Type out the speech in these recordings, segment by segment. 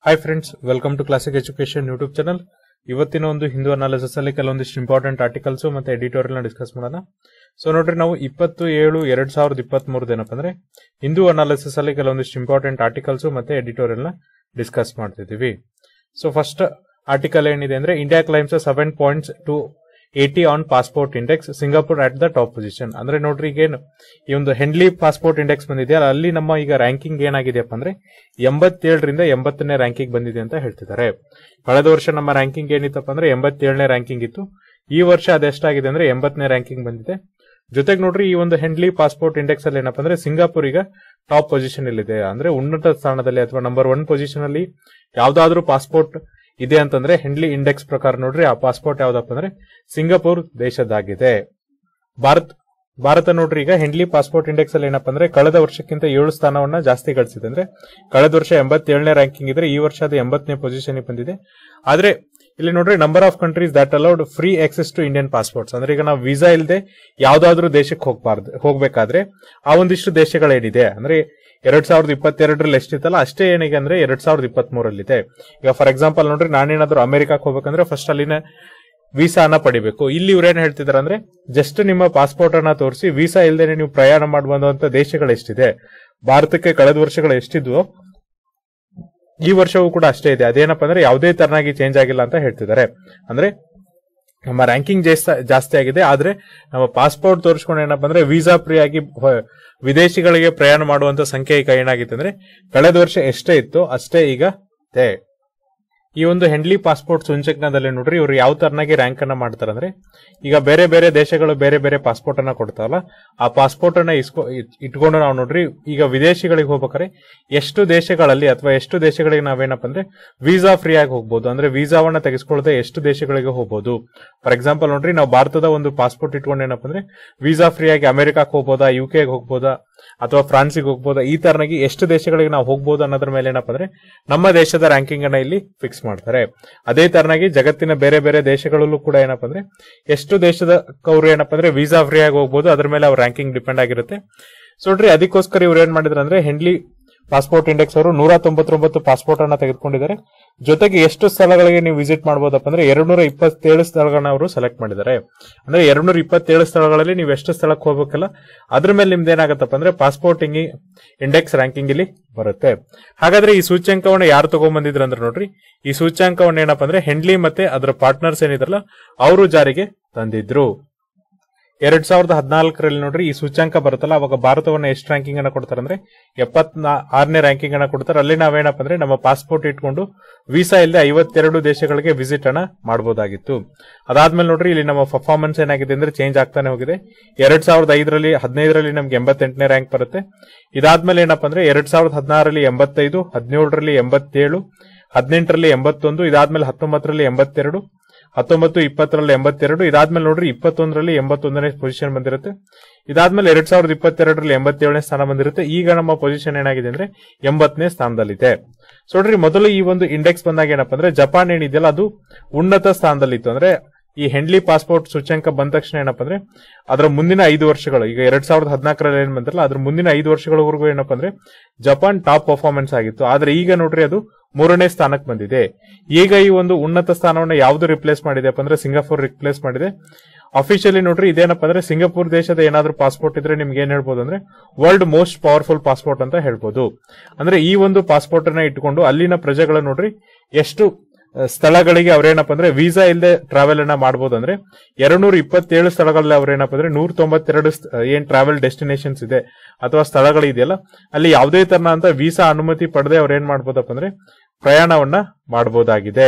hi friends welcome to classic education YouTube channel ಇವತ್ತಿನ ಒಂದು Hindu analysis ಅಲ್ಲಿ ಕೆಲವೊಂದಿಷ್ಟು ಇಂಪಾರ್ಟೆಂಟ್ ಆರ್ಟಿಕಲ್ಸ್ ಮತ್ತೆ ಎಡಿಟೋರಿಯಲ್ ನ ಡಿಸ್ಕಸ್ ಮಾಡೋಣ ಸೊ ನೋಡ್ರಿ ನಾವು ಇಪ್ಪತ್ತು ಏಳು ಎರಡ್ ಸಾವಿರದ ಇಪ್ಪತ್ತ್ ಮೂರದ ಏನಪ್ಪ ಅಂದ್ರೆ ಹಿಂದೂ ಅನಾಲಿಸಿಸ್ ಅಲ್ಲಿ ಕೆಲವೊಂದಿಷ್ಟು ಇಂಪಾರ್ಟೆಂಟ್ ಆರ್ಟಿಕಲ್ಸ್ ಮತ್ತೆ ಎಡಿಟೋರಿಯಲ್ ನ ಡಿಸ್ಕಸ್ ಮಾಡ್ತಿದೀವಿ ಸೊ ಫಸ್ಟ್ ಆರ್ಟಿಕಲ್ ಏನಿದೆ ಅಂದ್ರೆ India climbs seven points to eighty on passport index Singapore at the top position ಅಂದ್ರೆ ನೋಡ್ರಿ ಈಗೇನು ಈ ಒಂದು ಹೆಂಡ್ಲಿ ಪಾಸ್ಪೋರ್ಟ್ ಇಂಡೆಕ್ಸ್ ಬಂದಿದೆಯಲ್ಲ ಅಲ್ಲಿ ನಮ್ಮ ಈಗ ರ್ಯಾಂಕಿಂಗ್ ಏನಾಗಿದೆಯಪ್ಪ ಅಂದ್ರೆ ಎಂಬತ್ತೇಳರಿಂದ ಎಂಬತ್ತನೇ ರ್ಯಾಂಕಿಂಗ್ ಬಂದಿದೆ ಅಂತ ಹೇಳ್ತಿದ್ದಾರೆ ಕಳೆದ ವರ್ಷ ನಮ್ಮ ರ್ಯಾಂಕಿಂಗ್ ಏನಿತ್ತಪ್ಪ ಅಂದ್ರೆ ಎಂಬತ್ತೇಳನೇ ರ್ಯಾಂಕಿಂಗ್ ಇತ್ತು ಈ ವರ್ಷ ಅದೆಷ್ಟಾಗಿದೆ ಅಂದ್ರೆ ಎಂಬತ್ತನೇ ರ್ಯಾಂಕಿಂಗ್ ಬಂದಿದೆ ಜೊತೆಗೆ ನೋಡ್ರಿ ಈ ಒಂದು ಹೆಂಡ್ಲಿ ಪಾಸ್ಪೋರ್ಟ್ ಇಂಡೆಕ್ಸ್ ಅಲ್ಲಿ ಏನಪ್ಪ ಅಂದ್ರೆ ಸಿಂಗಾಪುರ್ ಈಗ ಟಾಪ್ ಪೊಸಿಷನ್ ಇದೆ ಅಂದ್ರೆ ಉನ್ನತ ಸ್ಥಾನದಲ್ಲಿ ಅಥವಾ ನಂಬರ್ ಒನ್ ಪೊಸಿಷನ್ ಅಲ್ಲಿ ಯಾವ್ದಾದ್ರೂ ಪಾಸ್ಪೋರ್ಟ್ ಇದೆ ಅಂತಂದ್ರೆ ಹೆಂಡ್ಲಿ ಇಂಡೆಕ್ಸ್ ಪ್ರಕಾರ ನೋಡ್ರಿ ಆ ಪಾಸ್ಪೋರ್ಟ್ ಯಾವ್ದಪ್ಪ ಅಂದ್ರೆ ಸಿಂಗಾಪುರ್ ದೇಶದಾಗಿದೆ ಭಾರತ್ ಭಾರತ ನೋಡ್ರಿ ಈಗ ಹೆಂಡ್ಲಿ ಪಾಸ್ಪೋರ್ಟ್ ಇಂಡೆಕ್ಸ್ ಅಲ್ಲಿ ಏನಪ್ಪ ಅಂದ್ರೆ ಕಳೆದ ವರ್ಷಕ್ಕಿಂತ ಏಳು ಸ್ಥಾನವನ್ನ ಜಾಸ್ತಿ ಗಳಿಸಿದೆ ಅಂದ್ರೆ ಕಳೆದ ವರ್ಷ ಎಂಬತ್ತೇಳನೇ ರ್ಯಾಂಕಿಂಗ್ ಇದ್ರೆ ಈ ವರ್ಷ ಅದು ಎಂಬತ್ತನೇ ಪೊಸಿಷನ್ ಬಂದಿದೆ ಆದ್ರೆ ಇಲ್ಲಿ ನೋಡ್ರಿ number of countries that allowed free access to Indian passports ಅಂದ್ರೆ ಈಗ ನಾವು ವೀಸಾ ಇಲ್ಲದೆ ಯಾವ್ದಾದ್ರು ದೇಶಕ್ಕೆ ಹೋಗ್ಬಾರ್ದು ಹೋಗ್ಬೇಕಾದ್ರೆ ಆ ಒಂದಿಷ್ಟು ದೇಶಗಳೇನಿದೆ ಅಂದ್ರೆ ಎರಡ್ ಸಾವಿರದ ಇಪ್ಪತ್ತೆರಡರಲ್ಲಿ ಎಷ್ಟಿತ್ತಲ್ಲ ಅಷ್ಟೇ ಏನಿಗೆ ಅಂದ್ರೆ ಎರಡ್ ಸಾವಿರದ ಇಪ್ಪತ್ತ್ ಮೂರಲ್ಲಿದೆ ಈಗ ಫಾರ್ ಎಕ್ಸಾಂಪಲ್ ನೋಡ್ರಿ ನಾನೇನಾದ್ರೂ ಅಮೆರಿಕಕ್ಕೆ ಹೋಗ್ಬೇಕಂದ್ರೆ ಫಸ್ಟ್ ಅಲ್ಲಿನ ವೀಸಾನ ಪಡಿಬೇಕು ಇಲ್ಲಿ ಇವ್ರು ಏನ್ ಹೇಳ್ತಿದಾರೆ ಅಂದ್ರೆ ಜಸ್ಟ್ ನಿಮ್ಮ ಪಾಸ್ಪೋರ್ಟ್ ಅನ್ನ ತೋರಿಸಿ ವೀಸಾ ಇಲ್ಲದೆ ನೀವು ಪ್ರಯಾಣ ಮಾಡಬಹುದಂತ ದೇಶಗಳು ಎಷ್ಟಿದೆ ಭಾರತಕ್ಕೆ ಕಳೆದ ವರ್ಷಗಳು ಎಷ್ಟಿದ್ವು ಈ ವರ್ಷವೂ ಕೂಡ ಅಷ್ಟೇ ಇದೆ ಅದೇನಪ್ಪ ಅಂದ್ರೆ ಯಾವುದೇ ತರನಾಗಿ ಚೇಂಜ್ ಆಗಿಲ್ಲ ಅಂತ ಹೇಳ್ತಿದ್ದಾರೆ ಅಂದ್ರೆ ನಮ್ಮ ರ್ಯಾಂಕಿಂಗ್ ಜಾಸ್ತಿ ಆಗಿದೆ ಆದ್ರೆ ನಮ್ಮ ಪಾಸ್ಪೋರ್ಟ್ ತೋರಿಸ್ಕೊಂಡು ಏನಪ್ಪ ಅಂದ್ರೆ ವೀಸಾ ಫ್ರೀ ಆಗಿ ಹೊ- ವಿದೇಶಿಗಳಿಗೆ ಪ್ರಯಾಣ ಮಾಡುವಂತ ಸಂಖ್ಯೆ ಈಗ ಏನಾಗಿತ್ತು ಅಂದ್ರೆ ಕಳೆದ ವರ್ಷ ಎಷ್ಟೇ ಇತ್ತು ಅಷ್ಟೇ ಈಗ ಇದೆ ಈ ಒಂದು ಹೆಂಡ್ಲಿ ಪಾಸ್ಪೋರ್ಟ್ ಸೂಚಕದಲ್ಲಿ ನೋಡ್ರಿ ಇವ್ರು ಯಾವ ತರನಾಗಿ ರ್ಯಾಂಕ್ ಅನ್ನ ಮಾಡ್ತಾರೆ ಅಂದ್ರೆ ಈಗ ಬೇರೆ ಬೇರೆ ದೇಶಗಳು ಬೇರೆ ಬೇರೆ ಪಾಸ್ಪೋರ್ಟ್ ಅನ್ನ ಕೊಡ್ತಾವಲ್ಲ ಆ ಪಾಸ್ಪೋರ್ಟ್ ಅನ್ನ ಇಸ್ಕೊ ಇಟ್- ಇಟ್ಕೊಂಡು ನಾವು ನೋಡ್ರಿ ಈಗ ವಿದೇಶಿಗಳಿಗೆ ಹೋಗ್ಬೇಕಾದ್ರೆ ಎಷ್ಟು ದೇಶಗಳಲ್ಲಿ ಅಥವಾ ಎಷ್ಟು ದೇಶಗಳಿಗೆ ನಾವೇನಪ್ಪ ಅಂದ್ರೆ ವೀಸಾ ಫ್ರೀ ಆಗಿ ಹೋಗ್ಬೋದು ಅಂದ್ರೆ ವೀಸಾವನ್ನ ತೆಗೆಸ್ಕೊಳ್ಳದೆ ಎಷ್ಟು ದೇಶಗಳಿಗೆ ಹೋಗ್ಬೋದು ಫಾರ್ ಎಕ್ಸಾಂಪಲ್ ನೋಡ್ರಿ ನಾವು ಭಾರತದ ಒಂದು ಪಾಸ್ಪೋರ್ಟ್ ಇಟ್ಕೊಂಡು ಏನಪ್ಪ ಅಂದ್ರೆ ವೀಸಾ ಫ್ರೀ ಆಗಿ ಅಮೆರಿಕಕ್ಕೆ ಹೋಗ್ಬೋದಾ ಯು ಕೆ ಹೋಗ್ಬೋದಾ ಅಥವಾ ಫ್ರಾನ್ಸಿಗೆ ಹೋಗ್ಬೋದಾ ಈ ತರನಾಗಿ ಎಷ್ಟು ದೇಶಗಳಿಗೆ ನಾವು ಹೋಗ್ಬೋದು ಅನ್ನೋದ್ರ ಮೇಲೆ ಏನಪ್ಪ ಅಂದ್ರೆ ನಮ್ಮ ದೇಶದ ರ್ಯಾಂಕಿಂಗ್ ಅನ್ನ ಇಲ್ಲಿ ಫಿಕ್ಸ್ ಮಾಡ್ತಾರೆ ಅದೇ ತರನಾಗಿ ಜಗತ್ತಿನ ಬೇರೆ ಬೇರೆ ದೇಶಗಳಲ್ಲೂ ಕೂಡ ಏನಪ್ಪ ಅಂದ್ರೆ ಎಷ್ಟು ದೇಶದ ಅವ್ರು ಏನಪ್ಪ ಅಂದ್ರೆ ವೀಸಾ ಫ್ರೀ ಆಗಿ ಹೋಗ್ಬೋದು ಅದ್ರ ಮೇಲೆ ಅವ್ರ ರ್ಯಾಂಕಿಂಗ್ ಡಿಪೆಂಡ್ ಆಗಿರುತ್ತೆ ಸೊ ನೋಡ್ರಿ ಅದಕ್ಕೋಸ್ಕರ ಇವ್ರು ಏನ್ ಮಾಡಿದ್ರು ಅಂದ್ರೆ ಹೆಂಡ್ಲಿ ಪಾಸ್ಪೋರ್ಟ್ ಇಂಡೆಕ್ಸ್ ಅವರು ನೂರ ತೊಂಬತ್ತೊಂಬತ್ತು ಪಾಸ್ಪೋರ್ಟ್ ಅನ್ನ ತೆಗೆದುಕೊಂಡಿದ್ದಾರೆ ಜೊತೆಗೆ ಎಷ್ಟು ಸ್ಥಳಗಳಿಗೆ ನೀವು ವಿಸಿಟ್ ಮಾಡಬಹುದಪ್ಪ ಅಂದ್ರೆ ಎರಡ್ನೂರ ಇಪ್ಪತ್ತೇಳು ಸ್ಥಳಗಳನ್ನ ಅವರು ಸೆಲೆಕ್ಟ್ ಮಾಡಿದ್ದಾರೆ ಅಂದ್ರೆ ಎರಡ್ನೂರ ಇಪ್ಪತ್ತೇಳು ಸ್ಥಳಗಳಲ್ಲಿ ನೀವು ಎಷ್ಟು ಸ್ಥಳಕ್ಕೆ ಹೋಗ್ಬೇಕಲ್ಲ ಅದ್ರ ಮೇಲೆ ನಿಮ್ದು ಏನಾಗತ್ತಪ್ಪ ಅಂದ್ರೆ ಪಾಸ್ಪೋರ್ಟ್ ಇಂಡೆಕ್ಸ್ ರ್ಯಾಂಕಿಂಗ್ ಇಲ್ಲಿ ಬರುತ್ತೆ ಹಾಗಾದ್ರೆ ಈ ಸೂಚ್ಯಂಕವನ್ನ ಯಾರು ತಗೊಂಡ್ಬಂದಿದ್ರು ಅಂದ್ರೆ ನೋಡ್ರಿ ಈ ಸೂಚ್ಯಂಕವನ್ನ ಏನಪ್ಪ ಅಂದ್ರೆ ಹೆಂಡ್ಲಿ ಮತ್ತೆ ಅದರ ಪಾರ್ಟ್ನರ್ಸ್ ಏನಿದ್ರಲ್ಲ ಅವರು ಜಾರಿಗೆ ತಂದಿದ್ರು ಎರಡ್ ಸಾವಿರದ ಹದಿನಾಲ್ಕರಲ್ಲಿ ನೋಡ್ರಿ ಈ ಸೂಚ್ಯಂಕ ಬರುತ್ತಲ್ಲ ಅವಾಗ ಭಾರತವನ್ನ ಎಷ್ಟು ರ್ಯಾಂಕಿಂಗ್ ಅನ್ನ ಕೊಡ್ತಾರೆ ಅಂದ್ರೆ ಎಪ್ಪತ್ ಆರನೇ ರ್ಯಾಂಕಿಂಗ್ ಅನ್ನ ಕೊಡ್ತಾರೆ ಅಲ್ಲಿ ನಾವೇನಪ್ಪ ಅಂದ್ರೆ ನಮ್ಮ ಪಾಸ್ಪೋರ್ಟ್ ಇಟ್ಕೊಂಡು ವೀಸಾ ಇಲ್ಲದೆ ಐವತ್ತೆರಡು ದೇಶಗಳಿಗೆ ವಿಸಿಟ್ ಅನ್ನ ಮಾಡಬಹುದಾಗಿತ್ತು ಅದಾದ್ಮೇಲೆ ನೋಡ್ರಿ ಇಲ್ಲಿ ನಮ್ಮ ಪರ್ಫಾರ್ಮೆನ್ಸ್ ಏನಾಗಿದೆ ಅಂದ್ರೆ ಚೇಂಜ್ ಆಗ್ತಾನೆ ಹೋಗಿದೆ ಎರಡ್ ಸಾವಿರದ ಐದರಲ್ಲಿ ಹದಿನೈದರಲ್ಲಿ ನಮ್ಗೆ ಎಂಬತ್ತೆಂಟನೇ ರ್ಯಾಂಕ್ ಬರುತ್ತೆ ಇದಾದ್ಮೇಲೆ ಏನಪ್ಪ ಅಂದ್ರೆ ಎರಡ್ ಸಾವಿರದ ಹದಿನಾರರಲ್ಲಿ ಎಂಬತ್ತೈದು ಹದಿನೇಳರಲ್ಲಿ ಎಂಬತ್ತೇಳು ಹದಿನೆಂಟರಲ್ಲಿ ಎಂಬತ್ತೊಂದು ಇದಾದ್ಮೇಲೆ ಹತ್ತೊಂಬತ್ತರಲ್ಲಿ ಎಂಬತ್ತೆರಡು ಹತ್ತೊಂಬತ್ತು ಇಪ್ಪತ್ತರಲ್ಲಿ ಎಂಬತ್ತೆರಡು ಇದಾದ್ಮೇಲೆ ನೋಡ್ರಿ ಇಪ್ಪತ್ತೊಂದರಲ್ಲಿ ಎಂಬತ್ತೊಂದನೇ ಪೊಸಿಷನ್ ಬಂದಿರುತ್ತೆ ಇದಾದ್ಮೇಲೆ ಎರಡ್ ಸಾವಿರದ ಇಪ್ಪತ್ತೆರಡರಲ್ಲಿ ಎಂಬತ್ತೇಳನೇ ಸ್ಥಾನ ಬಂದಿರುತ್ತೆ ಈಗ ನಮ್ಮ ಪೊಸಿಷನ್ ಏನಾಗಿದೆ ಅಂದ್ರೆ ಎಂಬತ್ತನೇ ಸ್ಥಾನದಲ್ಲಿದೆ ಸೊ ನೋಡ್ರಿ ಮೊದಲು ಈ ಒಂದು ಇಂಡೆಕ್ಸ್ ಬಂದಾಗ ಏನಪ್ಪ ಅಂದ್ರೆ ಜಪಾನ್ ಏನಿದೆಯಲ್ಲ ಅದು ಉನ್ನತ ಸ್ಥಾನದಲ್ಲಿತ್ತು ಅಂದ್ರೆ ಈ ಹೆಂಡ್ಲಿ ಪಾಸ್ಪೋರ್ಟ್ ಸೂಚ್ಯಂಕ ಬಂದ ತಕ್ಷಣ ಏನಪ್ಪ ಅಂದ್ರೆ ಅದರ ಮುಂದಿನ ಐದು ವರ್ಷಗಳು ಈಗ ಎರಡ್ ಸಾವಿರದ ಹದಿನಾಲ್ಕರಲ್ಲಿ ಏನ್ ಬಂದಿರಲ್ಲ ಅದ್ರ ಮುಂದಿನ ಐದು ವರ್ಷಗಳವರೆಗೂ ಏನಪ್ಪ ಅಂದ್ರೆ ಜಪಾನ್ ಟಾಪ್ ಪರ್ಫಾರ್ಮೆನ್ಸ್ ಆಗಿತ್ತು ಆದ್ರೆ ಈಗ ನೋಡ್ರಿ ಅದು ಮೂರನೇ ಸ್ಥಾನಕ್ಕೆ ಬಂದಿದೆ ಈಗ ಈ ಒಂದು ಉನ್ನತ ಸ್ಥಾನವನ್ನು ಯಾವ್ದು ರಿಪ್ಲೇಸ್ ಮಾಡಿದೆ ಅಂದ್ರೆ ಸಿಂಗಾಪುರ್ ರಿಪ್ಲೇಸ್ ಮಾಡಿದೆ ಅಫಿಷಿಯಲಿ ನೋಡ್ರಿ ಇದೇನಪ್ಪ ಅಂದ್ರೆ ಸಿಂಗಾಪುರ್ ದೇಶದ ಏನಾದ್ರೂ ಪಾಸ್ಪೋರ್ಟ್ ಇದ್ರೆ ನಿಮ್ಗೆ ಏನ್ ಹೇಳ್ಬೋದು ಅಂದ್ರೆ ವರ್ಲ್ಡ್ ಮೋಸ್ಟ್ ಪವರ್ಫುಲ್ ಪಾಸ್ಪೋರ್ಟ್ ಅಂತ ಹೇಳ್ಬೋದು ಅಂದ್ರೆ ಈ ಒಂದು ಪಾಸ್ಪೋರ್ಟ್ ಅನ್ನ ಇಟ್ಕೊಂಡು ಅಲ್ಲಿನ ಪ್ರಜೆಗಳು ನೋಡ್ರಿ ಎಷ್ಟು ಅಹ್, ಸ್ಥಳಗಳಿಗೆ ಅವ್ರೇನಪ್ಪ ಅಂದ್ರೆ ವೀಸಾ ಇಲ್ಲದೆ ಟ್ರಾವೆಲ್ ಅನ್ನ ಮಾಡಬಹುದು ಅಂದ್ರೆ ಎರಡ್ನೂರ ಇಪ್ಪತ್ತೇಳು ಸ್ಥಳಗಳಲ್ಲಿ ಅವ್ರೇನಪ್ಪ ಅಂದ್ರೆ ನೂರ ತೊಂಬತ್ತೆರಡು ಸ್ಥ- ಏನ್ ಟ್ರಾವೆಲ್ ಡೆಸ್ಟಿನೇಷನ್ಸ್ ಇದೆ ಅಥವಾ ಸ್ಥಳಗಳು ಇದೆಯಲ್ಲ ಅಲ್ಲಿ ಯಾವುದೇ ತರನ ಅಂತ ವೀಸಾ ಅನುಮತಿ ಪಡೆದೇ ಅವ್ರು ಏನ್ ಮಾಡ್ಬೋದಪ್ಪ ಅಂದ್ರೆ ಪ್ರಯಾಣವನ್ನ ಮಾಡಬಹುದಾಗಿದೆ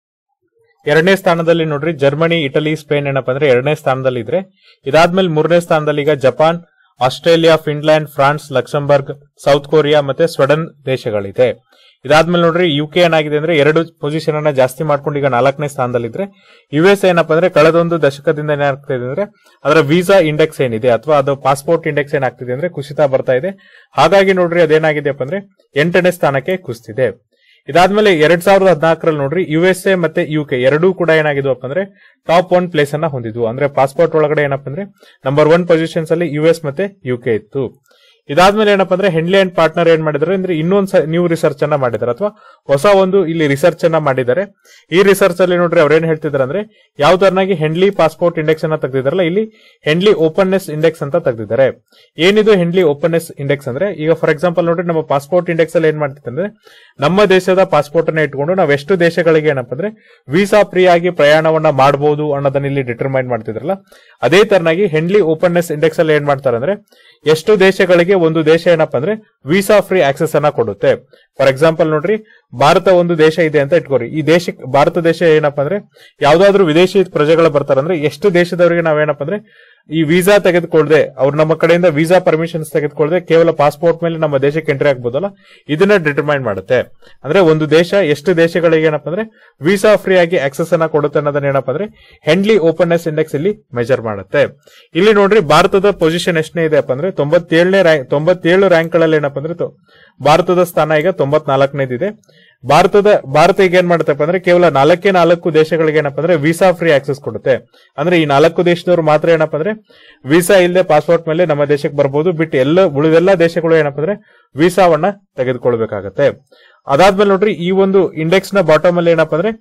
ಎರಡನೇ ಸ್ಥಾನದಲ್ಲಿ ನೋಡ್ರಿ ಜರ್ಮನಿ ಇಟಲಿ ಸ್ಪೇನ್ ಏನಪ್ಪ ಅಂದ್ರೆ ಎರಡನೇ ಸ್ಥಾನದಲ್ಲಿ ಇದ್ರೆ ಇದಾದ್ಮೇಲೆ ಮೂರನೇ ಸ್ಥಾನದಲ್ಲಿ ಈಗ Japan Australia Finland France Luxembourg South Korea ಮತ್ತೆ ಸ್ವಡನ್ ದೇಶಗಳಿದೆ ಇದಾದ್ಮೇಲೆ ನೋಡ್ರಿ ಯು ಕೆ ಏನಾಗಿದೆ ಅಂದ್ರೆ ಎರಡು ಪೊಸಿಷನ್ ಅನ್ನ ಜಾಸ್ತಿ ಮಾಡ್ಕೊಂಡು ಈಗ ನಾಲ್ಕನೇ ಸ್ಥಾನದಲ್ಲಿದ್ರೆ ಯು ಎಸ್ ಏನಪ್ಪ ಅಂದ್ರೆ ಕಳೆದೊಂದು ದಶಕದಿಂದ ಏನಾಗ್ತಿದೆ ಅಂದ್ರೆ ಅದರ ವೀಸಾ ಇಂಡೆಕ್ಸ್ ಏನಿದೆ ಅಥವಾ ಅದು ಪಾಸ್ಪೋರ್ಟ್ ಇಂಡೆಕ್ಸ್ ಏನಾಗ್ತಿದೆ ಅಂದ್ರೆ ಕುಸಿತ ಬರ್ತಾ ಇದೆ ಹಾಗಾಗಿ ನೋಡ್ರಿ ಅದೇನಾಗಿದೆಯಪ್ಪ ಅಂದ್ರೆ ಎಂಟನೇ ಸ್ಥಾನಕ್ಕೆ ಕುಸಿತಿದೆ ಇದಾದ್ಮೇಲೆ ಎರಡ್ ಸಾವಿರದ ಹದಿನಾಲ್ಕರಲ್ಲಿ ನೋಡ್ರಿ ಯು ಎಸ್ ಎ ಮತ್ತೆ ಯು ಕೆ ಎರಡೂ ಕೂಡ ಏನಾಗಿದ್ವಪ್ಪ ಅಂದ್ರೆ ಟಾಪ್ ಒನ್ ಪ್ಲೇಸ್ ಅನ್ನ ಹೊಂದಿದ್ವು ಅಂದ್ರೆ ಪಾಸ್ಪೋರ್ಟ್ ಒಳಗಡೆ ಏನಪ್ಪ ಅಂದ್ರೆ ನಂಬರ್ ಒನ್ ಪೊಸಿಷನ್ಸ್ ಅಲ್ಲಿ ಯು ಎಸ್ ಮತ್ತೆ ಯು ಕೆ ಇತ್ತು ಇದಾದ್ಮೇಲೆ ಏನಪ್ಪಾ ಅಂದ್ರೆ ಹೆನ್ಲಿ ಅಂಡ್ ಪಾರ್ಟ್ನರ್ ಏನ್ ಮಾಡಿದ್ದಾರೆ ಅಂದ್ರೆ ಇನ್ನೊಂದು ನ್ಯೂ ರಿಸರ್ಚ್ ಅನ್ನ ಮಾಡಿದ್ದಾರೆ ಅಥವಾ ಹೊಸ ಒಂದು ಇಲ್ಲಿ ರಿಸರ್ಚ್ ಅನ್ನ ಮಾಡಿದ್ದಾರೆ ಈ ರಿಸರ್ಚ್ ಅಲ್ಲಿ ನೋಡ್ರಿ ಅವ್ರೇನ್ ಹೇಳ್ತಿದ್ದಾರೆ ಅಂದ್ರೆ ಯಾವ ತರನಾಗಿ ಹೆನ್ಲಿ ಪಾಸ್ಪೋರ್ಟ್ ಇಂಡೆಕ್ಸ್ ಅನ್ನ ತೆಗೆದಿದ್ದಾರಲ್ಲ ಇಲ್ಲಿ ಹೆನ್ಲಿ ಓಪನ್ನೆಸ್ ಇಂಡೆಕ್ಸ್ ಅಂತ ತೆಗೆದಿದ್ದಾರೆ ಏನಿದು ಹೆನ್ಲಿ ಓಪನ್ನೆಸ್ ಇಂಡೆಕ್ಸ್ ಅಂದ್ರೆ ಈಗ ಫಾರ್ ಎಕ್ಸಾಂಪಲ್ ನೋಡ್ರಿ ನಮ್ಮ ಪಾಸ್ಪೋರ್ಟ್ ಇಂಡೆಕ್ಸ್ ಅಲ್ಲಿ ಏನ್ ಮಾಡ್ತಿದೆ ಅಂದ್ರೆ ನಮ್ಮ ದೇಶದ ಪಾಸ್ಪೋರ್ಟ್ ಅನ್ನ ಇಟ್ಕೊಂಡು ನಾವು ಎಷ್ಟು ದೇಶಗಳಿಗೆ ಏನಪ್ಪ ಅಂದ್ರೆ ವೀಸಾ ಫ್ರೀ ಆಗಿ ಪ್ರಯಾಣವನ್ನ ಮಾಡಬಹುದು ಅನ್ನೋದನ್ನ ಇಲ್ಲಿ ಡಿಟರ್ಮೈನ್ ಮಾಡ್ತಿದ್ರಲ್ಲ ಅದೇ ತರನಾಗಿ ಹೆನ್ಲಿ ಓಪನ್ನೆಸ್ ಇಂಡೆಕ್ಸ್ ಅಲ್ಲಿ ಏನ್ ಮಾಡ್ತಾರೆ ಅಂದ್ರೆ ಎಷ್ಟು ದೇಶಗಳಿಗೆ ಒಂದು ದೇಶ ಏನಪ್ಪಾ ಅಂದ್ರೆ ವೀಸಾ ಫ್ರೀ ಆಕ್ಸೆಸ್ ಅನ್ನ ಕೊಡುತ್ತೆ ಫಾರ್ ಎಕ್ಸಾಂಪಲ್ ನೋಡ್ರಿ ಭಾರತ ಒಂದು ದೇಶ ಇದೆ ಅಂತ ಇಟ್ಕೋರಿ ಈ ದೇಶಕ್ಕೆ ಭಾರತ ದೇಶ ಏನಪ್ಪಾ ಅಂದ್ರೆ ಯಾವ್ದಾದ್ರು ವಿದೇಶಿ ಪ್ರಜೆಗಳು ಬರ್ತಾರಂದ್ರೆ ಎಷ್ಟು ದೇಶದವರಿಗೆ ನಾವೇನಪ್ಪ ಅಂದ್ರೆ ಈ ವೀಸಾ ತೆಗೆದುಕೊಳ್ಳದೆ ಅವ್ರು ನಮ್ಮ ಕಡೆಯಿಂದ ವೀಸಾ ಪರ್ಮಿಷನ್ಸ್ ತೆಗೆದುಕೊಳ್ಳದೆ ಕೇವಲ ಪಾಸ್ಪೋರ್ಟ್ ಮೇಲೆ ನಮ್ಮ ದೇಶಕ್ಕೆ ಎಂಟ್ರಿ ಆಗ್ಬೋದಲ್ಲ ಇದನ್ನ ಡಿಟರ್ಮೈನ್ ಮಾಡುತ್ತೆ ಅಂದ್ರೆ ಒಂದು ದೇಶ ಎಷ್ಟು ದೇಶಗಳಿಗೆ ಏನಪ್ಪ ಅಂದ್ರೆ ವೀಸಾ ಫ್ರೀ ಆಗಿ ಆಕ್ಸೆಸ್ ಅನ್ನ ಕೊಡುತ್ತೆ ಅನ್ನೋದನ್ನ ಏನಪ್ಪ ಅಂದ್ರೆ ಹೆಂಡ್ಲಿ ಓಪನ್ನೆಸ್ ಇಂಡೆಕ್ಸ್ ಇಲ್ಲಿ ಮೆಜರ್ ಮಾಡುತ್ತೆ ಇಲ್ಲಿ ನೋಡ್ರಿ ಭಾರತದ ಪೊಸಿಷನ್ ಎಷ್ಟನೇ ಇದೆ ಅಂದ್ರೆ ತೊಂಬತ್ತೇಳನೇ ರ್ಯಾಂಕ್ ತೊಂಬತ್ತೇಳು ರ್ಯಾಂಕ್ ಗಳಲ್ಲಿ ಏನಪ್ಪ ಅಂದ್ರೆ ತೊ- ಭಾರತದ ಸ್ಥಾನ ಈಗ ತೊಂಬತ್ನಾಲ್ಕನೇದಿದೆ ಭಾರತದ ಭಾರತ ಈಗ ಏನ್ ಮಾಡುತ್ತಪ್ಪ ಅಂದ್ರೆ ಕೇವಲ ನಾಲ್ಕೇ ನಾಲ್ಕು ದೇಶಗಳಿಗೆ ಏನಪ್ಪ ಅಂದ್ರೆ ವೀಸಾ ಫ್ರೀ ಆಕ್ಸೆಸ್ ಕೊಡುತ್ತೆ ಅಂದ್ರೆ ಈ ನಾಲ್ಕು ದೇಶದವರು ಮಾತ್ರ ಏನಪ್ಪ ಅಂದ್ರೆ ವೀಸಾ ಇಲ್ಲದೆ ಪಾಸ್ಪೋರ್ಟ್ ಮೇಲೆ ನಮ್ಮ ದೇಶಕ್ಕೆ ಬರ್ಬೋದು ಬಿಟ್ಟು ಎಲ್ಲ ಉಳಿದೆಲ್ಲ ದೇಶಗಳು ಏನಪ್ಪ ಅಂದ್ರೆ ವೀಸಾವನ್ನ ತೆಗೆದುಕೊಳ್ಬೇಕಾಗತ್ತೆ ಅದಾದ್ಮೇಲೆ ನೋಡ್ರಿ ಈ ಒಂದು ಇಂಡೆಕ್ಸ್ ನ ಬಾಟಮ್ ಅಲ್ಲಿ ಏನಪ್ಪ ಅಂದ್ರೆ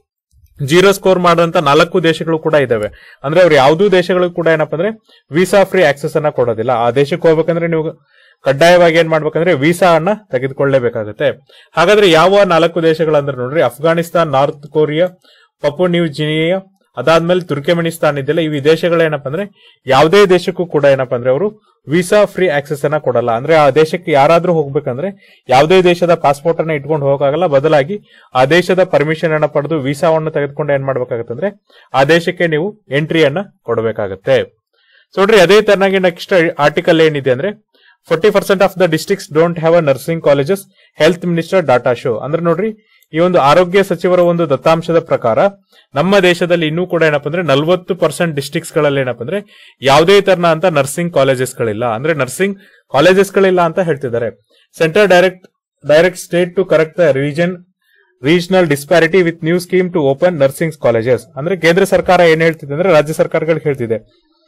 ಜೀರೋ ಸ್ಕೋರ್ ಮಾಡುವಂತ ನಾಲ್ಕು ದೇಶಗಳು ಕೂಡ ಇದಾವೆ ಅಂದ್ರೆ ಅವ್ರು ಯಾವ್ದೂ ದೇಶಗಳು ಕೂಡ ಏನಪ್ಪ ಅಂದ್ರೆ ವೀಸಾ ಫ್ರೀ ಆಕ್ಸೆಸ್ ಅನ್ನ ಕೊಡೋದಿಲ್ಲ ಆ ದೇಶಕ್ಕೆ ಹೋಗ್ಬೇಕಂದ್ರೆ ನೀವು ಕಡ್ಡಾಯವಾಗಿ ಏನ್ ಮಾಡ್ಬೇಕಂದ್ರೆ ವೀಸಾ ಅನ್ನ ತೆಗೆದುಕೊಳ್ಳಲೇಬೇಕಾಗುತ್ತೆ ಹಾಗಾದ್ರೆ ಯಾವ ನಾಲ್ಕು ದೇಶಗಳಂದ್ರೆ ನೋಡ್ರಿ Afghanistan North Korea Papua New Guinea ಅದಾದ್ಮೇಲೆ ತುರ್ಕೆಮಿನಿಸ್ತಾನ್ ಇದೆಲ್ಲ ಈ ದೇಶಗಳು ಏನಪ್ಪ ಅಂದ್ರೆ ಯಾವುದೇ ದೇಶಕ್ಕೂ ಕೂಡ ಏನಪ್ಪ ಅಂದ್ರೆ ಅವರು ವೀಸಾ ಫ್ರೀ ಆಕ್ಸೆಸ್ ಅನ್ನ ಕೊಡಲ್ಲ ಅಂದ್ರೆ ಆ ದೇಶಕ್ಕೆ ಯಾರಾದ್ರೂ ಹೋಗ್ಬೇಕಂದ್ರೆ ಯಾವುದೇ ದೇಶದ ಪಾಸ್ಪೋರ್ಟ್ ಅನ್ನ ಇಟ್ಕೊಂಡು ಹೋಗಕ್ಕಾಗಲ್ಲ ಬದಲಾಗಿ ಆ ದೇಶದ ಪರ್ಮಿಷನ್ ಅನ್ನ ಪಡೆದು ವೀಸಾವನ್ನು ತೆಗೆದುಕೊಂಡು ಏನ್ ಮಾಡ್ಬೇಕಾಗತ್ತೆ ಅಂದ್ರೆ ಆ ದೇಶಕ್ಕೆ ನೀವು ಎಂಟ್ರಿಯನ್ನ ಕೊಡಬೇಕಾಗತ್ತೆ ಸೊ ನೋಡ್ರಿ ಅದೇ ತರನಾಗಿ ನೆಕ್ಸ್ಟ್ ಆರ್ಟಿಕಲ್ ಏನಿದೆ ಅಂದ್ರೆ forty percent of the districts don't have a nursing colleges health minister data show ಅಂದ್ರೆ ನೋಡ್ರಿ ಈ ಒಂದು ಆರೋಗ್ಯ ಸಚಿವರ ಒಂದು ದತ್ತಾಂಶದ ಪ್ರಕಾರ ನಮ್ಮ ದೇಶದಲ್ಲಿ ಇನ್ನೂ ಕೂಡ ಏನಪ್ಪ ಅಂದ್ರೆ ನಲವತ್ತು ಪರ್ಸೆಂಟ್ ಡಿಸ್ಟ್ರಿಕ್ಟ್ಸ್ ಗಳಲ್ಲಿ ಏನಪ್ಪ ಅಂದ್ರೆ ಯಾವುದೇ ತರನ ಅಂತ ನರ್ಸಿಂಗ್ ಕಾಲೇಜಸ್ ಗಳಿಲ್ಲ ಅಂದ್ರೆ ನರ್ಸಿಂಗ್ ಕಾಲೇಜಸ್ ಗಳಿಲ್ಲ ಅಂತ ಹೇಳ್ತಿದ್ದಾರೆ centre direct direct state to correct the region regional disparity with new scheme to open nursing colleges ಅಂದ್ರೆ ಕೇಂದ್ರ ಸರ್ಕಾರ ಏನ್ ಹೇಳ್ತಿದೆ ಅಂದ್ರೆ ರಾಜ್ಯ ಸರ್ಕಾರಗಳಿಗೆ ಹೇಳ್ತಿದೆ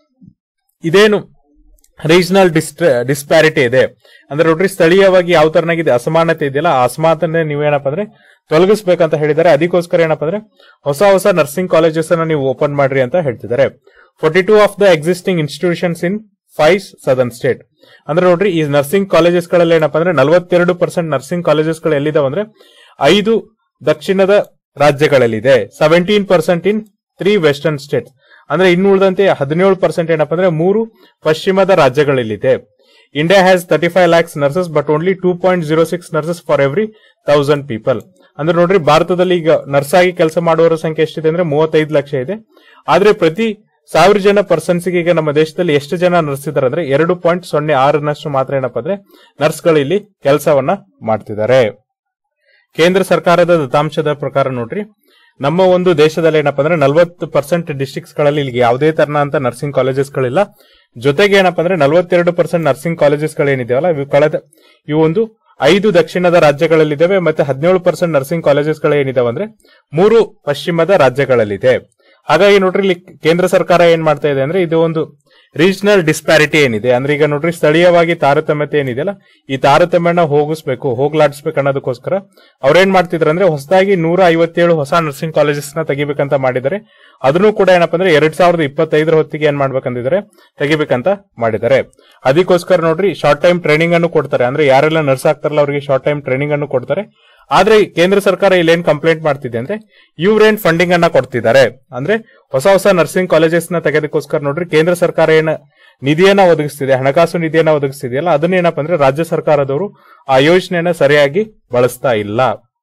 ಇದೇನು ರೀಜನಲ್ ಡಿಸ್ಪ್ಯಾರಿಟಿ ಇದೆ ಅಂದ್ರೆ ನೋಡ್ರಿ ಸ್ಥಳೀಯವಾಗಿ ಯಾವ ತರನಾಗಿದೆ ಅಸಮಾನತೆ ಇದೆಯಲ್ಲ ಆ ಅಸಮಾನತೆ ನೀವೇನಪ್ಪ ಅಂದ್ರೆ ತೊಲಗಿಸ್ಬೇಕಂತ ಹೇಳಿದ್ದಾರೆ ಅದಕ್ಕೋಸ್ಕರ ಏನಪ್ಪ ಅಂದ್ರೆ ಹೊಸ ಹೊಸ ನರ್ಸಿಂಗ್ ಕಾಲೇಜಸ್ ಅನ್ನ ನೀವು ಓಪನ್ ಮಾಡ್ರಿ ಅಂತ ಹೇಳ್ತಿದ್ದಾರೆ forty two of the existing institutions in five southern state ಅಂದ್ರೆ ನೋಡ್ರಿ ಈ ನರ್ಸಿಂಗ್ ಕಾಲೇಜಸ್ ಗಳಲ್ಲಿ ಏನಪ್ಪ ಅಂದ್ರೆ ನಲವತ್ತೆರಡು ಪರ್ಸೆಂಟ್ ನರ್ಸಿಂಗ್ ಕಾಲೇಜಸ್ ಗಳು ಎಲ್ಲಿದಾವೆ ಅಂದ್ರೆ ಐದು ದಕ್ಷಿಣದ ರಾಜ್ಯಗಳಲ್ಲಿದೆ seventeen percent in three western state ಅಂದ್ರೆ ಇನ್ನು ಉಳಿದಂತೆ ಹದಿನೇಳು ಪರ್ಸೆಂಟ್ ಏನಪ್ಪ ಅಂದ್ರೆ ಮೂರು ಪಶ್ಚಿಮದ ರಾಜ್ಯಗಳಲ್ಲಿದೆ India has thirty five lakhs nurses but only two point zero six nurses for every thousand people ಅಂದ್ರೆ ನೋಡ್ರಿ ಭಾರತದಲ್ಲಿ ಈಗ ನರ್ಸ್ ಆಗಿ ಕೆಲಸ ಮಾಡುವವರ ಸಂಖ್ಯೆ ಎಷ್ಟಿದೆ ಅಂದ್ರೆ ಮೂವತ್ತೈದು ಲಕ್ಷ ಇದೆ ಆದ್ರೆ ಪ್ರತಿ ಸಾವಿರ ಜನ ಪರ್ಸನ್ಸ್ ಈಗ ನಮ್ಮ ದೇಶದಲ್ಲಿ ಎಷ್ಟು ಜನ ನರ್ಸ್ ಇದಾರೆ ಅಂದ್ರೆ ಎರಡು ಪಾಯಿಂಟ್ ಸೊನ್ನೆ ಆರನಷ್ಟು ಮಾತ್ರ ಏನಪ್ಪ ಅಂದ್ರೆ ನರ್ಸ್ಗಳು ಇಲ್ಲಿ ಕೆಲಸವನ್ನ ಮಾಡ್ತಿದ್ದಾರೆ ಕೇಂದ್ರ ಸರ್ಕಾರದ ದತ್ತಾಂಶದ ಪ್ರಕಾರ ನೋಡ್ರಿ ನಮ್ಮ ಒಂದು ದೇಶದಲ್ಲಿ ಏನಪ್ಪ ಅಂದ್ರೆ ನಲವತ್ತು ಪರ್ಸೆಂಟ್ ಡಿಸ್ಟ್ರಿಕ್ಟ್ಸ್ ಗಳಲ್ಲಿ ಇಲ್ಲಿ ಯಾವುದೇ ತರನ ಅಂತ ನರ್ಸಿಂಗ್ ಕಾಲೇಜಸ್ ಗಳಿಲ್ಲ ಜೊತೆಗೆ ಏನಪ್ಪ ಅಂದ್ರೆ ನಲವತ್ತೆರಡು ಪರ್ಸೆಂಟ್ ನರ್ಸಿಂಗ್ ಕಾಲೇಜಸ್ ಗಳೇನಿದಾವಲ್ಲ ಇವು ಕಳೆದ ಇವು ಒಂದು ಐದು ದಕ್ಷಿಣದ ರಾಜ್ಯಗಳಲ್ಲಿದ್ದಾವೆ ಮತ್ತೆ ಹದಿನೇಳು ಪರ್ಸೆಂಟ್ ನರ್ಸಿಂಗ್ ಕಾಲೇಜಸ್ ಗಳೇನಿದಾವೆ ಅಂದ್ರೆ ಮೂರು ಪಶ್ಚಿಮದ ರಾಜ್ಯಗಳಲ್ಲಿದೆ ಹಾಗಾಗಿ ನೋಡ್ರಿ ಇಲ್ಲಿ ಕೇಂದ್ರ ಸರ್ಕಾರ ಏನ್ ಮಾಡ್ತಾ ಇದೆ ಅಂದ್ರೆ ಇದು ಒಂದು ರೀಜನಲ್ ಡಿಸ್ಪ್ಯಾರಿಟಿ ಏನಿದೆ ಅಂದ್ರೆ ಈಗ ನೋಡ್ರಿ ಸ್ಥಳೀಯವಾಗಿ ತಾರತಮ್ಯತೆ ಏನಿದೆಯಲ್ಲ ಈ ತಾರತಮ್ಯನ ಹೋಗಿಸ್ಬೇಕು ಹೋಗ್ಲಾಡಿಸ್ಬೇಕು ಅನ್ನೋದಕ್ಕೋಸ್ಕರ ಅವ್ರೇನ್ ಮಾಡ್ತಿದ್ರು ಅಂದ್ರೆ ಹೊಸದಾಗಿ ನೂರ ಐವತ್ತೇಳು ಹೊಸ ನರ್ಸಿಂಗ್ ಕಾಲೇಜಸ್ ನ ತೆಗಿಬೇಕಂತ ಮಾಡಿದ್ದಾರೆ ಅದನ್ನು ಕೂಡ ಏನಪ್ಪಾ ಅಂದ್ರೆ ಎರಡ್ ಸಾವಿರದ ಇಪ್ಪತ್ತೈದರ ಹೊತ್ತಿಗೆ ಏನ್ ಮಾಡ್ಬೇಕಂತಿದ್ದಾರೆ ತೆಗಿಬೇಕಂತ ಮಾಡಿದ್ದಾರೆ ಅದಕ್ಕೋಸ್ಕರ ನೋಡ್ರಿ ಶಾರ್ಟ್ ಟೈಮ್ ಟ್ರೈನಿಂಗ್ ಅನ್ನು ಕೊಡ್ತಾರೆ ಅಂದ್ರೆ ಯಾರೆಲ್ಲ ನರ್ಸ್ ಆಗ್ತಾರಲ್ಲ ಅವರಿಗೆ ಶಾರ್ಟ್ ಟೈಮ್ ಟ್ರೈನಿಂಗ್ ಅನ್ನು ಕೊಡ್ತಾರೆ ಆದ್ರೆ ಕೇಂದ್ರ ಸರ್ಕಾರ ಇಲ್ಲಿ ಏನ್ ಕಂಪ್ಲೇಂಟ್ ಮಾಡ್ತಿದೆ ಅಂದ್ರೆ ಇವ್ರೇನ್ ಫಂಡಿಂಗ್ ಅನ್ನ ಕೊಡ್ತಿದ್ದಾರೆ ಅಂದ್ರೆ ಹೊಸ ಹೊಸ ನರ್ಸಿಂಗ್ ಕಾಲೇಜಸ್ ನ ತೆಗೆದಕ್ಕೋಸ್ಕರ ನೋಡ್ರಿ ಕೇಂದ್ರ ಸರ್ಕಾರ ಏನ ನಿಧಿಯನ್ನ ಒದಗಿಸ್ತಿದೆ ಹಣಕಾಸು ನಿಧಿಯನ್ನ ಒದಗಿಸ್ತಿದೆಯಲ್ಲ ಅದನ್ನ ಏನಪ್ಪ ಅಂದ್ರೆ ರಾಜ್ಯ ಸರ್ಕಾರದವರು ಆ ಯೋಜನೆಯನ್ನ ಸರಿಯಾಗಿ ಬಳಸ್ತಾ ಇಲ್ಲ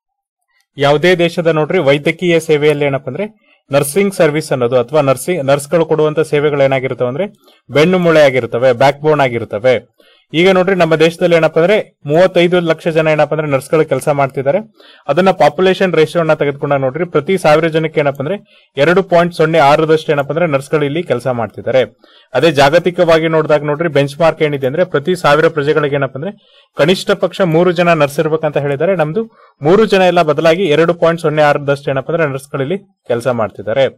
ಯಾವುದೇ ದೇಶದ ನೋಡ್ರಿ ವೈದ್ಯಕೀಯ ಸೇವೆಯಲ್ಲಿ ಏನಪ್ಪ ಅಂದ್ರೆ ನರ್ಸಿಂಗ್ ಸರ್ವಿಸ್ ಅನ್ನೋದು ಅಥವಾ ನರ್ಸಿಂಗ್ ನರ್ಸ್ಗಳು ಕೊಡುವಂತ ಸೇವೆಗಳು ಏನಾಗಿರ್ತವೆ ಅಂದ್ರೆ ಬೆನ್ನು ಮೂಳೆ ಆಗಿರ್ತವೆ ಬ್ಯಾಕ್ ಬೋನ್ ಆಗಿರ್ತವೆ ಈಗ ನೋಡ್ರಿ ನಮ್ಮ ದೇಶದಲ್ಲಿ ಏನಪ್ಪ ಅಂದ್ರೆ ಮೂವತ್ತೈದು ಲಕ್ಷ ಜನ ಏನಪ್ಪ ಅಂದ್ರೆ ನರ್ಸ್ಗಳು ಕೆಲಸ ಮಾಡ್ತಿದ್ದಾರೆ ಅದನ್ನ ಪಾಪ್ಯುಲೇಷನ್ ರೇಷಿಯೋನ ತೆಗೆದುಕೊಂಡಾಗ ನೋಡ್ರಿ ಪ್ರತಿ ಸಾವಿರ ಜನಕ್ಕೆ ಏನಪ್ಪ ಅಂದ್ರೆ ಎರಡು ಪಾಯಿಂಟ್ ಸೊನ್ನೆ ಆರದಷ್ಟು ಏನಪ್ಪ ಅಂದ್ರೆ ನರ್ಸ್ಗಳು ಇಲ್ಲಿ ಕೆಲಸ ಮಾಡ್ತಿದ್ದಾರೆ ಅದೇ ಜಾಗತಿಕವಾಗಿ ನೋಡಿದಾಗ ನೋಡ್ರಿ ಬೆಂಚ್ ಮಾರ್ಕ್ ಏನಿದೆ ಅಂದ್ರೆ ಪ್ರತಿ ಸಾವಿರ ಪ್ರಜೆಗಳಿಗೆ ಏನಪ್ಪ ಅಂದ್ರೆ ಕನಿಷ್ಠ ಪಕ್ಷ ಮೂರು ಜನ ನರ್ಸ್ ಇರ್ಬೇಕಂತ ಹೇಳಿದ್ದಾರೆ ನಮ್ದು ಮೂರು ಜನ ಎಲ್ಲ ಬದಲಾಗಿ ಎರಡು ಪಾಯಿಂಟ್ ಸೊನ್ನೆ ಆರದಷ್ಟು ಏನಪ್ಪ ಅಂದ್ರೆ ನರ್ಸ್ಗಳಲ್ಲಿ ಕೆಲಸ ಮಾಡ್ತಿದ್ದಾರೆ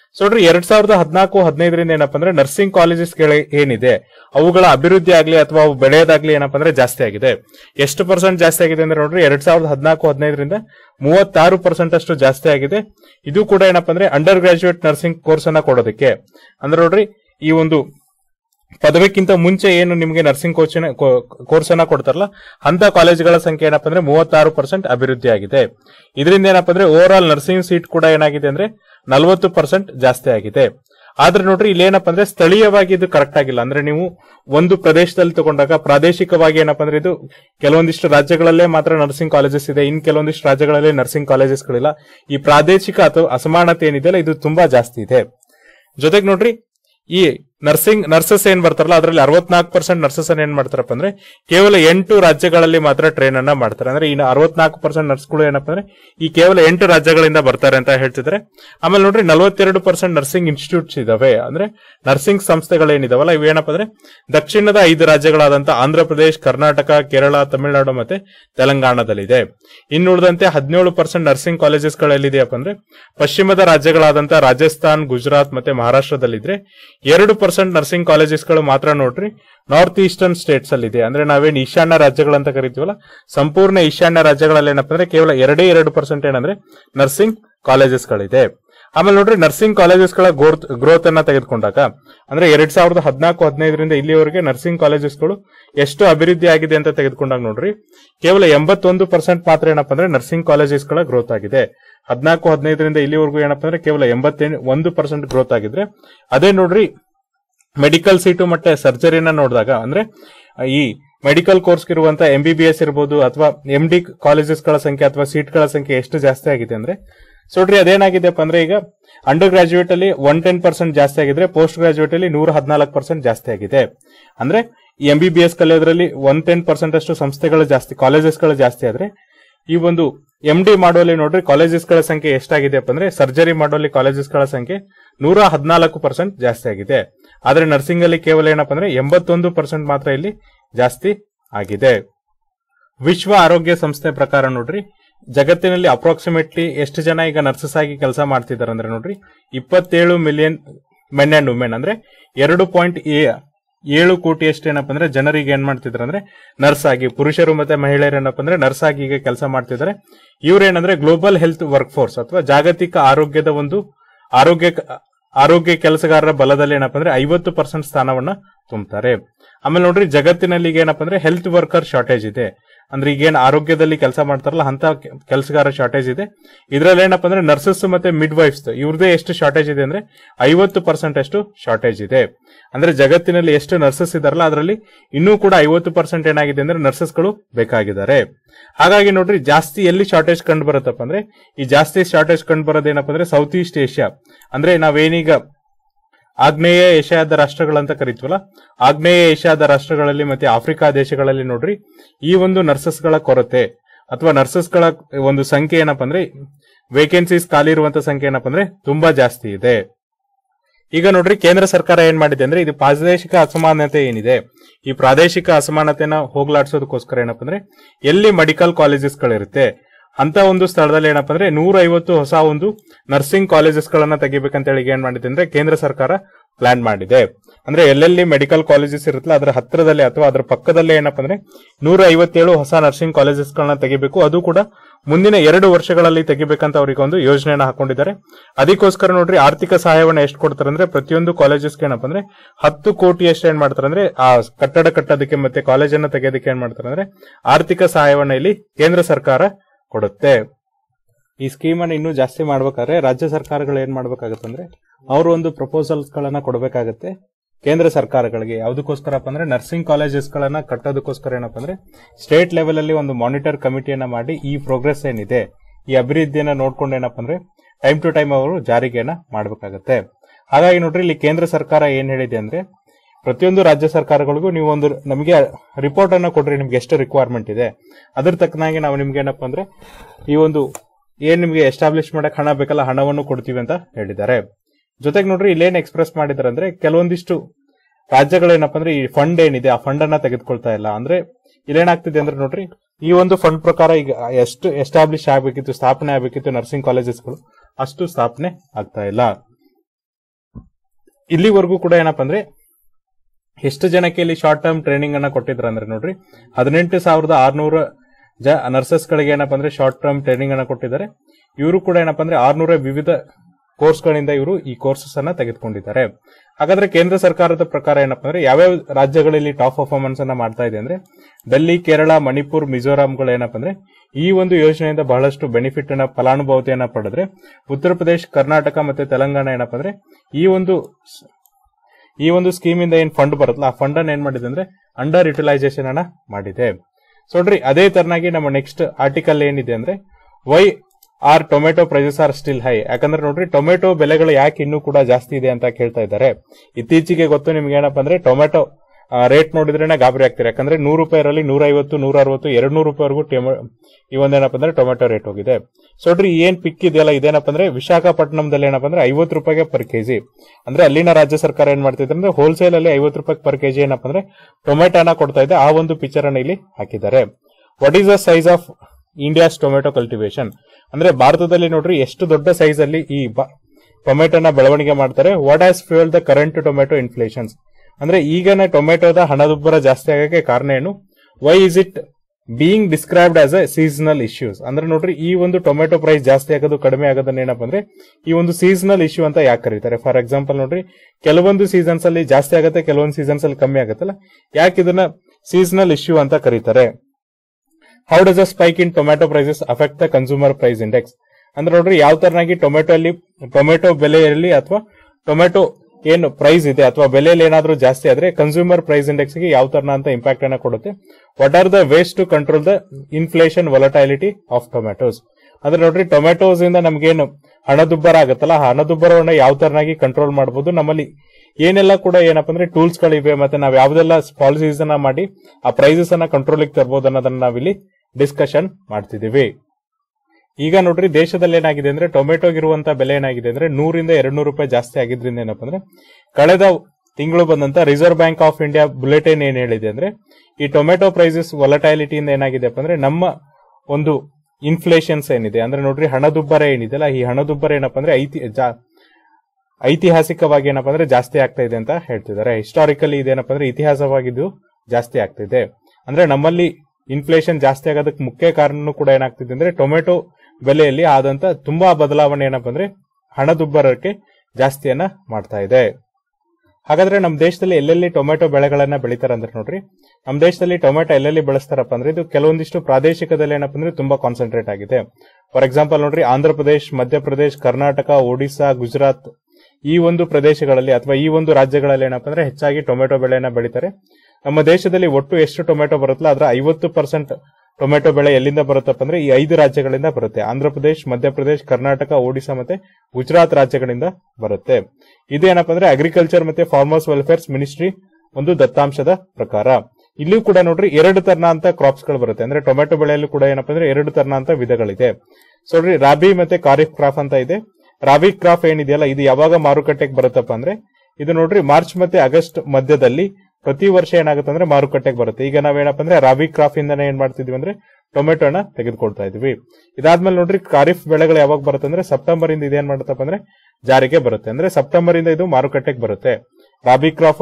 ಸೊ ನೋಡ್ರಿ ಎರಡ್ ಸಾವಿರದ ಹದಿನಾಲ್ಕು ಹದಿನೈದರಿಂದ ಏನಪ್ಪಾ ಅಂದ್ರೆ ನರ್ಸಿಂಗ್ ಕಾಲೇಜಸ್ ಏನಿದೆ ಅವುಗಳ ಅಭಿವೃದ್ಧಿ ಆಗ್ಲಿ ಅಥವಾ ಅವು ಬೆಳೆಯೋದಾಗ್ಲಿ ಏನಪ್ಪಾ ಅಂದ್ರೆ ಜಾಸ್ತಿ ಆಗಿದೆ ಎಷ್ಟು ಪರ್ಸೆಂಟ್ ಜಾಸ್ತಿ ಆಗಿದೆ ಅಂದ್ರೆ ನೋಡ್ರಿ ಎರಡ್ ಸಾವಿರದ ಹದಿನಾಲ್ಕು ಹದಿನೈದರಿಂದ ಮೂವತ್ತಾರು ಪರ್ಸೆಂಟ್ ಅಷ್ಟು ಜಾಸ್ತಿ ಆಗಿದೆ ಇದು ಕೂಡ ಏನಪ್ಪಾ ಅಂದ್ರೆ ಅಂಡರ್ ಗ್ರಾಜುಯೇಟ್ ನರ್ಸಿಂಗ್ ಕೋರ್ಸ್ ಅನ್ನ ಕೊಡೋದಕ್ಕೆ ಅಂದ್ರೆ ನೋಡ್ರಿ ಈ ಒಂದು ಪದವಿಕ್ಕಿಂತ ಮುಂಚೆ ಏನು ನಿಮಗೆ ನರ್ಸಿಂಗ್ ಕೋಚಿನ ಕೋರ್ಸ್ ಅನ್ನ ಕೊಡ್ತಾರಲ್ಲ ಅಂತ ಕಾಲೇಜುಗಳ ಸಂಖ್ಯೆ ಏನಪ್ಪಾ ಅಂದ್ರೆ ಮೂವತ್ತಾರು ಪರ್ಸೆಂಟ್ ಅಭಿವೃದ್ಧಿ ಆಗಿದೆ ಇದರಿಂದ ಏನಪ್ಪಾ ಅಂದ್ರೆ ಓವರ್ ಆಲ್ ನರ್ಸಿಂಗ್ ಸೀಟ್ ಕೂಡ ಏನಾಗಿದೆ ಅಂದ್ರೆ ನಲವತ್ತು ಪರ್ಸೆಂಟ್ ಜಾಸ್ತಿ ಆಗಿದೆ ಆದ್ರೆ ನೋಡ್ರಿ ಇಲ್ಲಿ ಏನಪ್ಪಾ ಅಂದ್ರೆ ಸ್ಥಳೀಯವಾಗಿ ಇದು ಕರೆಕ್ಟ್ ಆಗಿಲ್ಲ ಅಂದ್ರೆ ನೀವು ಒಂದು ಪ್ರದೇಶದಲ್ಲಿ ತಗೊಂಡಾಗ ಪ್ರಾದೇಶಿಕವಾಗಿ ಏನಪ್ಪಾ ಅಂದ್ರೆ ಇದು ಕೆಲವೊಂದಿಷ್ಟು ರಾಜ್ಯಗಳಲ್ಲೇ ಮಾತ್ರ ನರ್ಸಿಂಗ್ ಕಾಲೇಜಸ್ ಇದೆ ಇನ್ ಕೆಲವೊಂದಿಷ್ಟು ರಾಜ್ಯಗಳಲ್ಲಿ ನರ್ಸಿಂಗ್ ಕಾಲೇಜಸ್ಗಳಿಲ್ಲ ಈ ಪ್ರಾದೇಶಿಕ ಅಥವಾ ಅಸಮಾನತೆ ಏನಿದೆಯಲ್ಲ ಇದು ತುಂಬಾ ಜಾಸ್ತಿ ಇದೆ ಜೊತೆಗೆ ನೋಡ್ರಿ ಈ ನರ್ಸಿಂಗ್ ನರ್ಸಸ್ ಏನ್ ಬರ್ತಾರಲ್ಲ ಅದರಲ್ಲಿ ಅರವತ್ನಾಲ್ಕು ಪರ್ಸೆಂಟ್ ನರ್ಸಸ್ ಏನ್ ಮಾಡ್ತಾರಪ್ಪ ಅಂದ್ರೆ ಕೇವಲ ಎಂಟು ರಾಜ್ಯಗಳಲ್ಲಿ ಮಾತ್ರ ಟ್ರೈನ್ ಅನ್ನ ಮಾಡ್ತಾರೆ ಅಂದ್ರೆ ಇನ್ನು ಅರವತ್ನಾಲ್ಕು ಪರ್ಸೆಂಟ್ ನರ್ಸ್ಗಳು ಏನಪ್ಪ ಅಂದ್ರೆ ಈ ಕೇವಲ ಎಂಟು ರಾಜ್ಯಗಳಿಂದ ಬರ್ತಾರೆ ಅಂತ ಹೇಳ್ತಿದ್ದಾರೆ ಆಮೇಲೆ ನೋಡ್ರಿ ನಲವತ್ತೆರಡು ಪರ್ಸೆಂಟ್ ನರ್ಸಿಂಗ್ ಇನ್ಸ್ಟಿಟ್ಯೂಟ್ಸ್ ಇದಾವೆ ಅಂದ್ರೆ ನರ್ಸಿಂಗ್ ಸಂಸ್ಥೆಗಳೇನಿದಾವಲ್ಲ ಇವೇನಪ್ಪ ಅಂದ್ರೆ ದಕ್ಷಿಣದ ಐದು ರಾಜ್ಯಗಳಾದಂತಹ ಆಂಧ್ರ ಪ್ರದೇಶ್ ಕರ್ನಾಟಕ ಕೇರಳ ತಮಿಳುನಾಡು ಮತ್ತೆ ತೆಲಂಗಾಣದಲ್ಲಿದೆ ಇನ್ನುಳಿದಂತೆ ಹದಿನೇಳು ಪರ್ಸೆಂಟ್ ನರ್ಸಿಂಗ್ ಕಾಲೇಜಸ್ಗಳಲ್ಲಿದೆಯಪ್ಪ ಅಂದ್ರೆ ಪಶ್ಚಿಮದ ರಾಜ್ಯಗಳಾದಂತಹ ರಾಜಸ್ಥಾನ್ ಗುಜರಾತ್ ಮತ್ತೆ ಮಹಾರಾಷ್ಟ್ರದಲ್ಲಿದ್ರೆ ಎರಡು ಪರ್ಸೆಂಟ್ ನರ್ಸಿಂಗ್ ಕಾಲೇಜಸ್ಗಳು ಮಾತ್ರ ನೋಡ್ರಿ ನಾರ್ತ್ ಈಸ್ಟರ್ನ್ ಸ್ಟೇಟ್ಸ್ ಅಲ್ಲಿ ಇದೆ ಅಂದ್ರೆ ನಾವೇನ್ ಈಶಾನ್ಯ ರಾಜ್ಯಗಳಂತ ಕರಿತೀವಲ್ಲ ಸಂಪೂರ್ಣ ಈಶಾನ್ಯ ರಾಜ್ಯಗಳಲ್ಲಿ ಏನಪ್ಪ ಅಂದ್ರೆ ಕೇವಲ ಎರಡೇ ಎರಡು ಪರ್ಸೆಂಟ್ ಏನಂದ್ರೆ ನರ್ಸಿಂಗ್ ಕಾಲೇಜಸ್ಗಳಿದೆ ಆಮೇಲೆ ನೋಡ್ರಿ ನರ್ಸಿಂಗ್ ಕಾಲೇಜಸ್ಗಳ ಗ್ರೋತ್ ಗ್ರೋತ್ ಅನ್ನ ತೆಗೆದುಕೊಂಡಾಗ ಅಂದ್ರೆ ಎರಡ್ ಸಾವಿರದ ಹದಿನಾಲ್ಕು ಹದಿನೈದರಿಂದ ಇಲ್ಲಿವರೆಗೆ ನರ್ಸಿಂಗ್ ಕಾಲೇಜಸ್ಗಳು ಎಷ್ಟು ಅಭಿವೃದ್ಧಿ ಆಗಿದೆ ಅಂತ ತೆಗೆದುಕೊಂಡಾಗ ನೋಡ್ರಿ ಕೇವಲ ಎಂಬತ್ತೊಂದು ಪರ್ಸೆಂಟ್ ಮಾತ್ರ ಏನಪ್ಪಾ ಅಂದ್ರೆ ನರ್ಸಿಂಗ್ ಕಾಲೇಜಸ್ಗಳ ಗ್ರೋತ್ ಆಗಿದೆ ಹದಿನಾಲ್ಕು ಹದಿನೈದರಿಂದ ಇಲ್ಲಿವರೆಗೂ ಏನಪ್ಪಾ ಅಂದ್ರೆ ಕೇವಲ ಎಂಬತ್ತೆಂಟು ಒಂದು ಪರ್ಸೆಂಟ್ ಗ್ರೋತ್ ಆಗಿದ್ರೆ ಅದೇ ನೋಡ್ರಿ ಮೆಡಿಕಲ್ ಸೀಟು ಮತ್ತೆ ಸರ್ಜರಿನ ನೋಡಿದಾಗ ಅಂದ್ರೆ ಈ ಮೆಡಿಕಲ್ ಕೋರ್ಸ್ ಇರುವಂತ ಎಂ ಬಿ ಬಿ ಎಸ್ ಇರಬಹುದು ಅಥವಾ ಎಂ ಡಿ ಕಾಲೇಜಸ್ಗಳ ಸಂಖ್ಯೆ ಅಥವಾ ಸೀಟ್ಗಳ ಸಂಖ್ಯೆ ಎಷ್ಟು ಜಾಸ್ತಿ ಆಗಿದೆ ಅಂದ್ರೆ ಸೊ ನೋಡ್ರಿ ಅದೇನಾಗಿದೆಪ್ಪ ಅಂದ್ರೆ ಈಗ ಅಂಡರ್ ಗ್ರಾಜುಯೇಟ್ ಅಲ್ಲಿ ಒನ್ ಟೆನ್ ಪರ್ಸೆಂಟ್ ಜಾಸ್ತಿ ಆಗಿದ್ರೆ ಪೋಸ್ಟ್ ಗ್ರಾಜುಯೇಟ್ ಅಲ್ಲಿ ನೂರ ಹದಿನಾಲ್ಕು ಪರ್ಸೆಂಟ್ ಜಾಸ್ತಿ ಆಗಿದೆ ಅಂದ್ರೆ ಎಂ ಬಿ ಬಿ ಎಸ್ ಕಲಿಯೋದ್ರಲ್ಲಿ ಒನ್ ಟೆನ್ ಪರ್ಸೆಂಟ್ ಅಷ್ಟು ಸಂಸ್ಥೆಗಳು ಜಾಸ್ತಿ ಕಾಲೇಜಸ್ಗಳು ಜಾಸ್ತಿ ಆದ್ರೆ ಈ ಒಂದು ಎಂ ಡಿ ಮಾಡೋಲ್ಲಿ ನೋಡ್ರಿ ಕಾಲೇಜಸ್ಗಳ ಸಂಖ್ಯೆ ಎಷ್ಟಾಗಿದೆಪ್ಪ ಅಂದ್ರೆ ಸರ್ಜರಿ ಮಾಡೋಲ್ಲಿ ಕಾಲೇಜಸ್ಗಳ ಸಂಖ್ಯೆ ನೂರ ಹದಿನಾಲ್ಕು ಪರ್ಸೆಂಟ್ ಜಾಸ್ತಿ ಆಗಿದೆ ಆದ್ರೆ ನರ್ಸಿಂಗ್ ಅಲ್ಲಿ ಕೇವಲ ಏನಪ್ಪಾ ಅಂದ್ರೆ ಎಂಬತ್ತೊಂದು ಪರ್ಸೆಂಟ್ ಮಾತ್ರ ಇಲ್ಲಿ ಜಾಸ್ತಿ ಆಗಿದೆ ವಿಶ್ವ ಆರೋಗ್ಯ ಸಂಸ್ಥೆ ಪ್ರಕಾರ ನೋಡ್ರಿ ಜಗತ್ತಿನಲ್ಲಿ ಅಪ್ರಾಕ್ಸಿಮೇಟ್ಲಿ ಎಷ್ಟು ಜನ ಈಗ ನರ್ಸಸ್ ಆಗಿ ಕೆಲಸ ಮಾಡ್ತಿದ್ದಾರೆ ಅಂದ್ರೆ ನೋಡ್ರಿ ಇಪ್ಪತ್ತೇಳು ಮಿಲಿಯನ್ ಮೆನ್ ಅಂಡ್ ವುಮೆನ್ ಅಂದ್ರೆ ಎರಡು ಪಾಯಿಂಟ್ ಏಳು ಕೋಟಿ ಅಷ್ಟು ಏನಪ್ಪ ಅಂದ್ರೆ ಜನರಿಗೆ ಏನ್ ಮಾಡ್ತಿದ್ದಾರೆ ಅಂದ್ರೆ ನರ್ಸ್ ಆಗಿ ಪುರುಷರು ಮತ್ತೆ ಮಹಿಳೆಯರು ಏನಪ್ಪ ಅಂದ್ರೆ ನರ್ಸ್ ಆಗಿ ಈಗ ಕೆಲಸ ಮಾಡ್ತಿದ್ದಾರೆ ಇವ್ರೇನಂದ್ರೆ ಗ್ಲೋಬಲ್ ಹೆಲ್ತ್ ವರ್ಕ್ ಫೋರ್ಸ್ ಅಥವಾ ಜಾಗತಿಕ ಆರೋಗ್ಯದ ಒಂದು ಆರೋಗ್ಯ ಆರೋಗ್ಯ ಕೆಲಸಗಾರರ ಬಲದಲ್ಲಿ ಏನಪ್ಪ ಅಂದ್ರೆ ಐವತ್ತು ಪರ್ಸೆಂಟ್ ಸ್ಥಾನವನ್ನ ತುಂಬುತ್ತಾರೆ ಆಮೇಲೆ ನೋಡ್ರಿ ಜಗತ್ತಿನಲ್ಲಿ ಈಗ ಏನಪ್ಪ ಅಂದ್ರೆ ಹೆಲ್ತ್ ವರ್ಕರ್ ಶಾರ್ಟೇಜ್ ಇದೆ ಅಂದ್ರೆ ಈಗೇನ್ ಆರೋಗ್ಯದಲ್ಲಿ ಕೆಲಸ ಮಾಡ್ತಾರಲ್ಲ ಅಂತ ಕೆಲಸಗಾರ ಶಾರ್ಟೇಜ್ ಇದೆ ಇದ್ರಲ್ಲಿ ಏನಪ್ಪ ಅಂದ್ರೆ ನರ್ಸಸ್ ಮತ್ತೆ ಮಿಡ್ ವೈಫ್ಸ್ ಇವ್ರದೇ ಎಷ್ಟು ಶಾರ್ಟೇಜ್ ಇದೆ ಅಂದ್ರೆ ಐವತ್ತು ಪರ್ಸೆಂಟ್ ಅಷ್ಟು ಶಾರ್ಟೇಜ್ ಇದೆ ಅಂದ್ರೆ ಜಗತ್ತಿನಲ್ಲಿ ಎಷ್ಟು ನರ್ಸಸ್ ಇದಾರಲ್ಲ ಅದರಲ್ಲಿ ಇನ್ನೂ ಕೂಡ ಐವತ್ತು ಪರ್ಸೆಂಟ್ ಏನಾಗಿದೆ ಅಂದ್ರೆ ನರ್ಸಸ್ಗಳು ಬೇಕಾಗಿದ್ದಾರೆ ಹಾಗಾಗಿ ನೋಡ್ರಿ ಜಾಸ್ತಿ ಎಲ್ಲಿ ಶಾರ್ಟೇಜ್ ಕಂಡು ಬರುತ್ತಪ್ಪ ಅಂದ್ರೆ ಈ ಜಾಸ್ತಿ ಶಾರ್ಟೇಜ್ ಕಂಡು ಬರೋದೇನಪ್ಪ ಅಂದ್ರೆ ಸೌತ್ ಈಸ್ಟ್ ಏಷ್ಯಾ ಅಂದ್ರೆ ನಾವೇನೀಗ ಆಗ್ನೇಯ ಏಷ್ಯಾದ ರಾಷ್ಟ್ರಗಳಂತ ಕರಿತೀವಲ್ಲ ಆಗ್ನೇಯ ಏಷ್ಯಾದ ರಾಷ್ಟ್ರಗಳಲ್ಲಿ ಮತ್ತೆ ಆಫ್ರಿಕಾ ದೇಶಗಳಲ್ಲಿ ನೋಡ್ರಿ ಈ ಒಂದು ನರ್ಸಸ್ಗಳ ಕೊರತೆ ಅಥವಾ ನರ್ಸಸ್ಗಳ ಒಂದು ಸಂಖ್ಯೆ ಏನಪ್ಪ ಅಂದ್ರೆ ವೇಕೆನ್ಸೀಸ್ ಖಾಲಿ ಇರುವಂತ ಸಂಖ್ಯೆ ಏನಪ್ಪ ಅಂದ್ರೆ ತುಂಬಾ ಜಾಸ್ತಿ ಇದೆ ಈಗ ನೋಡ್ರಿ ಕೇಂದ್ರ ಸರ್ಕಾರ ಏನ್ ಮಾಡಿದೆ ಅಂದ್ರೆ ಇದು ಪ್ರಾದೇಶಿಕ ಅಸಮಾನತೆ ಏನಿದೆ ಈ ಪ್ರಾದೇಶಿಕ ಅಸಮಾನತೆನ ಹೋಗ್ಲಾಡ್ಸೋದಕ್ಕೋಸ್ಕರ ಏನಪ್ಪ ಅಂದ್ರೆ ಎಲ್ಲಿ ಮೆಡಿಕಲ್ ಕಾಲೇಜಸ್ಗಳಿರುತ್ತೆ ಅಂತ ಒಂದು ಸ್ಥಳದಲ್ಲಿ ಏನಪ್ಪ ಅಂದ್ರೆ ನೂರ ಐವತ್ತು ಹೊಸ ಒಂದು ನರ್ಸಿಂಗ್ ಕಾಲೇಜಸ್ ಗಳನ್ನ ತೆಗಿಬೇಕಂತ ಹೇಳಿ ಏನ್ ಮಾಡಿದೆ ಅಂದ್ರೆ ಕೇಂದ್ರ ಸರ್ಕಾರ ಪ್ಲಾನ್ ಮಾಡಿದೆ ಅಂದ್ರೆ ಎಲ್ಲೆಲ್ಲಿ ಮೆಡಿಕಲ್ ಕಾಲೇಜಸ್ ಇರುತ್ತಲ್ಲ ಅದರ ಹತ್ತಿರದಲ್ಲಿ ಅಥವಾ ಅದರ ಪಕ್ಕದಲ್ಲೇ ಏನಪ್ಪ ಅಂದ್ರೆ ನೂರ ಐವತ್ತೇಳು ಹೊಸ ನರ್ಸಿಂಗ್ ಕಾಲೇಜಸ್ ಗಳನ್ನ ತೆಗಿಬೇಕು ಅದು ಕೂಡ ಮುಂದಿನ ಎರಡು ವರ್ಷಗಳಲ್ಲಿ ತೆಗಿಬೇಕಂತ ಅವರಿಗೆ ಒಂದು ಯೋಜನೆಯನ್ನ ಹಾಕೊಂಡಿದ್ದಾರೆ ಅದಕ್ಕೋಸ್ಕರ ನೋಡ್ರಿ ಆರ್ಥಿಕ ಸಹಾಯವನ್ನ ಎಷ್ಟು ಕೊಡ್ತಾರೆ ಅಂದ್ರೆ ಪ್ರತಿಯೊಂದು ಕಾಲೇಜಸ್ಗೆ ಏನಪ್ಪ ಅಂದ್ರೆ ಹತ್ತು ಕೋಟಿ ಎಷ್ಟು ಏನ್ ಮಾಡ್ತಾರೆ ಅಂದ್ರೆ ಆ ಕಟ್ಟಡ ಕಟ್ಟೋದಕ್ಕೆ ಮತ್ತೆ ಕಾಲೇಜನ್ನ ತೆಗೆಯೋದಕ್ಕೆ ಏನ್ ಮಾಡ್ತಾರೆ ಅಂದ್ರೆ ಆರ್ಥಿಕ ಸಹಾಯವನ್ನ ಇಲ್ಲಿ ಕೇಂದ್ರ ಸರ್ಕಾರ ಕೊಡುತ್ತೆ ಈ ಸ್ಕೀಮ್ ಅನ್ನು ಇನ್ನೂ ಜಾಸ್ತಿ ಮಾಡ್ಬೇಕಾದ್ರೆ ರಾಜ್ಯ ಸರ್ಕಾರಗಳು ಏನ್ ಮಾಡ್ಬೇಕಾಗತ್ತೆ ಅಂದ್ರೆ ಅವರು ಒಂದು ಪ್ರಪೋಸಲ್ಸ್ ಗಳನ್ನ ಕೊಡಬೇಕಾಗತ್ತೆ ಕೇಂದ್ರ ಸರ್ಕಾರಗಳಿಗೆ ಯಾವುದಕ್ಕೋಸ್ಕರಪ್ಪ ಅಂದ್ರೆ ನರ್ಸಿಂಗ್ ಕಾಲೇಜಸ್ ಗಳನ್ನ ಕಟ್ಟೋದಕ್ಕೋಸ್ಕರ ಏನಪ್ಪ ಅಂದ್ರೆ ಸ್ಟೇಟ್ ಲೆವೆಲ್ ಅಲ್ಲಿ ಒಂದು ಮಾನಿಟರ್ ಕಮಿಟಿಯನ್ನ ಮಾಡಿ ಈ ಪ್ರೋಗ್ರೆಸ್ ಏನಿದೆ ಈ ಅಭಿವೃದ್ಧಿಯನ್ನ ನೋಡ್ಕೊಂಡು ಏನಪ್ಪ ಅಂದ್ರೆ ಟೈಮ್ ಟು ಟೈಮ್ ಅವರು ಜಾರಿಗೆಯನ್ನ ಮಾಡಬೇಕಾಗತ್ತೆ ಹಾಗಾಗಿ ನೋಡ್ರಿ ಇಲ್ಲಿ ಕೇಂದ್ರ ಸರ್ಕಾರ ಏನ್ ಹೇಳಿದೆ ಅಂದ್ರೆ ಪ್ರತಿಯೊಂದು ರಾಜ್ಯ ಸರ್ಕಾರಗಳಿಗೂ ನೀವು ಒಂದು ನಮಗೆ ರಿಪೋರ್ಟ್ ಅನ್ನ ಕೊಡ್ರಿ ನಿಮ್ಗೆ ಎಷ್ಟು ರಿಕ್ವೈರ್ಮೆಂಟ್ ಇದೆ ಅದ್ರ ತಕ್ಕನಾಗಿ ನಾವು ನಿಮ್ಗೆ ಏನಪ್ಪ ಅಂದ್ರೆ ಈ ಒಂದು ಏನ್ ನಿಮ್ಗೆ ಎಸ್ಟಾಬ್ಲಿಷ್ ಮಾಡಕ್ ಹಣ ಬೇಕಲ್ಲ ಹಣವನ್ನು ಕೊಡ್ತೀವಿ ಅಂತ ಹೇಳಿದ್ದಾರೆ ಜೊತೆಗೆ ನೋಡ್ರಿ ಇಲ್ಲೇನ್ ಎಕ್ಸ್ಪ್ರೆಸ್ ಮಾಡಿದಾರೆ ಅಂದ್ರೆ ಕೆಲವೊಂದಿಷ್ಟು ರಾಜ್ಯಗಳೇನಪ್ಪ ಅಂದ್ರೆ ಈ ಫಂಡ್ ಏನಿದೆ ಆ ಫಂಡ್ ಅನ್ನ ತೆಗೆದುಕೊಳ್ತಾ ಇಲ್ಲ ಅಂದ್ರೆ ಇಲ್ಲೇನಾಗ್ತಿದೆ ಅಂದ್ರೆ ನೋಡ್ರಿ ಈ ಒಂದು ಫಂಡ್ ಪ್ರಕಾರ ಈಗ ಎಷ್ಟು ಎಸ್ಟಾಬ್ಲಿಷ್ ಆಗಬೇಕಿತ್ತು ಸ್ಥಾಪನೆ ಆಗಬೇಕಿತ್ತು ನರ್ಸಿಂಗ್ ಕಾಲೇಜಸ್ಗಳು ಅಷ್ಟು ಸ್ಥಾಪನೆ ಆಗ್ತಾ ಇಲ್ಲ ಇಲ್ಲಿವರೆಗೂ ಕೂಡ ಏನಪ್ಪಾ ಅಂದ್ರೆ ಎಷ್ಟು ಜನಕ್ಕೆ ಇಲ್ಲಿ ಶಾರ್ಟ್ ಟರ್ಮ್ ಟ್ರೈನಿಂಗ್ ಅನ್ನ ಕೊಟ್ಟಿದ್ರ ಅಂದ್ರೆ ನೋಡ್ರಿ ಹದಿನೆಂಟು ಸಾವಿರದ ಆರ್ನೂರ ಜ ನರ್ಸಸ್ ಗಳಿಗೆ ಏನಪ್ಪಾ ಅಂದ್ರೆ ಶಾರ್ಟ್ ಟರ್ಮ್ ಟ್ರೈನಿಂಗ್ ಅನ್ನ ಕೊಟ್ಟಿದ್ದಾರೆ ಇವರು ಕೂಡ ಏನಪ್ಪಾ ಅಂದ್ರೆ ಆರ್ನೂರ ವಿವಿಧ ಕೋರ್ಸ್ ಗಳಿಂದ ಇವರು ಈ ಕೋರ್ಸಸ್ ಅನ್ನ ತೆಗೆದುಕೊಂಡಿದ್ದಾರೆ ಹಾಗಾದ್ರೆ ಕೇಂದ್ರ ಸರ್ಕಾರದ ಪ್ರಕಾರ ಏನಪ್ಪಾ ಅಂದ್ರೆ ಯಾವ್ಯಾವ ರಾಜ್ಯಗಳಲ್ಲಿ ಟಾಪ್ ಪರ್ಫಾರ್ಮೆನ್ಸ್ ಅನ್ನ ಮಾಡ್ತಾ ಇದೆ ಅಂದ್ರೆ ಡೆಲ್ಲಿ ಕೇರಳ ಮಣಿಪುರ್ ಮಿಜೋರಾಂಗಳು ಏನಪ್ಪಾ ಅಂದ್ರೆ ಈ ಒಂದು ಯೋಜನೆಯಿಂದ ಬಹಳಷ್ಟು ಬೆನಿಫಿಟ್ ಅನ್ನ ಫಲಾನುಭವತೆಯನ್ನ ಪಡೆದ್ರೆ ಉತ್ತರ ಪ್ರದೇಶ ಕರ್ನಾಟಕ ಮತ್ತೆ ತೆಲಂಗಾಣ ಏನಪ್ಪಾ ಅಂದ್ರೆ ಈ ಒಂದು ಈ ಒಂದು ಸ್ಕೀಮ್ ಇಂದ ಏನ್ ಫಂಡ್ ಬರುತ್ತಲ್ಲ ಆ ಫಂಡ್ ಅನ್ನ ಏನ್ ಮಾಡಿದೆ ಅಂದ್ರೆ ಅಂಡರ್ ಯುಟಿಲೈಸೇಷನ್ ಅನ್ನ ಮಾಡಿದೆ ಸೊ ನೋಡ್ರಿ ಅದೇ ತರನಾಗಿ ನಮ್ಮ ನೆಕ್ಸ್ಟ್ ಆರ್ಟಿಕಲ್ ಏನಿದೆ ಅಂದ್ರೆ why are tomato prices are still high ಯಾಕಂದ್ರೆ ನೋಡ್ರಿ ಟೊಮೆಟೊ ಬೆಲೆಗಳು ಯಾಕೆ ಇನ್ನೂ ಕೂಡ ಜಾಸ್ತಿ ಇದೆ ಅಂತ ಕೇಳ್ತಾ ಇದ್ದಾರೆ ಇತ್ತೀಚೆಗೆ ಗೊತ್ತು ನಿಮ್ಗೆ ಏನಪ್ಪಾ ಅಂದ್ರೆ ಟೊಮೆಟೊ ರೇಟ್ ನೋಡಿದ್ರೆ ಗಾಬರಿ ಆಗ್ತಾರೆ ಯಾಕಂದ್ರೆ ನೂರು ರೂಪಾಯಿರಲ್ಲಿ ನೂರ ಐವತ್ತು ನೂರ ಅರವತ್ತು ಎರಡ್ ನೂರು ರೂಪಾಯಿವರೆಗೂ ಈ ಒಂದೇನಪ್ಪ ಅಂದ್ರೆ ಟೊಮೆಟೊ ರೇಟ್ ಹೋಗಿದೆ ಸೊ ನೋಡ್ರಿ ಏನ್ ಪಿಕ್ ಇದೆಯಲ್ಲ ಇದೇನಪ್ಪ ಅಂದ್ರೆ ವಿಶಾಖಪಟ್ಟಣಂದಲ್ಲಿ ಏನಪ್ಪ ಅಂದ್ರೆ ಐವತ್ತು ರೂಪಾಯಿಗೆ ಪರ್ ಕೆಜಿ ಅಂದ್ರೆ ಅಲ್ಲಿನ ರಾಜ್ಯ ಸರ್ಕಾರ ಏನ್ ಮಾಡ್ತಿದ್ರೆ ಅಂದ್ರೆ ಹೋಲ್ಸೇಲ್ ಅಲ್ಲಿ ಐವತ್ತು ರೂಪಾಯಿ ಪರ್ ಕೆಜಿ ಏನಪ್ಪ ಅಂದ್ರೆ ಟೊಮೆಟೊನ ಕೊಡ್ತಾ ಇದೆ ಆ ಒಂದು ಪಿಕ್ಚರ್ ಅನ್ನ ಇಲ್ಲಿ ಹಾಕಿದ್ದಾರೆ what is the size of India's tomato cultivation ಅಂದ್ರೆ ಭಾರತದಲ್ಲಿ ನೋಡ್ರಿ ಎಷ್ಟು ದೊಡ್ಡ ಸೈಜ್ ಅಲ್ಲಿ ಈ ಟೊಮೆಟೊನ ಬೆಳವಣಿಗೆ ಮಾಡ್ತಾರೆ what has fuel the current tomato inflations ಅಂದ್ರೆ ಈಗನ ಟೊಮೆಟೊದ ಹಣದುಬ್ಬರ ಜಾಸ್ತಿ ಆಗಕ್ಕೆ ಕಾರಣ ಏನು why is it being described as a seasonal issues ಅಂದ್ರೆ ನೋಡ್ರಿ ಈ ಒಂದು ಟೊಮೆಟೊ ಪ್ರೈಸ್ ಜಾಸ್ತಿ ಆಗೋದು ಕಡಿಮೆ ಆಗೋದನ್ನ ಏನಪ್ಪ ಅಂದ್ರೆ ಈ ಒಂದು ಸೀಸನಲ್ ಇಶ್ಯೂ ಅಂತ ಯಾಕೆ ಕರೀತಾರೆ ಫಾರ್ ಎಕ್ಸಾಂಪಲ್ ನೋಡ್ರಿ ಕೆಲವೊಂದು ಸೀಸನ್ಸ್ ಅಲ್ಲಿ ಜಾಸ್ತಿ ಆಗುತ್ತೆ ಕೆಲವೊಂದು ಸೀಸನ್ಸ್ ಅಲ್ಲಿ ಕಮ್ಮಿ ಆಗುತ್ತಲ್ಲ ಯಾಕೆ ಇದನ್ನ ಸೀಸನಲ್ ಇಶ್ಯೂ ಅಂತ ಕರೀತಾರೆ how does a spike in tomato prices affect the consumer price index ಅಂದ್ರೆ ನೋಡ್ರಿ ಯಾವ ತರನಾಗಿ ಟೊಮೆಟೊ ಅಲ್ಲಿ ಟೊಮೆಟೊ ಬೆಲೆ ಇರಲಿ ಅಥವಾ ಟೊಮೆಟೊ ಏನು ಪ್ರೈಸ್ ಇದೆ ಅಥವಾ ಬೆಲೆಯಲ್ಲಿ ಏನಾದ್ರೂ ಜಾಸ್ತಿ ಆದ್ರೆ ಕನ್ಸ್ಯೂಮರ್ ಪ್ರೈಸ್ ಇಂಡೆಕ್ಸ್ ಗೆ ಯಾವ ತರ ಅಂತ ಇಂಪ್ಯಾಕ್ಟ್ ಅನ್ನ ಕೊಡುತ್ತೆ what are the ways to control the inflation volatility of tomatoes ಅಂದ್ರೆ ನೋಡ್ರಿ ಟೊಮೆಟೋಸ್ ಇಂದ ನಮ್ಗೇನು ಹಣದುಬ್ಬರ ಆಗುತ್ತಲ್ಲ ಆ ಹಣದುಬ್ಬರವನ್ನ ಯಾವ ತರನಾಗಿ ಕಂಟ್ರೋಲ್ ಮಾಡಬಹುದು ನಮ್ಮಲ್ಲಿ ಏನೆಲ್ಲ ಕೂಡ ಏನಪ್ಪ ಅಂದ್ರೆ ಟೂಲ್ಸ್ ಗಳಿವೆ ಮತ್ತೆ ನಾವ್ ಯಾವ್ದೆಲ್ಲ ಪಾಲಿಸೀಸ್ ಅನ್ನ ಮಾಡಿ ಆ ಪ್ರೈಸಸ್ ಅನ್ನ ಕಂಟ್ರೋಲಿಗೆ ತರಬಹುದು ಅನ್ನೋದನ್ನ ನಾವಿಲ್ಲಿ ಡಿಸ್ಕಷನ್ ಮಾಡ್ತಿದೀವಿ ಈಗ ನೋಡ್ರಿ ದೇಶದಲ್ಲಿ ಏನಾಗಿದೆ ಅಂದ್ರೆ ಟೊಮೆಟೊಗಿರುವಂತ ಬೆಲೆ ಏನಾಗಿದೆ ಅಂದ್ರೆ ನೂರಿಂದ ಎರಡ್ ನೂರು ರೂಪಾಯಿ ಜಾಸ್ತಿ ಆಗಿದ್ರಿಂದ ಏನಪ್ಪ ಅಂದ್ರೆ ಕಳೆದ ತಿಂಗಳು ಬಂದಂತ Reserve Bank of India bulletin ಏನ್ ಹೇಳಿದೆ ಅಂದ್ರೆ ಈ ಟೊಮೆಟೊ ಪ್ರೈಸಸ್ ವೊಲಟೈಲಿಟಿಯಿಂದ ಏನಾಗಿದೆ ಅಂದ್ರೆ ನಮ್ಮ ಒಂದು ಇನ್ಫ್ಲೇಷನ್ಸ್ ಏನಿದೆ ಅಂದ್ರೆ ನೋಡ್ರಿ ಹಣದುಬ್ಬರ ಏನಿದೆಲ್ಲ ಈ ಹಣದುಬ್ಬರ ಏನಪ್ಪ ಅಂದ್ರೆ ಐತಿ ಜಾ- ಐತಿಹಾಸಿಕವಾಗಿ ಏನಪ್ಪ ಅಂದ್ರೆ ಜಾಸ್ತಿ ಆಗ್ತಾ ಇದೆ ಅಂತ ಹೇಳ್ತಿದ್ದಾರೆ ಹಿಸ್ಟಾರಿಕಲಿ ಇದೇನಪ್ಪ ಅಂದ್ರೆ ಇತಿಹಾಸವಾಗಿದ್ದು ಜಾಸ್ತಿ ಆಗ್ತಿದೆ ಅಂದ್ರೆ ನಮ್ಮಲ್ಲಿ ಇನ್ಫ್ಲೇಷನ್ ಜಾಸ್ತಿ ಆಗೋದಕ್ಕೆ ಮುಖ್ಯ ಕಾರಣನೂ ಕೂಡ ಏನಾಗ್ತಿದೆ ಅಂದ್ರೆ ಟೊಮೆಟೊ ಬೆಲೆಯಲ್ಲಿ ಆದಂತ ತುಂಬಾ ಬದಲಾವಣೆ ಏನಪ್ಪ ಅಂದ್ರೆ ಹಣದುಬ್ಬರಕ್ಕೆ ಜಾಸ್ತಿಯನ್ನ ಮಾಡ್ತಾ ಇದೆ ಹಾಗಾದ್ರೆ ನಮ್ಮ ದೇಶದಲ್ಲಿ ಎಲ್ಲೆಲ್ಲಿ ಟೊಮೆಟೊ ಬೆಳೆಗಳನ್ನ ಬೆಳಿತಾರೆ ಅಂದ್ರೆ ನೋಡ್ರಿ ನಮ್ಮ ದೇಶದಲ್ಲಿ ಟೊಮೆಟೊ ಎಲ್ಲೆಲ್ಲಿ ಬೆಳೆಸ್ತಾರಪ್ಪ ಅಂದ್ರೆ ಇದು ಕೆಲವೊಂದಿಷ್ಟು ಪ್ರಾದೇಶಿಕದಲ್ಲಿ ಏನಪ್ಪ ಅಂದ್ರೆ ತುಂಬಾ ಕಾನ್ಸಂಟ್ರೇಟ್ ಆಗಿದೆ ಫಾರ್ ಎಕ್ಸಾಂಪಲ್ ನೋಡ್ರಿ ಆಂಧ್ರ ಪ್ರದೇಶ್ ಮಧ್ಯಪ್ರದೇಶ್ ಕರ್ನಾಟಕ ಒಡಿಶಾ ಗುಜರಾತ್ ಈ ಒಂದು ಪ್ರದೇಶಗಳಲ್ಲಿ ಅಥವಾ ಈ ಒಂದು ರಾಜ್ಯಗಳಲ್ಲಿ ಏನಪ್ಪ ಅಂದ್ರೆ ಹೆಚ್ಚಾಗಿ ಟೊಮೆಟೊ ಬೆಳೆಯನ್ನ ಬೆಳಿತಾರೆ ನಮ್ಮ ದೇಶದಲ್ಲಿ ಒಟ್ಟು ಎಷ್ಟು ಟೊಮೆಟೊ ಬರುತ್ತಲ್ಲ ಅದರ ಐವತ್ತು ಪರ್ಸೆಂಟ್ ಟೊಮೆಟೊ ಬೆಳೆ ಎಲ್ಲಿಂದ ಬರುತ್ತಪ್ಪ ಅಂದ್ರೆ ಈ ಐದು ರಾಜ್ಯಗಳಿಂದ ಬರುತ್ತೆ ಆಂಧ್ರ ಪ್ರದೇಶ್ ಮಧ್ಯಪ್ರದೇಶ್ ಕರ್ನಾಟಕ ಒಡಿಶಾ ಮತ್ತೆ ಗುಜರಾತ್ ರಾಜ್ಯಗಳಿಂದ ಬರುತ್ತೆ ಇದೇನಪ್ಪ ಅಂದ್ರೆ ಅಗ್ರಿಕಲ್ಚರ್ ಮತ್ತೆ ಫಾರ್ಮರ್ಸ್ ವೆಲ್ಫೇರ್ಸ್ ಮಿನಿಸ್ಟ್ರಿ ಒಂದು ದತ್ತಾಂಶದ ಪ್ರಕಾರ ಇಲ್ಲಿಯೂ ಕೂಡ ನೋಡ್ರಿ ಎರಡು ತರನ ಅಂತ ಕ್ರಾಪ್ಸ್ ಗಳು ಬರುತ್ತೆ ಅಂದ್ರೆ ಟೊಮೆಟೊ ಬೆಳೆಯಲ್ಲೂ ಕೂಡ ಏನಪ್ಪ ಅಂದ್ರೆ ಎರಡು ತರನ ಅಂತ ವಿಧಗಳಿದೆ ಸೊ ನೋಡ್ರಿ ರಾಬಿ ಮತ್ತೆ ಖಾರಿಫ್ ಕ್ರಾಪ್ ಅಂತ ಇದೆ ರಾಬಿ ಕ್ರಾಪ್ ಏನಿದೆಯಲ್ಲ ಇದು ಯಾವಾಗ ಮಾರುಕಟ್ಟೆಗೆ ಬರುತ್ತಪ್ಪ ಅಂದ್ರೆ ಇದು ನೋಡ್ರಿ ಮಾರ್ಚ್ ಮತ್ತೆ ಆಗಸ್ಟ್ ಮಧ್ಯದಲ್ಲಿ ಪ್ರತಿ ವರ್ಷ ಏನಾಗುತ್ತೆ ಅಂದ್ರೆ ಮಾರುಕಟ್ಟೆಗೆ ಬರುತ್ತೆ ಈಗ ನಾವೇನಪ್ಪ ಅಂದ್ರೆ ರಾಬಿ ಕ್ರಾಪ್ ಇಂದಾನೆ ಏನ್ ಮಾಡ್ತಿದ್ವಿ ಅಂದ್ರೆ ಟೊಮೆಟೊನ ತೆಗೆದುಕೊಳ್ತಾ ಇದೀವಿ ಇದಾದ್ಮೇಲೆ ನೋಡ್ರಿ ಖಾರಿಫ್ ಬೆಳೆಗಳು ಯಾವಾಗ ಬರುತ್ತೆ ಅಂದ್ರೆ ಸೆಪ್ಟೆಂಬರ್ ಇಂದ ಇದೇನ್ ಮಾಡುತ್ತಪ್ಪ ಅಂದ್ರೆ ಜಾರಿಗೆ ಬರುತ್ತೆ ಅಂದ್ರೆ ಸೆಪ್ಟೆಂಬರ್ ಇಂದ ಇದು ಮಾರುಕಟ್ಟೆಗೆ ಬರುತ್ತೆ ರಾಬಿ ಕ್ರಾಪ್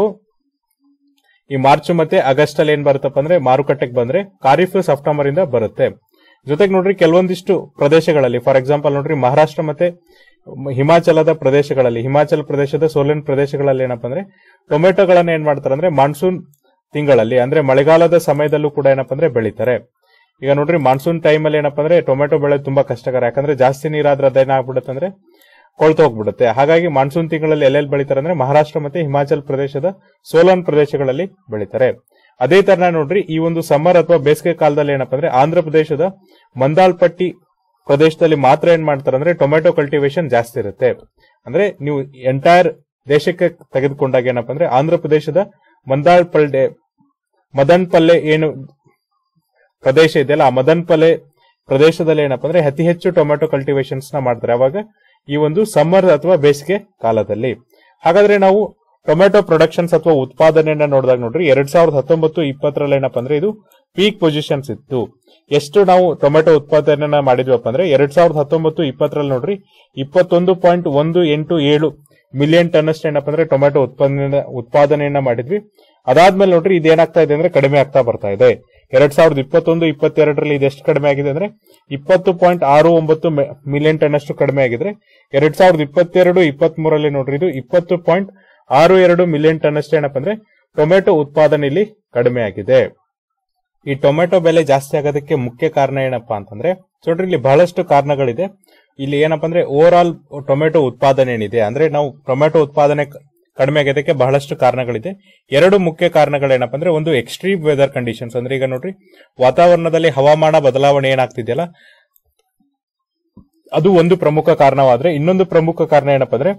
ಈ ಮಾರ್ಚ್ ಮತ್ತೆ ಆಗಸ್ಟ್ ಅಲ್ಲಿ ಏನ್ ಬರುತ್ತಪ್ಪ ಅಂದ್ರೆ ಮಾರುಕಟ್ಟೆಗೆ ಬಂದ್ರೆ ಖಾರಿಫ್ ಸೆಪ್ಟೆಂಬರ್ ಇಂದ ಬರುತ್ತೆ ಜೊತೆಗೆ ನೋಡ್ರಿ ಕೆಲವೊಂದಿಷ್ಟು ಪ್ರದೇಶಗಳಲ್ಲಿ ಫಾರ್ ಎಕ್ಸಾಂಪಲ್ ನೋಡ್ರಿ ಮಹಾರಾಷ್ಟ್ರ ಮತ್ತೆ ಹಿಮಾಚಲದ ಪ್ರದೇಶಗಳಲ್ಲಿ ಹಿಮಾಚಲ ಪ್ರದೇಶದ ಸೋಲನ್ ಪ್ರದೇಶಗಳಲ್ಲಿ ಏನಪ್ಪ ಅಂದ್ರೆ ಟೊಮೆಟೊಗಳನ್ನ ಏನ್ ಮಾಡ್ತಾರೆ ಅಂದ್ರೆ ಮಾನ್ಸೂನ್ ತಿಂಗಳಲ್ಲಿ ಅಂದ್ರೆ ಮಳೆಗಾಲದ ಸಮಯದಲ್ಲೂ ಕೂಡ ಏನಪ್ಪ ಅಂದ್ರೆ ಬೆಳಿತಾರೆ ಈಗ ನೋಡ್ರಿ ಮಾನ್ಸೂನ್ ಟೈಮ್ ಅಲ್ಲಿ ಏನಪ್ಪ ಅಂದ್ರೆ ಟೊಮೆಟೊ ಬೆಳೆ ತುಂಬಾ ಕಷ್ಟಕರ ಯಾಕಂದ್ರೆ ಜಾಸ್ತಿ ನೀರಾದ್ರೆ ಅದೇನಾಗ್ಬಿಡುತ್ತೆ ಅಂದ್ರೆ ಕೊಳ್ತು ಹೋಗ್ಬಿಡುತ್ತೆ ಹಾಗಾಗಿ ಮಾನ್ಸೂನ್ ತಿಂಗಳಲ್ಲಿ ಎಲ್ಲೆಲ್ಲಿ ಬೆಳಿತಾರೆ ಅಂದ್ರೆ ಮಹಾರಾಷ್ಟ್ರ ಮತ್ತೆ ಹಿಮಾಚಲ ಪ್ರದೇಶದ ಸೋಲನ್ ಪ್ರದೇಶಗಳಲ್ಲಿ ಬೆಳಿತಾರೆ ಅದೇ ತರ ನೋಡ್ರಿ ಈ ಒಂದು ಸಮ್ಮರ್ ಅಥವಾ ಬೇಸಿಗೆ ಕಾಲದಲ್ಲಿ ಏನಪ್ಪ ಅಂದ್ರೆ ಆಂಧ್ರ ಪ್ರದೇಶದ ಮಂದಾಲ್ಪಟ್ಟಿ ಪ್ರದೇಶದಲ್ಲಿ ಮಾತ್ರ ಏನ್ ಮಾಡ್ತಾರೆ ಅಂದ್ರೆ ಟೊಮೆಟೊ ಕಲ್ಟಿವೇಶನ್ ಜಾಸ್ತಿ ಇರುತ್ತೆ ಅಂದ್ರೆ ನೀವು ಎಂಟೈರ್ ದೇಶಕ್ಕೆ ತೆಗೆದುಕೊಂಡಾಗ ಏನಪ್ಪ ಅಂದ್ರೆ ಆಂಧ್ರ ಪ್ರದೇಶದ ಮಂದಾಳ್ಪಲ್ಲೆ ಮದನ್ ಪಲ್ಲೆ ಏನು ಪ್ರದೇಶ ಇದೆಯಲ್ಲ ಆ ಮದನ್ ಪಲ್ಲೆ ಪ್ರದೇಶದಲ್ಲಿ ಏನಪ್ಪ ಅಂದ್ರೆ ಅತಿ ಹೆಚ್ಚು ಟೊಮೆಟೊ ಕಲ್ಟಿವೇಶನ್ಸ್ ನ ಮಾಡ್ತಾರೆ ಅವಾಗ ಈ ಒಂದು ಸಮ್ಮರ್ ಅಥವಾ ಬೇಸಿಗೆ ಕಾಲದಲ್ಲಿ ಹಾಗಾದ್ರೆ ನಾವು ಟೊಮೆಟೊ ಪ್ರೊಡಕ್ಷನ್ಸ್ ಅಥವಾ ಉತ್ಪಾದನೆಯನ್ನ ನೋಡಿದಾಗ ನೋಡ್ರಿ ಎರಡ್ ಸಾವಿರದ ಹತ್ತೊಂಬತ್ತು ಇಪ್ಪತ್ತರಲ್ಲಿ ಏನಪ್ಪ ಅಂದ್ರೆ ಇದು ಪೀಕ್ ಪೊಸಿಷನ್ಸ್ ಇತ್ತು ಎಷ್ಟು ನಾವು ಟೊಮೆಟೊ ಉತ್ಪಾದನೆಯನ್ನ ಮಾಡಿದ್ವಪ್ಪ ಅಂದ್ರೆ ಎರಡ್ ಸಾವಿರದ ಹತ್ತೊಂಬತ್ತು ಇಪ್ಪತ್ತರಲ್ಲಿ ನೋಡ್ರಿ ಇಪ್ಪತ್ತೊಂದು ಪಾಯಿಂಟ್ ಒಂದು ಎಂಟು ಏಳು ಮಿಲಿಯನ್ ಟನ್ ಅಷ್ಟು ಏನಪ್ಪ ಅಂದ್ರೆ ಟೊಮೆಟೊ ಉತ್ಪಾದನೆ ಉತ್ಪಾದನೆಯನ್ನ ಮಾಡಿದ್ವಿ ಅದಾದ್ಮೇಲೆ ನೋಡ್ರಿ ಇದೇನಾಗ್ತಾ ಇದೆ ಅಂದ್ರೆ ಕಡಿಮೆ ಆಗ್ತಾ ಬರ್ತಾ ಇದೆ ಎರಡ್ ಸಾವಿರದ ಇಪ್ಪತ್ತೊಂದು ಇಪ್ಪತ್ತೆರಡರಲ್ಲಿ ಇದೆಷ್ಟು ಕಡಿಮೆ ಆಗಿದೆ ಅಂದ್ರೆ ಇಪ್ಪತ್ತು ಪಾಯಿಂಟ್ ಆರು ಒಂಬತ್ತು ಮಿಲಿಯನ್ ಟನ್ ಅಷ್ಟು ಕಡಿಮೆ ಆಗಿದ್ರೆ ಎರಡ್ ಸಾವಿರದ ಇಪ್ಪತ್ತೆರಡು ಇಪ್ಪತ್ತ್ ಮೂರಲ್ಲಿ ನೋಡ್ರಿ ಇದು ಇಪ್ಪತ್ತು ಪಾಯಿಂಟ್ ಆರು ಎರಡು ಮಿಲಿಯನ್ ಟನ್ ಅಷ್ಟು ಏನಪ್ಪ ಅಂದ್ರೆ ಟೊಮೆಟೊ ಉತ್ಪಾದನೆಯಲ್ಲಿ ಕಡಿಮೆ ಆಗಿದೆ ಈ ಟೊಮೆಟೊ ಬೆಲೆ ಜಾಸ್ತಿ ಆಗೋದಕ್ಕೆ ಮುಖ್ಯ ಕಾರಣ ಏನಪ್ಪಾ ಅಂತಂದ್ರೆ ನೋಡ್ರಿ ಇಲ್ಲಿ ಬಹಳಷ್ಟು ಕಾರಣಗಳಿದೆ ಇಲ್ಲಿ ಏನಪ್ಪಾ ಅಂದ್ರೆ ಓವರ್ ಆಲ್ ಟೊಮೆಟೊ ಉತ್ಪಾದನೆ ಏನಿದೆ ಅಂದ್ರೆ ನಾವು ಟೊಮೆಟೊ ಉತ್ಪಾದನೆ ಕ- ಕಡಿಮೆ ಆಗೋದಕ್ಕೆ ಬಹಳಷ್ಟು ಕಾರಣಗಳಿದೆ ಎರಡು ಮುಖ್ಯ ಕಾರಣಗಳೇನಪ್ಪ ಅಂದ್ರೆ ಒಂದು ಎಕ್ಸ್ಟ್ರೀಮ್ ವೆದರ್ ಕಂಡೀಷನ್ಸ್ ಅಂದ್ರೆ ಈಗ ನೋಡ್ರಿ ವಾತಾವರಣದಲ್ಲಿ ಹವಾಮಾನ ಬದಲಾವಣೆ ಏನಾಗ್ತಿದೆಯಲ್ಲ ಅದು ಒಂದು ಪ್ರಮುಖ ಕಾರಣವಾದ್ರೆ ಇನ್ನೊಂದು ಪ್ರಮುಖ ಕಾರಣ ಏನಪ್ಪಾ ಅಂದ್ರೆ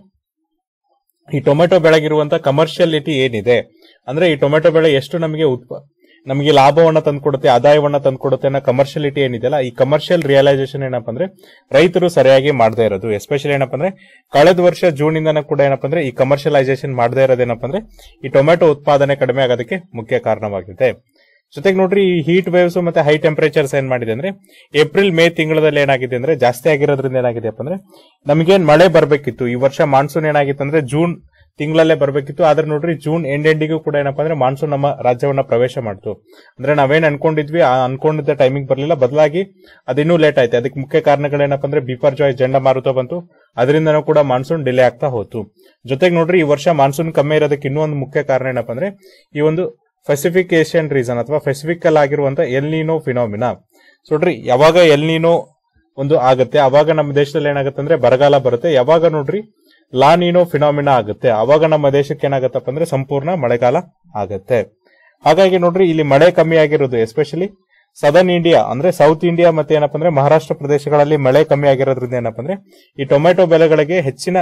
ಈ ಟೊಮೆಟೊ ಬೆಳೆಗಿರುವಂತ ಕಮರ್ಷಿಯಲಿಟಿ ಏನಿದೆ ಅಂದ್ರೆ ಈ ಟೊಮೆಟೊ ಬೆಳೆ ಎಷ್ಟು ನಮಗೆ ಉತ್ಪ ನಮಗೆ ಲಾಭವನ್ನ ತಂದ್ಕೊಡುತ್ತೆ ಆದಾಯವನ್ನ ತಂದ್ಕೊಡುತ್ತೆ ಅನ್ನೋ ಕಮರ್ಷಿಯಲಿಟಿ ಏನಿದೆಯಲ್ಲ ಈ ಕಮರ್ಷಿಯಲ್ ರಿಯಲೈಸೇಷನ್ ಏನಪ್ಪಾ ಅಂದ್ರೆ ರೈತರು ಸರಿಯಾಗಿ ಮಾಡದೇ ಇರೋದು ಎಸ್ಪೆಷಲಿ ಏನಪ್ಪಾ ಅಂದ್ರೆ ಕಳೆದ ವರ್ಷ ಜೂನ್ ಇಂದನೂ ಕೂಡ ಏನಪ್ಪಾ ಅಂದ್ರೆ ಈ ಕಮರ್ಷಿಯಲೈಸೇಷನ್ ಮಾಡದೇ ಇರೋದೇನಪ್ಪ ಅಂದ್ರೆ ಈ ಟೊಮೆಟೊ ಉತ್ಪಾದನೆ ಕಡಿಮೆ ಆಗೋದಕ್ಕೆ ಮುಖ್ಯ ಕಾರಣವಾಗಿದೆ ಜೊತೆಗೆ ನೋಡ್ರಿ ಈ ಹೀಟ್ ವೇವ್ಸ್ ಮತ್ತೆ ಹೈ ಟೆಂಪರೇಚರ್ಸ್ ಏನ್ ಮಾಡಿದೆ ಅಂದ್ರೆ ಏಪ್ರಿಲ್ ಮೇ ತಿಂಗಳಲ್ಲಿ ಏನಾಗಿದೆ ಅಂದ್ರೆ ಜಾಸ್ತಿ ಆಗಿರೋದ್ರಿಂದ ಏನಾಗಿದೆಯಪ್ಪ ಅಂದ್ರೆ ನಮಗೇನ್ ಮಳೆ ಬರ್ಬೇಕಿತ್ತು ಈ ವರ್ಷ ಮಾನ್ಸೂನ್ ಏನಾಗಿತ್ತು ಅಂದ್ರೆ ಜೂನ್ ತಿಂಗಳಲ್ಲೇ ಬರ್ಬೇಕಿತ್ತು ಆದ್ರೆ ನೋಡ್ರಿ ಜೂನ್ ಎಂಡ್ ಎಂಡಿಗೂ ಕೂಡ ಏನಪ್ಪಾ ಅಂದ್ರೆ ಮಾನ್ಸೂನ್ ನಮ್ಮ ರಾಜ್ಯವನ್ನ ಪ್ರವೇಶ ಮಾಡ್ತು ಅಂದ್ರೆ ನಾವೇನ್ ಅನ್ಕೊಂಡಿದ್ವಿ ಆ ಅನ್ಕೊಂಡಿದ್ದ ಟೈಮಿಂಗ್ ಬರ್ಲಿಲ್ಲ ಬದಲಾಗಿ ಅದಿನ್ನೂ ಲೇಟ್ ಆಯ್ತು ಅದಕ್ಕೆ ಮುಖ್ಯ ಕಾರಣಗಳೇನಪ್ಪ ಅಂದ್ರೆ ಬಿಪರ್ ಜಾಯ್ ಚಂಡಮಾರುತ ಬಂತು ಅದರಿಂದನೂ ಕೂಡ ಮಾನ್ಸೂನ್ ಡಿಲೇ ಆಗ್ತಾ ಹೋಯ್ತು ಜೊತೆಗೆ ನೋಡ್ರಿ ಈ ವರ್ಷ ಮಾನ್ಸೂನ್ ಕಮ್ಮಿ ಇರೋದಕ್ಕೆ ಇನ್ನೂ ಒಂದು ಮುಖ್ಯ ಕಾರಣ ಏನಪ್ಪಾ ಅಂದ್ರೆ ಈ ಒಂದು ಪೆಸಿಫಿಕ್ ಏಷಿಯನ್ ರೀಸನ್ ಅಥವಾ ಪೆಸಿಫಿಕ್ ಆಗಿರುವಂತ ಎಲ್ನಿನೋ ಫಿನಾಮಿನಾ ಸೊ ನೋಡ್ರಿ ಯಾವಾಗ ಎಲ್ನಿನೋ ಒಂದು ಆಗುತ್ತೆ ಅವಾಗ ನಮ್ಮ ದೇಶದಲ್ಲಿ ಏನಾಗುತ್ತೆ ಅಂದ್ರೆ ಬರಗಾಲ ಬರುತ್ತೆ ಯಾವಾಗ ನೋಡ್ರಿ ಲಾನಿನೋ ಫಿನಾಮಿನಾ ಆಗುತ್ತೆ ಅವಾಗ ನಮ್ಮ ದೇಶಕ್ಕೆ ಏನಾಗತ್ತಪ್ಪ ಅಂದ್ರೆ ಸಂಪೂರ್ಣ ಮಳೆಗಾಲ ಆಗತ್ತೆ ಹಾಗಾಗಿ ನೋಡ್ರಿ ಇಲ್ಲಿ ಮಳೆ ಕಮ್ಮಿ ಆಗಿರೋದು ಎಸ್ಪೆಷಲಿ ಸದರ್ನ್ ಇಂಡಿಯಾ ಅಂದ್ರೆ ಸೌತ್ ಇಂಡಿಯಾ ಮತ್ತೆ ಏನಪ್ಪಾ ಅಂದ್ರೆ ಮಹಾರಾಷ್ಟ್ರ ಪ್ರದೇಶಗಳಲ್ಲಿ ಮಳೆ ಕಮ್ಮಿ ಆಗಿರೋದ್ರಿಂದ ಏನಪ್ಪಾ ಅಂದ್ರೆ ಈ ಟೊಮೆಟೊ ಬೆಳೆಗಳಿಗೆ ಹೆಚ್ಚಿನ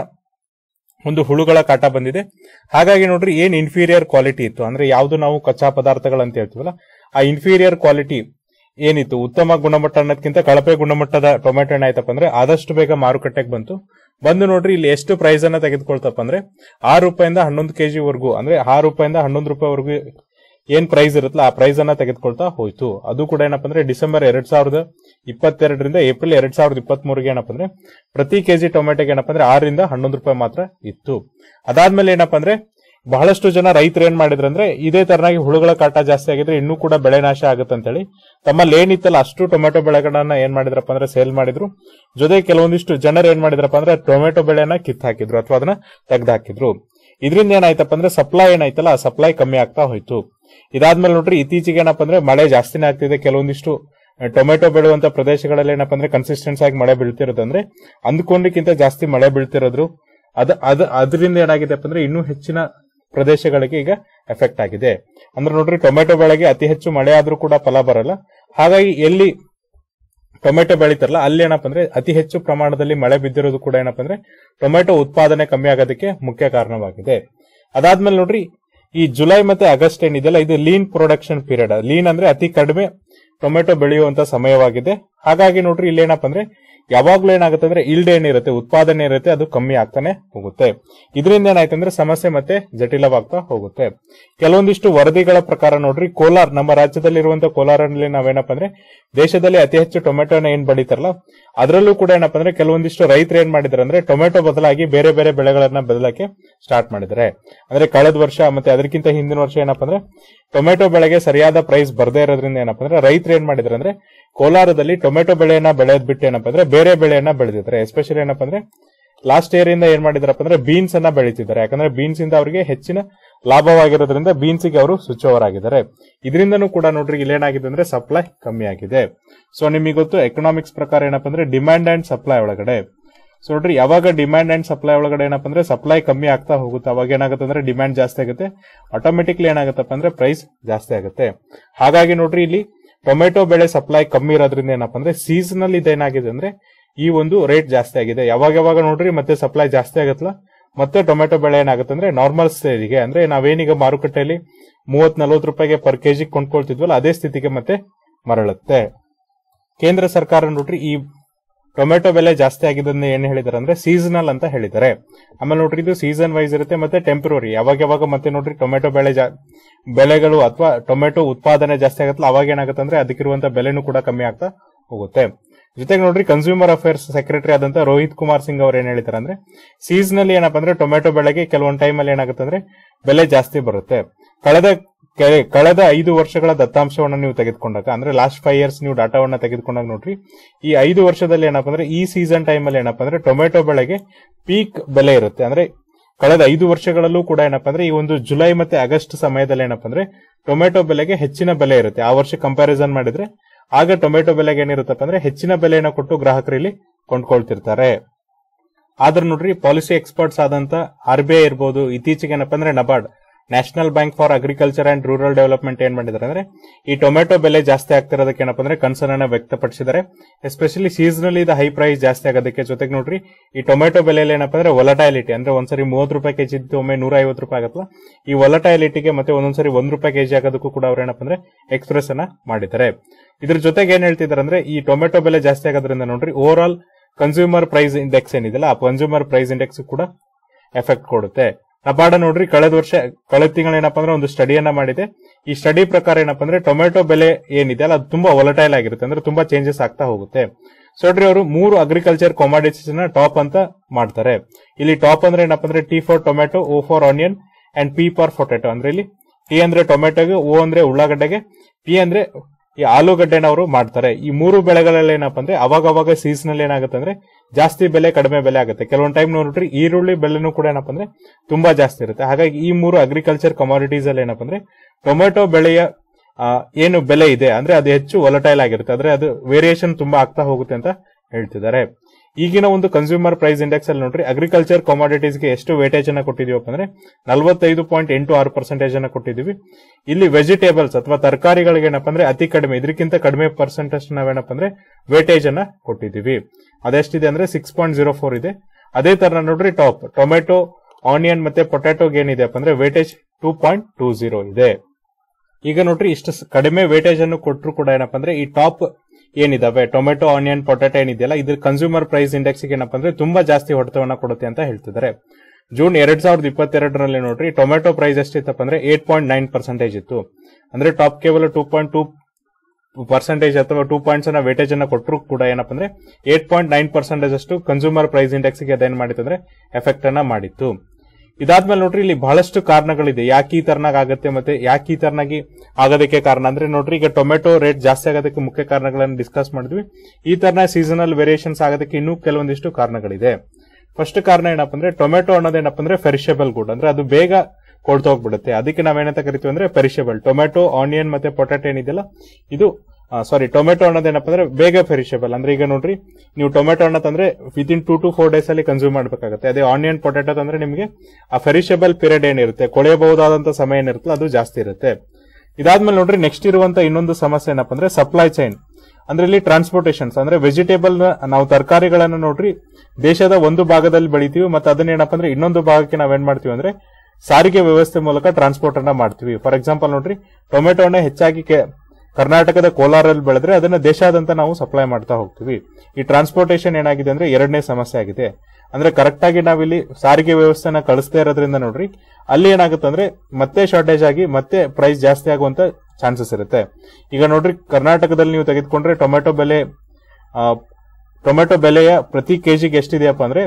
ಒಂದು ಹುಳುಗಳ ಕಾಟ ಬಂದಿದೆ ಹಾಗಾಗಿ ನೋಡ್ರಿ ಏನ್ ಇನ್ಫೀರಿಯರ್ ಕ್ವಾಲಿಟಿ ಇತ್ತು ಅಂದ್ರೆ ಯಾವ್ದು ನಾವು ಕಚ್ಚಾ ಪದಾರ್ಥಗಳಂತ ಹೇಳ್ತೀವಲ್ಲ ಆ ಇನ್ಫೀರಿಯರ್ ಕ್ವಾಲಿಟಿ ಏನಿತ್ತು ಉತ್ತಮ ಗುಣಮಟ್ಟ ಅನ್ನೋದಕ್ಕಿಂತ ಕಳಪೆ ಗುಣಮಟ್ಟದ ಟೊಮೆಟೊ ಹಣ್ಣು ಆಯ್ತಪ್ಪ ಅಂದ್ರೆ ಆದಷ್ಟು ಬೇಗ ಮಾರುಕಟ್ಟೆಗೆ ಬಂತು ಬಂದು ನೋಡ್ರಿ ಇಲ್ಲಿ ಎಷ್ಟು ಪ್ರೈಸ್ ಅನ್ನ ತೆಗೆದುಕೊಳ್ತಪ್ಪ ಅಂದ್ರೆ ಆರು ರೂಪಾಯಿಂದ ಹನ್ನೊಂದು ಕೆಜಿ ವರೆಗೂ ಅಂದ್ರೆ ಆರು ರೂಪಾಯಿಂದ ಹನ್ನೊಂದು ರೂಪಾಯಿವರೆಗೂ ಏನ್ ಪ್ರೈಸ್ ಇರುತ್ತಲ್ಲ ಆ ಪ್ರೈಸ್ ಅನ್ನ ತೆಗೆದುಕೊಳ್ತಾ ಹೋಯ್ತು ಅದು ಕೂಡ ಏನಪ್ಪ ಅಂದ್ರೆ ಡಿಸೆಂಬರ್ ಎರಡ್ ಸಾವಿರದ ಇಪ್ಪತ್ತೆರಡರಿಂದ ಏಪ್ರಿಲ್ ಎರಡ್ ಸಾವಿರದ ಇಪ್ಪತ್ತ್ ಮೂರಿಗೆ ಏನಪ್ಪ ಅಂದ್ರೆ ಪ್ರತಿ ಕೆಜಿ ಟೊಮೆಟೊಗೆ ಏನಪ್ಪ ಅಂದ್ರೆ ಆರರಿಂದ ಹನ್ನೊಂದು ರೂಪಾಯಿ ಮಾತ್ರ ಇತ್ತು ಅದಾದ್ಮೇಲೆ ಏನಪ್ಪ ಅಂದ್ರೆ ಬಹಳಷ್ಟು ಜನ ರೈತರು ಏನ್ ಮಾಡಿದ್ರು ಅಂದ್ರೆ ಇದೇ ತರನಾಗಿ ಹುಳುಗಳ ಕಾಟ ಜಾಸ್ತಿ ಆಗಿದ್ರೆ ಇನ್ನೂ ಕೂಡ ಬೆಳೆ ನಾಶ ಆಗುತ್ತೆ ಅಂತೇಳಿ ತಮ್ಮಲ್ಲಿ ಏನಿತ್ತಲ್ಲ ಅಷ್ಟು ಟೊಮೆಟೊ ಬೆಳೆಗಳನ್ನ ಏನ್ ಮಾಡಿದ್ರಪ್ಪ ಅಂದ್ರೆ ಸೇಲ್ ಮಾಡಿದ್ರು ಜೊತೆಗೆ ಕೆಲವೊಂದಿಷ್ಟು ಜನರು ಏನ್ ಮಾಡಿದ್ರಪ್ಪ ಅಂದ್ರೆ ಟೊಮೆಟೊ ಬೆಳೆನ ಕಿತ್ ಹಾಕಿದ್ರು ಅಥವಾ ಅದನ್ನ ತೆಗ್ದು ಹಾಕಿದ್ರು ಇದರಿಂದ ಏನಾಯ್ತಪ್ಪ ಅಂದ್ರೆ ಸಪ್ಲೈ ಏನಾಯ್ತಲ್ಲ ಆ ಸಪ್ಲೈ ಕಮ್ಮಿ ಆಗ್ತಾ ಹೋಯ್ತು ಇದಾದ್ಮೇಲೆ ನೋಡ್ರಿ ಇತ್ತೀಚೆಗೆ ಏನಪ್ಪ ಅಂದ್ರೆ ಮಳೆ ಜಾಸ್ತಿನೇ ಆಗ್ತಿದೆ ಕೆಲವೊಂದಿಷ್ಟು ಅಹ್, ಟೊಮೆಟೊ ಬೆಳೆಯುವಂತ ಪ್ರದೇಶಗಳಲ್ಲಿ ಏನಪ್ಪ ಅಂದ್ರೆ ಕನ್ಸಿಸ್ಟೆನ್ಸ್ ಆಗಿ ಮಳೆ ಬೀಳ್ತಿರೋದು ಅಂದ್ರೆ ಅಂದ್ಕೊಂಡಿಕ್ಕಿಂತ ಜಾಸ್ತಿ ಮಳೆ ಬೀಳ್ತಿರೋದ್ರು ಅದ ಅದ ಅದರಿಂದ ಏನಾಗಿದೆ ಅಂದ್ರೆ ಇನ್ನೂ ಹೆಚ್ಚಿನ ಪ್ರದೇಶಗಳಿಗೆ ಈಗ ಎಫೆಕ್ಟ್ ಆಗಿದೆ ಅಂದ್ರೆ ನೋಡ್ರಿ ಟೊಮೆಟೊ ಬೆಳೆಗೆ ಅತಿ ಹೆಚ್ಚು ಮಳೆ ಆದ್ರೂ ಕೂಡ ಫಲ ಬರಲ್ಲ ಹಾಗಾಗಿ ಎಲ್ಲಿ ಟೊಮೆಟೊ ಬೆಳಿತಾರಲ್ಲ ಅಲ್ಲಿ ಏನಪ್ಪ ಅಂದ್ರೆ ಅತಿ ಹೆಚ್ಚು ಪ್ರಮಾಣದಲ್ಲಿ ಮಳೆ ಬಿದ್ದಿರೋದು ಕೂಡ ಏನಪ್ಪ ಅಂದ್ರೆ ಟೊಮೆಟೊ ಉತ್ಪಾದನೆ ಕಮ್ಮಿ ಆಗೋದಕ್ಕೆ ಮುಖ್ಯ ಕಾರಣವಾಗಿದೆ ಅದಾದ್ಮೇಲೆ ನೋಡ್ರಿ ಈ ಜುಲೈ ಮತ್ತೆ ಆಗಸ್ಟ್ ಏನಿದೆಯಲ್ಲ ಇದು ಲೀನ್ ಪ್ರೊಡಕ್ಷನ್ ಪೀರಿಯಡ್ ಲೀನ್ ಅಂದ್ರೆ ಅತಿ ಕಡಿಮೆ ಟೊಮೆಟೊ ಬೆಳೆಯುವಂತ ಸಮಯವಾಗಿದೆ ಹಾಗಾಗಿ ನೋಡ್ರಿ ಇಲ್ಲಿ ಏನಪ್ಪ ಅಂದ್ರೆ ಯಾವಾಗ್ಲೂ ಏನಾಗುತ್ತೆ ಅಂದ್ರೆ ಇಲ್ಡ್ ಏನಿರುತ್ತೆ ಉತ್ಪಾದನೆ ಇರುತ್ತೆ ಅದು ಕಮ್ಮಿ ಆಗ್ತಾನೆ ಹೋಗುತ್ತೆ ಇದರಿಂದ ಏನಾಯ್ತು ಅಂದ್ರೆ ಸಮಸ್ಯೆ ಮತ್ತೆ ಜಟಿಲವಾಗ್ತಾ ಹೋಗುತ್ತೆ ಕೆಲವೊಂದಿಷ್ಟು ವರದಿಗಳ ಪ್ರಕಾರ ನೋಡ್ರಿ ಕೋಲಾರ್ ನಮ್ಮ ರಾಜ್ಯದಲ್ಲಿರುವಂತ ಕೋಲಾರಲ್ಲಿ ನಾವೇನಪ್ಪ ಅಂದ್ರೆ ದೇಶದಲ್ಲಿ ಅತಿ ಹೆಚ್ಚು ಟೊಮೆಟೊನ ಏನ್ ಬೆಳೀತಾರಲ್ಲ ಅದರಲ್ಲೂ ಕೂಡ ಏನಪ್ಪ ಅಂದ್ರೆ ಕೆಲವೊಂದಿಷ್ಟು ರೈತರು ಏನ್ ಮಾಡಿದಾರೆ ಅಂದ್ರೆ ಟೊಮೆಟೊ ಬದಲಾಗಿ ಬೇರೆ ಬೇರೆ ಬೆಳೆಗಳನ್ನ ಬೆದಲಕ್ಕೆ ಸ್ಟಾರ್ಟ್ ಮಾಡಿದ್ದಾರೆ ಅಂದ್ರೆ ಕಳೆದ ವರ್ಷ ಮತ್ತೆ ಅದಕ್ಕಿಂತ ಹಿಂದಿನ ವರ್ಷ ಏನಪ್ಪ ಅಂದ್ರೆ ಟೊಮೆಟೊ ಬೆಳೆಗೆ ಸರಿಯಾದ ಪ್ರೈಸ್ ಬರ್ದೇ ಇರೋದ್ರಿಂದ ಏನಪ್ಪ ಅಂದ್ರೆ ರೈತರು ಏನ್ ಮಾಡಿದ್ರು ಅಂದ್ರೆ ಕೋಲಾರದಲ್ಲಿ ಟೊಮೆಟೊ ಬೆಳೆಯನ್ನ ಬೆಳೆದ್ ಬಿಟ್ಟು ಏನಪ್ಪ ಅಂದ್ರೆ ಬೇರೆ ಬೆಳೆಯನ್ನ ಬೆಳೆದಿದ್ದಾರೆ ಎಸ್ಪೆಷಲಿ ಏನಪ್ಪ ಅಂದ್ರೆ ಲಾಸ್ಟ್ ಇಯರ್ ಇಂದ ಏನ್ ಮಾಡಿದಾರಪ್ಪ ಅಂದ್ರೆ ಬೀನ್ಸ್ ಅನ್ನ ಬೆಳೀತಿದ್ದಾರೆ ಯಾಕಂದ್ರೆ ಬೀನ್ಸ್ ಇಂದ ಅವರಿಗೆ ಹೆಚ್ಚಿನ ಲಾಭವಾಗಿರೋದ್ರಿಂದ ಬೀನ್ಸ್ ಗೆ ಅವರು ಸ್ವಿಚ್ ಓವರ್ ಆಗಿದ್ದಾರೆ ಇದರಿಂದನೂ ಕೂಡ ನೋಡ್ರಿ ಇಲ್ಲೇನಾಗಿದೆ ಅಂದ್ರೆ ಸಪ್ಲೈ ಕಮ್ಮಿ ಆಗಿದೆ ಸೊ ನಿಮಗೆ ಗೊತ್ತು ಎಕನಾಮಿಕ್ಸ್ ಪ್ರಕಾರ ಏನಪ್ಪ ಅಂದ್ರೆ ಡಿಮ್ಯಾಂಡ್ ಅಂಡ್ ಸಪ್ಲೈ ಒಳಗಡೆ ಸೊ ನೋಡ್ರಿ ಯಾವಾಗ ಡಿಮ್ಯಾಂಡ್ ಅಂಡ್ ಸಪ್ಲೈ ಒಳಗಡೆ ಏನಪ್ಪ ಅಂದ್ರೆ ಸಪ್ಲೈ ಕಮ್ಮಿ ಆಗ್ತಾ ಹೋಗುತ್ತೆ ಅವಾಗ ಏನಾಗುತ್ತೆ ಅಂದ್ರೆ ಡಿಮ್ಯಾಂಡ್ ಜಾಸ್ತಿ ಆಗುತ್ತೆ ಆಟೋಮೆಟಿಕ್ಲಿ ಏನಾಗುತ್ತಪ್ಪ ಅಂದ್ರೆ ಪ್ರೈಸ್ ಜಾಸ್ತಿ ಆಗುತ್ತೆ ಹಾಗಾಗಿ ನೋಡ್ರಿ ಇಲ್ಲಿ ಟೊಮೆಟೊ ಬೆಳೆ ಸಪ್ಲೈ ಕಮ್ಮಿ ಇರೋದ್ರಿಂದ ಏನಪ್ಪ ಅಂದ್ರೆ ಸೀಸನಲ್ ಇದೇನಾಗಿದೆ ಅಂದ್ರೆ ಈ ಒಂದು ರೇಟ್ ಜಾಸ್ತಿ ಆಗಿದೆ ಯಾವಾಗ ಯಾವಾಗ ನೋಡ್ರಿ ಮತ್ತೆ ಸಪ್ಲೈ ಜಾಸ್ತಿ ಆಗತ್ತಲ್ಲ ಮತ್ತೆ ಟೊಮೆಟೊ ಬೆಳೆ ಏನಾಗುತ್ತೆ ಅಂದ್ರೆ ನಾರ್ಮಲ್ ಸ್ಟೇಜಿಗೆ ಅಂದ್ರೆ ನಾವೇನೀಗ ಮಾರುಕಟ್ಟೆಯಲ್ಲಿ ಮೂವತ್ ನಲ್ವತ್ತು ರೂಪಾಯಿಗೆ ಪರ್ ಕೆಜಿ ಕೊಂಡ್ಕೊಳ್ತಿದ್ವಲ್ಲ ಅದೇ ಸ್ಥಿತಿಗೆ ಮತ್ತೆ ಮರಳುತ್ತೆ ಕೇಂದ್ರ ಸರ್ಕಾರ ನೋಡ್ರಿ ಈ ಟೊಮೆಟೊ ಬೆಲೆ ಜಾಸ್ತಿ ಆಗಿದ್ದನ್ನ ಏನ್ ಹೇಳಿದಾರೆ ಅಂದ್ರೆ ಸೀಸನಲ್ ಅಂತ ಹೇಳಿದ್ದಾರೆ ಆಮೇಲೆ ನೋಡ್ರಿ ಇದು ಸೀಸನ್ ವೈಸ್ ಇರುತ್ತೆ ಮತ್ತೆ ಟೆಂಪ್ರರಿ ಯಾವಾಗ ಯಾವಾಗ ಮತ್ತೆ ನೋಡ್ರಿ ಟೊಮೆಟೊ ಬೆಳೆ ಜಾ- ಬೆಳೆಗಳು ಅಥವಾ ಟೊಮೆಟೊ ಉತ್ಪಾದನೆ ಜಾಸ್ತಿ ಆಗತ್ತಲ್ಲ ಅವಾಗ ಏನಾಗುತ್ತೆ ಅಂದ್ರೆ ಅದಕ್ಕಿರುವಂತ ಬೆಲೆನೂ ಕೂಡ ಕಮ್ಮಿ ಆಗ್ತಾ ಹೋಗುತ್ತೆ ಜೊತೆಗೆ ನೋಡ್ರಿ ಕನ್ಸ್ಯೂಮರ್ ಅಫೇರ್ಸ್ ಸೆಕ್ರೆಟರಿ ಆದಂತ ರೋಹಿತ್ ಕುಮಾರ್ ಸಿಂಗ್ ಅವ್ರು ಏನ್ ಹೇಳ್ತಾರೆ ಅಂದ್ರೆ ಸೀಸನಲ್ಲಿ ಏನಪ್ಪಾ ಅಂದ್ರೆ ಟೊಮೆಟೊ ಬೆಳೆಗೆ ಕೆಲವೊಂದು ಟೈಮ್ ಅಲ್ಲಿ ಏನಾಗುತ್ತೆ ಅಂದ್ರೆ ಬೆಲೆ ಜಾಸ್ತಿ ಬರುತ್ತೆ ಕಳೆದ ಕೆ- ಕಳೆದ ಐದು ವರ್ಷಗಳ ದತ್ತಾಂಶವನ್ನ ನೀವು ತೆಗೆದುಕೊಂಡಾಗ ಅಂದ್ರೆ ಲಾಸ್ಟ್ ಫೈವ್ ಇಯರ್ಸ್ ನೀವು ಡಾಟಾವನ್ನ ತೆಗೆದುಕೊಂಡಾಗ ನೋಡ್ರಿ ಈ ಐದು ವರ್ಷದಲ್ಲಿ ಏನಪ್ಪಾ ಅಂದ್ರೆ ಈ ಸೀಸನ್ ಟೈಮ್ ಅಲ್ಲಿ ಏನಪ್ಪಾ ಅಂದ್ರೆ ಟೊಮೆಟೊ ಬೆಳೆಗೆ ಪೀಕ್ ಬೆಲೆ ಇರುತ್ತೆ ಅಂದ್ರೆ ಕಳೆದ ಐದು ವರ್ಷಗಳಲ್ಲೂ ಕೂಡ ಏನಪ್ಪಾ ಅಂದ್ರೆ ಈ ಒಂದು ಜುಲೈ ಮತ್ತೆ ಆಗಸ್ಟ್ ಸಮಯದಲ್ಲಿ ಏನಪ್ಪಾ ಅಂದ್ರೆ ಟೊಮೆಟೊ ಬೆಲೆಗೆ ಹೆಚ್ಚಿನ ಬೆಲೆ ಇರುತ್ತೆ ಆ ವರ್ಷ ಕಂಪ್ಯಾರಿಸನ್ ಮಾಡಿದ್ರೆ ಆಗ ಟೊಮೆಟೊ ಬೆಲೆಗೆ ಏನಿರುತ್ತಪ್ಪ ಅಂದ್ರೆ ಹೆಚ್ಚಿನ ಬೆಲೆಯನ್ನು ಕೊಟ್ಟು ಗ್ರಾಹಕರು ಇಲ್ಲಿ ಕೊಂಡ್ಕೊಳ್ತಿರ್ತಾರೆ ಆದ್ರೆ ನೋಡ್ರಿ ಪಾಲಿಸಿ ಎಕ್ಸ್ಪರ್ಟ್ಸ್ ಆದಂತ ಆರ್ ಬಿ ಐ ಇರ್ಬೋದು ಇತ್ತೀಚೆಗೆ ಏನಪ್ಪಾ ಅಂದ್ರೆ NABARD National Bank for Agriculture and Rural Development ಏನ್ ಮಾಡಿದ್ದಾರೆ ಅಂದ್ರೆ ಈ ಟೊಮೆಟೊ ಬೆಲೆ ಜಾಸ್ತಿ ಆಗ್ತಿರೋದಕ್ಕೆ ಏನಪ್ಪಾ ಅಂದ್ರೆ ಕನ್ಸರ್ನ್ ಅನ್ನ ವ್ಯಕ್ತಪಡಿಸಿದ್ದಾರೆ ಎಸ್ಪೆಷಲಿ ಸೀಸನಲಿ ಇದು ಹೈ ಪ್ರೈಸ್ ಜಾಸ್ತಿ ಆಗೋದಕ್ಕೆ ಜೊತೆಗೆ ನೋಡ್ರಿ ಈ ಟೊಮೆಟೊ ಬೆಲೆಯಲ್ಲಿ ಏನಪ್ಪಾ ಅಂದ್ರೆ ಒಲಟೈಲಿಟಿ ಅಂದ್ರೆ ಒಂದ್ಸರಿ ಮೂವತ್ತು ರೂಪಾಯಿ ಕೆಜಿ ಇದ್ದು ಒಮ್ಮೆ ನೂರ ಐವತ್ತು ರೂಪಾಯಿ ಆಗತ್ತಲ್ಲ ಈ ಒಲಟೈಲಿಟಿಗೆ ಮತ್ತೆ ಒಂದೊಂದ್ಸರಿ ಒಂದ್ ರೂಪಾಯಿ ಕೆಜಿ ಆಗೋದಕ್ಕೂ ಕೂಡ ಅವ್ರು ಏನಪ್ಪಾ ಅಂದ್ರೆ ಎಕ್ಸ್ಪ್ರೆಸ್ ಅನ್ನ ಮಾಡಿದ್ದಾರೆ ಇದ್ರ ಜೊತೆಗೆ ಏನ್ ಹೇಳ್ತಿದ್ದಾರೆ ಅಂದ್ರೆ ಈ ಟೊಮೆಟೊ ಬೆಲೆ ಜಾಸ್ತಿ ಆಗೋದ್ರಿಂದ ನೋಡ್ರಿ overall consumer price index ಏನಿದೆಯಲ್ಲ ಆ ಕನ್ಸ್ಯೂಮರ್ ಪ್ರೈಸ್ ಇಂಡೆಕ್ಸ್ ಕೂಡ ಎಫೆಕ್ಟ್ ಕೊಡುತ್ತೆ ನಬಾರ್ಡ ನೋಡ್ರಿ ಕಳೆದ ವರ್ಷ ಕಳೆದ ತಿಂಗಳು ಏನಪ್ಪಾ ಅಂದ್ರೆ ಒಂದು ಸ್ಟಡಿಯನ್ನ ಮಾಡಿದೆ ಈ ಸ್ಟಡಿ ಪ್ರಕಾರ ಏನಪ್ಪಾ ಅಂದ್ರೆ ಟೊಮೆಟೊ ಬೆಲೆ ಏನಿದೆ ಅಲ್ಲ ಅದು ತುಂಬಾ ಒಲಟೈಲ್ ಆಗಿರುತ್ತೆ ಅಂದ್ರೆ ತುಂಬಾ ಚೇಂಜಸ್ ಆಗ್ತಾ ಹೋಗುತ್ತೆ ಸೊ ನೋಡ್ರಿ ಅವರು ಮೂರು ಅಗ್ರಿಕಲ್ಚರ್ ಕಾಮಾಡಿಟೀಸ್ ನ ಟಾಪ್ ಅಂತ ಮಾಡ್ತಾರೆ ಇಲ್ಲಿ ಟಾಪ್ ಅಂದ್ರೆ ಏನಪ್ಪಾ ಅಂದ್ರೆ T for tomato O for onion and P for potato ಅಂದ್ರೆ ಇಲ್ಲಿ ಟಿ ಅಂದ್ರೆ ಟೊಮೆಟೊಗೆ ಓ ಅಂದ್ರೆ ಉಳ್ಳಾಗಡ್ಡೆಗೆ ಪಿ ಅಂದ್ರೆ ಈ ಆಲೂಗಡ್ಡೆನ ಅವರು ಮಾಡ್ತಾರೆ ಈ ಮೂರು ಬೆಳೆಗಳಲ್ಲಿ ಏನಪ್ಪಾ ಅಂದ್ರೆ ಅವಾಗ ಅವಾಗ ಸೀಸನ್ ಏನಾಗುತ್ತೆ ಅಂದ್ರೆ ಜಾಸ್ತಿ ಬೆಲೆ ಕಡಿಮೆ ಬೆಲೆ ಆಗುತ್ತೆ ಕೆಲವೊಂದು ಟೈಮ್ ನೋಡ್ರಿ ಈರುಳ್ಳಿ ಬೆಲೆನೂ ಕೂಡ ಏನಪ್ಪಾ ಅಂದ್ರೆ ತುಂಬಾ ಜಾಸ್ತಿ ಇರುತ್ತೆ ಹಾಗಾಗಿ ಈ ಮೂರು ಅಗ್ರಿಕಲ್ಚರ್ ಕಮಾಡಿಟೀಸ್ ಅಲ್ಲಿ ಏನಪ್ಪಾ ಅಂದ್ರೆ ಟೊಮೆಟೊ ಬೆಳೆಯ ಆ, ಏನು ಬೆಲೆ ಇದೆ ಅಂದ್ರೆ ಅದು ಹೆಚ್ಚು ಒಲಟೈಲ್ ಆಗಿರುತ್ತೆ ಅಂದ್ರೆ ಅದು ವೇರಿಯೇಷನ್ ತುಂಬಾ ಆಗ್ತಾ ಹೋಗುತ್ತೆ ಅಂತ ಹೇಳ್ತಿದ್ದಾರೆ ಈಗಿನ ಒಂದು ಕನ್ಸ್ಯೂಮರ್ ಪ್ರೈಸ್ ಇಂಡೆಕ್ಸ್ ಅಲ್ಲಿ ನೋಡ್ರಿ ಅಗ್ರಿಕಲ್ಚರ್ ಕಮಾಡಿಟೀಸ್ ಗೆ ಎಷ್ಟು ವೇಟೇಜ್ ಅನ್ನ ಕೊಟ್ಟಿದೀವಪ್ಪ ಅಂದ್ರೆ ನಲವತ್ತೈದು ಪಾಯಿಂಟ್ ಎಂಟು ಆರು ಪರ್ಸೆಂಟೇಜ್ ಅನ್ನ ಕೊಟ್ಟಿದೀವಿ ಇಲ್ಲಿ ವೆಜಿಟೇಬಲ್ಸ್ ಅಥವಾ ತರಕಾರಿಗಳಿಗೆ ಏನಪ್ಪಾ ಅಂದ್ರೆ ಅತಿ ಕಡಿಮೆ ಇದಕ್ಕಿಂತ ಕಡಿಮೆ ಪರ್ಸೆಂಟೇಜ್ ನಾವೇನಪ್ಪ ಅಂದ್ರೆ ವೇಟೇಜ್ ಅನ್ನ ಕೊಟ್ಟಿದೀವಿ ಅದೆಷ್ಟಿದೆ ಅಂದ್ರೆ ಸಿಕ್ಸ್ ಪಾಯಿಂಟ್ ಜೀರೋ ಫೋರ್ ಇದೆ ಅದೇ ತರ ನೋಡ್ರಿ ಟಾಪ್ ಟೊಮೆಟೊ ಆನಿಯನ್ ಮತ್ತೆ ಪೊಟ್ಯಾಟೋಗೆ ಏನಿದೆ ಅಂದ್ರೆ weightage two point two zero ಇದೆ ಈಗ ನೋಡ್ರಿ ಇಷ್ಟು ಸ- ಕಡಿಮೆ ವೇಟೇಜ್ ಅನ್ನು ಕೊಟ್ಟರು ಕೂಡ ಏನಪ್ಪಾ ಅಂದ್ರೆ ಈ ಟಾಪ್ ಏನಿದಾವೆ ಟೊಮೆಟೊ ಆನಿಯನ್ ಪೊಟ್ಯಾಟೊ ಏನಿದೆಯಲ್ಲ ಇದ್ರ ಕನ್ಸ್ಯೂಮರ್ ಪ್ರೈಸ್ ಇಂಡೆಕ್ಸ್ ಏನಪ್ಪಾ ಅಂದ್ರೆ ತುಂಬಾ ಜಾಸ್ತಿ ಹೊಡೆತವನ್ನ ಕೊಡುತ್ತೆ ಅಂತ ಹೇಳ್ತಿದ್ದಾರೆ ಜೂನ್ ಎರಡ್ ಸಾವಿರದ ಇಪ್ಪತ್ತೆರಡರಲ್ಲಿ ನೋಡ್ರಿ ಟೊಮೆಟೊ ಪ್ರೈಸ್ ಎಷ್ಟಿತ್ತಪ್ಪ ಅಂದ್ರೆ ಏಟ್ ಪಾಯಿಂಟ್ ನೈನ್ ಪರ್ಸೆಂಟೇಜ್ ಇತ್ತು ಅಂದ್ರೆ ಟಾಪ್ ಕೇವಲ ಟೂ ಪಾಯಿಂಟ್ ಟೂ ಪರ್ಸೆಂಟೇಜ್ ಅಥವಾ ಟೂ ಪಾಯಿಂಟ್ಸ್ ಅನ್ನ ವೇಟೇಜ್ ಅನ್ನ ಕೊಟ್ಟರು ಕೂಡ ಏನಪ್ಪಾ ಅಂದ್ರೆ ಏಟ್ ಪಾಯಿಂಟ್ ನೈನ್ ಪರ್ಸೆಂಟೇಜ್ ಅಷ್ಟು ಕನ್ಸ್ಯೂಮರ್ ಪ್ರೈಸ್ ಇಂಡೆಕ್ಸ್ ಗೆ ಅದೇನ್ ಮಾಡಿತ್ತು ಅಂದ್ರೆ ಎಫೆಕ್ಟ್ ಅನ್ನ ಮಾಡಿತ್ತು ಇದಾದ್ಮೇಲೆ ನೋಡ್ರಿ ಇಲ್ಲಿ ಬಹಳಷ್ಟು ಕಾರಣಗಳಿದೆ ಯಾಕೆ ಈ ತರನಾಗ ಆಗುತ್ತೆ ಮತ್ತೆ ಯಾಕೆ ಈ ತರನಾಗಿ ಆಗೋದಕ್ಕೆ ಕಾರಣ ಅಂದ್ರೆ ನೋಡ್ರಿ ಈಗ ಟೊಮೆಟೊ ರೇಟ್ ಜಾಸ್ತಿ ಆಗೋದಕ್ಕೆ ಮುಖ್ಯ ಕಾರಣಗಳನ್ನು ಡಿಸ್ಕಸ್ ಮಾಡಿದ್ವಿ ಈ ತರನ ಸೀಸನಲ್ ವೇರಿಯೇಷನ್ಸ್ ಆಗೋದಕ್ಕೆ ಇನ್ನೂ ಕೆಲವೊಂದಿಷ್ಟು ಕಾರಣಗಳಿದೆ ಫಸ್ಟ್ ಕಾರಣ ಏನಪ್ಪ ಅಂದ್ರೆ ಟೊಮೆಟೊ ಅನ್ನೋದೇನಪ್ಪ ಅಂದ್ರೆ ಫೆರಿಷಬಲ್ ಗುಡ್ ಅಂದ್ರೆ ಅದು ಬೇಗ ಕೊಡ್ತಾ ಹೋಗ್ಬಿಡುತ್ತೆ ಅದಕ್ಕೆ ನಾವೇನಂತ ಕರಿತೀವಿ ಅಂದ್ರೆ ಪೆರಿಷಬಲ್ ಟೊಮೆಟೊ ಆನಿಯನ್ ಮತ್ತೆ ಪೊಟ್ಯಾಟೊ ಏನಿದೆಯಲ್ಲ ಇದು ಸಾರಿ ಟೊಮೆಟೊ ಅನ್ನೋದೇನಪ್ಪ ಅಂದ್ರೆ ಬೇಗ ಫೆರಿಷಬಲ್ ಅಂದ್ರೆ ಈಗ ನೋಡ್ರಿ ನೀವು ಟೊಮೆಟೊ ಹಣ್ಣು ತಂದ್ರೆ within two to four days ಅಲ್ಲಿ ಕನ್ಸ್ಯೂಮ್ ಮಾಡಬೇಕಾಗುತ್ತೆ ಅದೇ ಆನಿಯನ್ ಪೊಟ್ಯಾಟೊ ತಂದ್ರೆ ನಿಮಗೆ ಆ ಫೆರಿಷಬಲ್ ಪೀರಿಯಡ್ ಏನಿರುತ್ತೆ ಕೊಳೆಯಬಹುದಾದಂತ ಸಮಯ ಏನಿರುತ್ತಲ್ಲ ಅದು ಜಾಸ್ತಿ ಇರುತ್ತೆ ಇದಾದ್ಮೇಲೆ ನೋಡ್ರಿ ನೆಕ್ಸ್ಟ್ ಇರುವಂತ ಇನ್ನೊಂದು ಸಮಸ್ಯೆ ಏನಪ್ಪ ಅಂದ್ರೆ ಸಪ್ಲೈ ಚೈನ್ ಅಂದ್ರೆ ಇಲ್ಲಿ ಟ್ರಾನ್ಸ್ಪೋರ್ಟೇಷನ್ಸ್ ಅಂದ್ರೆ ವೆಜಿಟೇಬಲ್ ನಾವು ತರಕಾರಿಗಳನ್ನ ನೋಡ್ರಿ ದೇಶದ ಒಂದು ಭಾಗದಲ್ಲಿ ಬೆಳಿತೀವಿ ಮತ್ತೆ ಅದನ್ನ ಏನಪ್ಪ ಅಂದ್ರೆ ಇನ್ನೊಂದು ಭಾಗಕ್ಕೆ ನಾವೇನ್ ಮಾಡ್ತೀವಿ ಅಂದ್ರೆ ಸಾರಿಗೆ ವ್ಯವಸ್ಥೆ ಮೂಲಕ ಟ್ರಾನ್ಸ್ಪೋರ್ಟ್ ಅನ್ನ ಮಾಡ್ತೀವಿ ಫಾರ್ ಎಕ್ಸಾಂಪಲ್ ನೋಡ್ರಿ ಟೊಮೆಟೊನ ಹೆಚ್ಚಾಗಿ ಕೆ- ಕರ್ನಾಟಕದ ಕೋಲಾರಲ್ಲಿ ಬೆಳೆದ್ರೆ ಅದನ್ನ ದೇಶಾದ್ಯಂತ ನಾವು ಸಪ್ಲೈ ಮಾಡ್ತಾ ಹೋಗ್ತೀವಿ ಈ ಟ್ರಾನ್ಸ್ಪೋರ್ಟೇಷನ್ ಏನಾಗಿದೆ ಅಂದ್ರೆ ಎರಡನೇ ಸಮಸ್ಯೆ ಆಗಿದೆ ಅಂದ್ರೆ ಕರೆಕ್ಟ್ ಆಗಿ ನಾವಿಲ್ಲಿ ಸಾರಿಗೆ ವ್ಯವಸ್ಥೆನ ಕಳಿಸ್ತಾ ಇರೋದ್ರಿಂದ ನೋಡ್ರಿ ಅಲ್ಲಿ ಏನಾಗುತ್ತೆ ಅಂದ್ರೆ ಮತ್ತೆ ಶಾರ್ಟೇಜ್ ಆಗಿ ಮತ್ತೆ ಪ್ರೈಸ್ ಜಾಸ್ತಿ ಆಗುವಂತ ಚಾನ್ಸಸ್ ಇರುತ್ತೆ ಈಗ ನೋಡ್ರಿ ಕರ್ನಾಟಕದಲ್ಲಿ ನೀವು ತೆಗೆದುಕೊಂಡ್ರೆ ಟೊಮೆಟೊ ಬೆಲೆ ಆ, ಟೊಮೆಟೊ ಬೆಲೆಯ ಪ್ರತಿ ಕೆಜಿಗೆ ಎಷ್ಟಿದೆಯಪ್ಪ ಅಂದ್ರೆ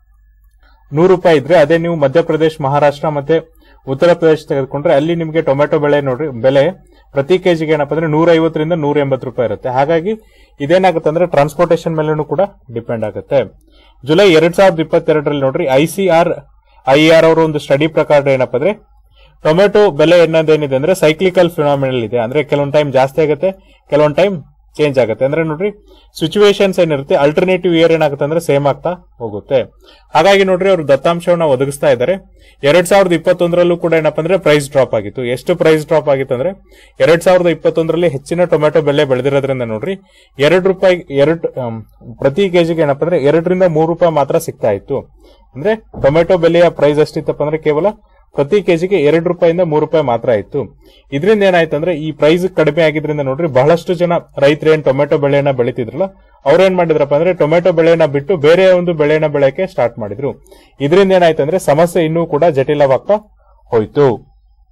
ನೂರು ರೂಪಾಯಿ ಇದ್ರೆ ಅದೇ ನೀವು ಮಧ್ಯಪ್ರದೇಶ ಮಹಾರಾಷ್ಟ್ರ ಮತ್ತೆ ಉತ್ತರ ಪ್ರದೇಶ ತೆಗೆದುಕೊಂಡ್ರೆ ಅಲ್ಲಿ ನಿಮಗೆ ಟೊಮೆಟೊ ಬೆಲೆ ನೋಡ್ರಿ ಬೆಲೆ ಪ್ರತಿ ಕೆಜಿಗೆ ಏನಪ್ಪ ಅಂದ್ರೆ ನೂರ ಐವತ್ತರಿಂದ ನೂರ ಎಂಬತ್ತು ರೂಪಾಯಿ ಇರುತ್ತೆ ಹಾಗಾಗಿ ಇದೇನಾಗುತ್ತೆ ಅಂದ್ರೆ ಟ್ರಾನ್ಸ್ಪೋರ್ಟೇಷನ್ ಮೇಲೂ ಕೂಡ ಡಿಪೆಂಡ್ ಆಗುತ್ತೆ ಜುಲೈ ಎರಡ್ ಸಾವಿರದ ಇಪ್ಪತ್ತೆರಡರಲ್ಲಿ ನೋಡ್ರಿ ಐಸಿಆರ್ ಐಆರ್ ಅವರ ಒಂದು ಸ್ಟಡಿ ಪ್ರಕಾರ ಏನಪ್ಪ ಅಂದ್ರೆ ಟೊಮೆಟೊ ಬೆಲೆ ಅನ್ನೋದೇನಿದೆ ಅಂದ್ರೆ ಸೈಕ್ಲಿಕಲ್ ಫಿನಾಮಿನಲ್ ಇದೆ ಅಂದ್ರೆ ಕೆಲವೊಂದ್ ಟೈಮ್ ಜಾಸ್ತಿ ಆಗುತ್ತೆ ಕೆಲವೊಂದ್ ಟೈಮ್ ಚೇಂಜ್ ಆಗುತ್ತೆ ಅಂದ್ರೆ ನೋಡ್ರಿ ಸಿಚುವೇಶನ್ಸ್ ಏನಿರುತ್ತೆ ಅಲ್ಟರ್ನೇಟಿವ್ ಇಯರ್ ಏನಾಗುತ್ತೆ ಅಂದ್ರೆ ಸೇಮ್ ಆಗ್ತಾ ಹೋಗುತ್ತೆ ಹಾಗಾಗಿ ನೋಡ್ರಿ ಅವರು ದತ್ತಾಂಶವನ್ನ ಒದಗಿಸ್ತಾ ಇದ್ದಾರೆ ಎರಡ್ ಸಾವಿರದ ಇಪ್ಪತ್ತೊಂದರಲ್ಲೂ ಕೂಡ ಏನಪ್ಪ ಅಂದ್ರೆ ಪ್ರೈಸ್ ಡ್ರಾಪ್ ಆಗಿತ್ತು ಎಷ್ಟು ಪ್ರೈಸ್ ಡ್ರಾಪ್ ಆಗಿತ್ತು ಅಂದ್ರೆ ಎರಡ್ ಸಾವಿರದ ಇಪ್ಪತ್ತೊಂದರಲ್ಲಿ ಹೆಚ್ಚಿನ ಟೊಮೆಟೊ ಬೆಲೆ ಬೆಳೆದಿರೋದ್ರಿಂದ ನೋಡ್ರಿ ಎರಡು ರೂಪಾಯಿ ಎರಡು ಆಮ್, ಪ್ರತಿ ಕೆಜಿಗೆ ಏನಪ್ಪ ಅಂದ್ರೆ ಎರಡರಿಂದ ಮೂರು ರೂಪಾಯಿ ಮಾತ್ರ ಸಿಗ್ತಾ ಇತ್ತು ಅಂದ್ರೆ ಟೊಮೆಟೊ ಬೆಲೆಯ ಪ್ರೈಸ್ ಎಷ್ಟಿತ್ತಪ್ಪ ಅಂದ್ರೆ ಕೇವಲ ಪ್ರತಿ ಕೆಜಿಗೆ ಎರಡು ರೂಪಾಯಿಂದ ಮೂರು ರೂಪಾಯಿ ಮಾತ್ರ ಇತ್ತು ಇದರಿಂದ ಏನಾಯ್ತು ಅಂದ್ರೆ ಈ ಪ್ರೈಸ್ ಕಡಿಮೆ ಆಗಿದ್ರಿಂದ ನೋಡ್ರಿ ಬಹಳಷ್ಟು ಜನ ರೈತರು ಏನ್ ಟೊಮೆಟೊ ಬೆಳೆಯನ್ನ ಬೆಳಿತಿದ್ರಲ್ಲ ಅವ್ರೇನ್ ಮಾಡಿದ್ರಪ್ಪ ಅಂದ್ರೆ ಟೊಮೆಟೊ ಬೆಳೆಯನ್ನ ಬಿಟ್ಟು ಬೇರೆ ಒಂದು ಬೆಳೆಯನ್ನ ಬೆಳೆಯಕ್ಕೆ ಸ್ಟಾರ್ಟ್ ಮಾಡಿದ್ರು ಇದರಿಂದ ಏನಾಯ್ತು ಅಂದ್ರೆ ಸಮಸ್ಯೆ ಇನ್ನೂ ಕೂಡ ಜಟಿಲವಾಗ್ತಾ ಹೋಯ್ತು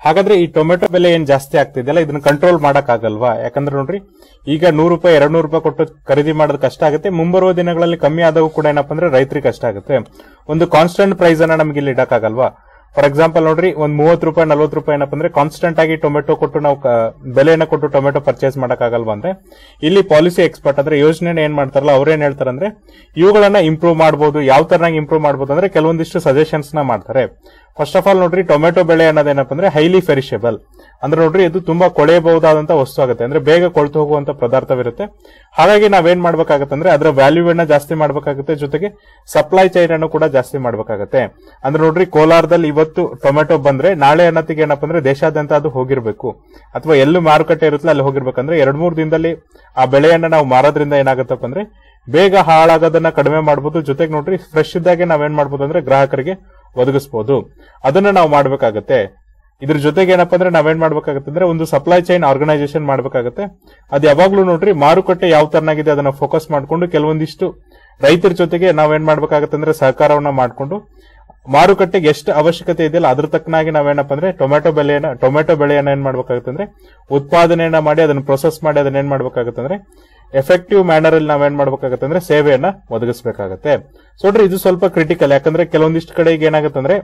ಹಾಗಾದ್ರೆ ಈ ಟೊಮೆಟೊ ಬೆಲೆ ಏನ್ ಜಾಸ್ತಿ ಆಗ್ತಿದೆಯಲ್ಲ ಇದನ್ನ ಕಂಟ್ರೋಲ್ ಮಾಡಕ್ ಆಗಲ್ವಾ ಯಾಕಂದ್ರೆ ನೋಡ್ರಿ ಈಗ ನೂರು ರೂಪಾಯಿ ಎರಡ್ ನೂರು ರೂಪಾಯಿ ಕೊಟ್ಟು ಖರೀದಿ ಮಾಡೋದು ಕಷ್ಟ ಆಗುತ್ತೆ ಮುಂಬರುವ ದಿನಗಳಲ್ಲಿ ಕಮ್ಮಿ ಆದವು ಕೂಡ ಏನಪ್ಪಾ ಅಂದ್ರೆ ರೈತರಿಗೆ ಕಷ್ಟ ಆಗುತ್ತೆ ಒಂದು ಕಾನ್ಸ್ಟೆಂಟ್ ಪ್ರೈಸ್ ಅನ್ನ ನಮ್ಗೆ ಇಲ್ಲಿ ಇಡಕ್ಕಾಗಲ್ವಾ ಫಾರ್ ಎಕ್ಸಾಂಪಲ್ ನೋಡ್ರಿ ಒಂದ್ ಮೂವತ್ತು ರೂಪಾಯಿ ನಲ್ವತ್ತು ರೂಪಾಯಿ ಏನಪ್ಪ ಅಂದ್ರೆ ಕಾನ್ಸ್ಟೆಂಟ್ ಆಗಿ ಟೊಮೆಟೊ ಕೊಟ್ಟು ನಾವು ಕ- ಬೆಲೆಯನ್ನ ಕೊಟ್ಟು ಟೊಮೆಟೊ ಪರ್ಚೇಸ್ ಮಾಡಕ್ಕಾಗಲ್ವಾ ಅಂದ್ರೆ ಇಲ್ಲಿ ಪಾಲಿಸಿ ಎಕ್ಸ್ಪರ್ಟ್ ಅಂದ್ರೆ ಯೋಜನೆ ಏನ್ ಮಾಡ್ತಾರಲ್ಲ ಅವ್ರೇನ್ ಹೇಳ್ತಾರಂದ್ರೆ ಇವುಗಳನ್ನ ಇಂಪ್ರೂವ್ ಮಾಡಬಹುದು ಯಾವ ತರನಾಗಿ ಇಂಪ್ರೂವ್ ಮಾಡಬಹುದು ಅಂದ್ರೆ ಕೆಲವೊಂದಿಷ್ಟು ಸಜೆಷನ್ಸ್ ನ ಮಾಡ್ತಾರೆ ಫಸ್ಟ್ ಆಫ್ ಆಲ್ ನೋಡ್ರಿ ಟೊಮೆಟೊ ಬೆಳೆ ಅನ್ನೋದೇನಪ್ಪ ಅಂದ್ರೆ ಹೈಲಿ ಫೆರಿಷೇಬಲ್ ಅಂದ್ರೆ ನೋಡ್ರಿ ಇದು ತುಂಬಾ ಕೊಳೆಯಬಹುದಾದಂತ ವಸ್ತು ಆಗುತ್ತೆ ಅಂದ್ರೆ ಬೇಗ ಕೊಳ್ತು ಹೋಗುವಂತ ಪದಾರ್ಥವಿರುತ್ತೆ ಹಾಗಾಗಿ ನಾವೇನ್ ಮಾಡ್ಬೇಕಾಗತ್ತೆ ಅಂದ್ರೆ ಅದರ ವ್ಯಾಲ್ಯೂ ಅನ್ನ ಜಾಸ್ತಿ ಮಾಡ್ಬೇಕಾಗುತ್ತೆ ಜೊತೆಗೆ ಸಪ್ಲೈ ಚೈನ್ ಅನ್ನು ಕೂಡ ಜಾಸ್ತಿ ಮಾಡ್ಬೇಕಾಗತ್ತೆ ಅಂದ್ರೆ ನೋಡ್ರಿ ಕೋಲಾರದಲ್ಲಿ ಇವತ್ತು ಟೊಮೆಟೊ ಬಂದ್ರೆ ನಾಳೆ ಅನ್ನತ್ತಿಗೆ ಏನಪ್ಪ ಅಂದ್ರೆ ದೇಶಾದ್ಯಂತ ಅದು ಹೋಗಿರ್ಬೇಕು ಅಥವಾ ಎಲ್ಲೂ ಮಾರುಕಟ್ಟೆ ಇರುತ್ತಲ್ಲ ಅಲ್ಲಿ ಹೋಗಿರ್ಬೇಕಂದ್ರೆ ಎರಡ್ ಮೂರು ದಿನದಲ್ಲಿ ಆ ಬೆಳೆಯನ್ನ ನಾವು ಮಾರೋದ್ರಿಂದ ಏನಾಗುತ್ತಪ್ಪ ಅಂದ್ರೆ ಬೇಗ ಹಾಳಾಗೋದನ್ನ ಕಡಿಮೆ ಮಾಡಬಹುದು ಜೊತೆಗೆ ನೋಡ್ರಿ ಫ್ರೆಶ್ ಇದ್ದಾಗೆ ನಾವೇನ್ ಮಾಡ್ಬೋದು ಅಂದ್ರೆ ಗ್ರಾಹಕರಿಗೆ ಒದಗಿಸಬಹುದು ಅದನ್ನ ನಾವು ಮಾಡ್ಬೇಕಾಗತ್ತೆ ಇದ್ರ ಜೊತೆಗೆ ಏನಪ್ಪಾ ಅಂದ್ರೆ ನಾವೇನ್ ಮಾಡ್ಬೇಕಾಗತ್ತೆ ಅಂದ್ರೆ ಒಂದು ಸಪ್ಲೈ ಚೈನ್ ಆರ್ಗನೈಸೇಷನ್ ಮಾಡ್ಬೇಕಾಗತ್ತೆ ಅದ್ ಯಾವಾಗ್ಲೂ ನೋಡ್ರಿ ಮಾರುಕಟ್ಟೆ ಯಾವ ತರನಾಗಿದೆ ಅದನ್ನ ಫೋಕಸ್ ಮಾಡ್ಕೊಂಡು ಕೆಲವೊಂದಿಷ್ಟು ರೈತರ ಜೊತೆಗೆ ನಾವೇನ್ ಮಾಡ್ಬೇಕಾಗತ್ತೆ ಅಂದ್ರೆ ಸಹಕಾರವನ್ನ ಮಾಡ್ಕೊಂಡು ಮಾರುಕಟ್ಟೆಗೆ ಎಷ್ಟು ಅವಶ್ಯಕತೆ ಇದೆಯಲ್ಲ ಅದ್ರ ತಕ್ಕನಾಗಿ ನಾವೇನಪ್ಪ ಅಂದ್ರೆ ಟೊಮೆಟೊ ಬೆಲೆಯನ್ನ ಟೊಮೆಟೊ ಬೆಳೆಯನ್ನ ಏನ್ ಮಾಡ್ಬೇಕಾಗುತ್ತೆ ಅಂದ್ರೆ ಉತ್ಪಾದನೆಯನ್ನ ಮಾಡಿ ಅದನ್ನ ಪ್ರೊಸೆಸ್ ಮಾಡಿ ಅದನ್ನ ಏನ್ ಮಾಡ್ಬೇಕಾಗುತ್ತೆ ಅಂದ್ರೆ ಎಫೆಕ್ಟಿವ್ ಮ್ಯಾನರ್ ಅಲ್ಲಿ ನಾವೇನ್ ಮಾಡ್ಬೇಕಾಗತ್ತೆ ಅಂದ್ರೆ ಸೇವೆಯನ್ನ ಒದಗಿಸಬೇಕಾಗತ್ತೆ ಸೊ ನೋಡ್ರಿ ಇದು ಸ್ವಲ್ಪ ಕ್ರಿಟಿಕಲ್ ಯಾಕಂದ್ರೆ ಕೆಲವೊಂದಿಷ್ಟು ಕಡೆ ಈಗ ಏನಾಗುತ್ತೆ ಅಂದ್ರೆ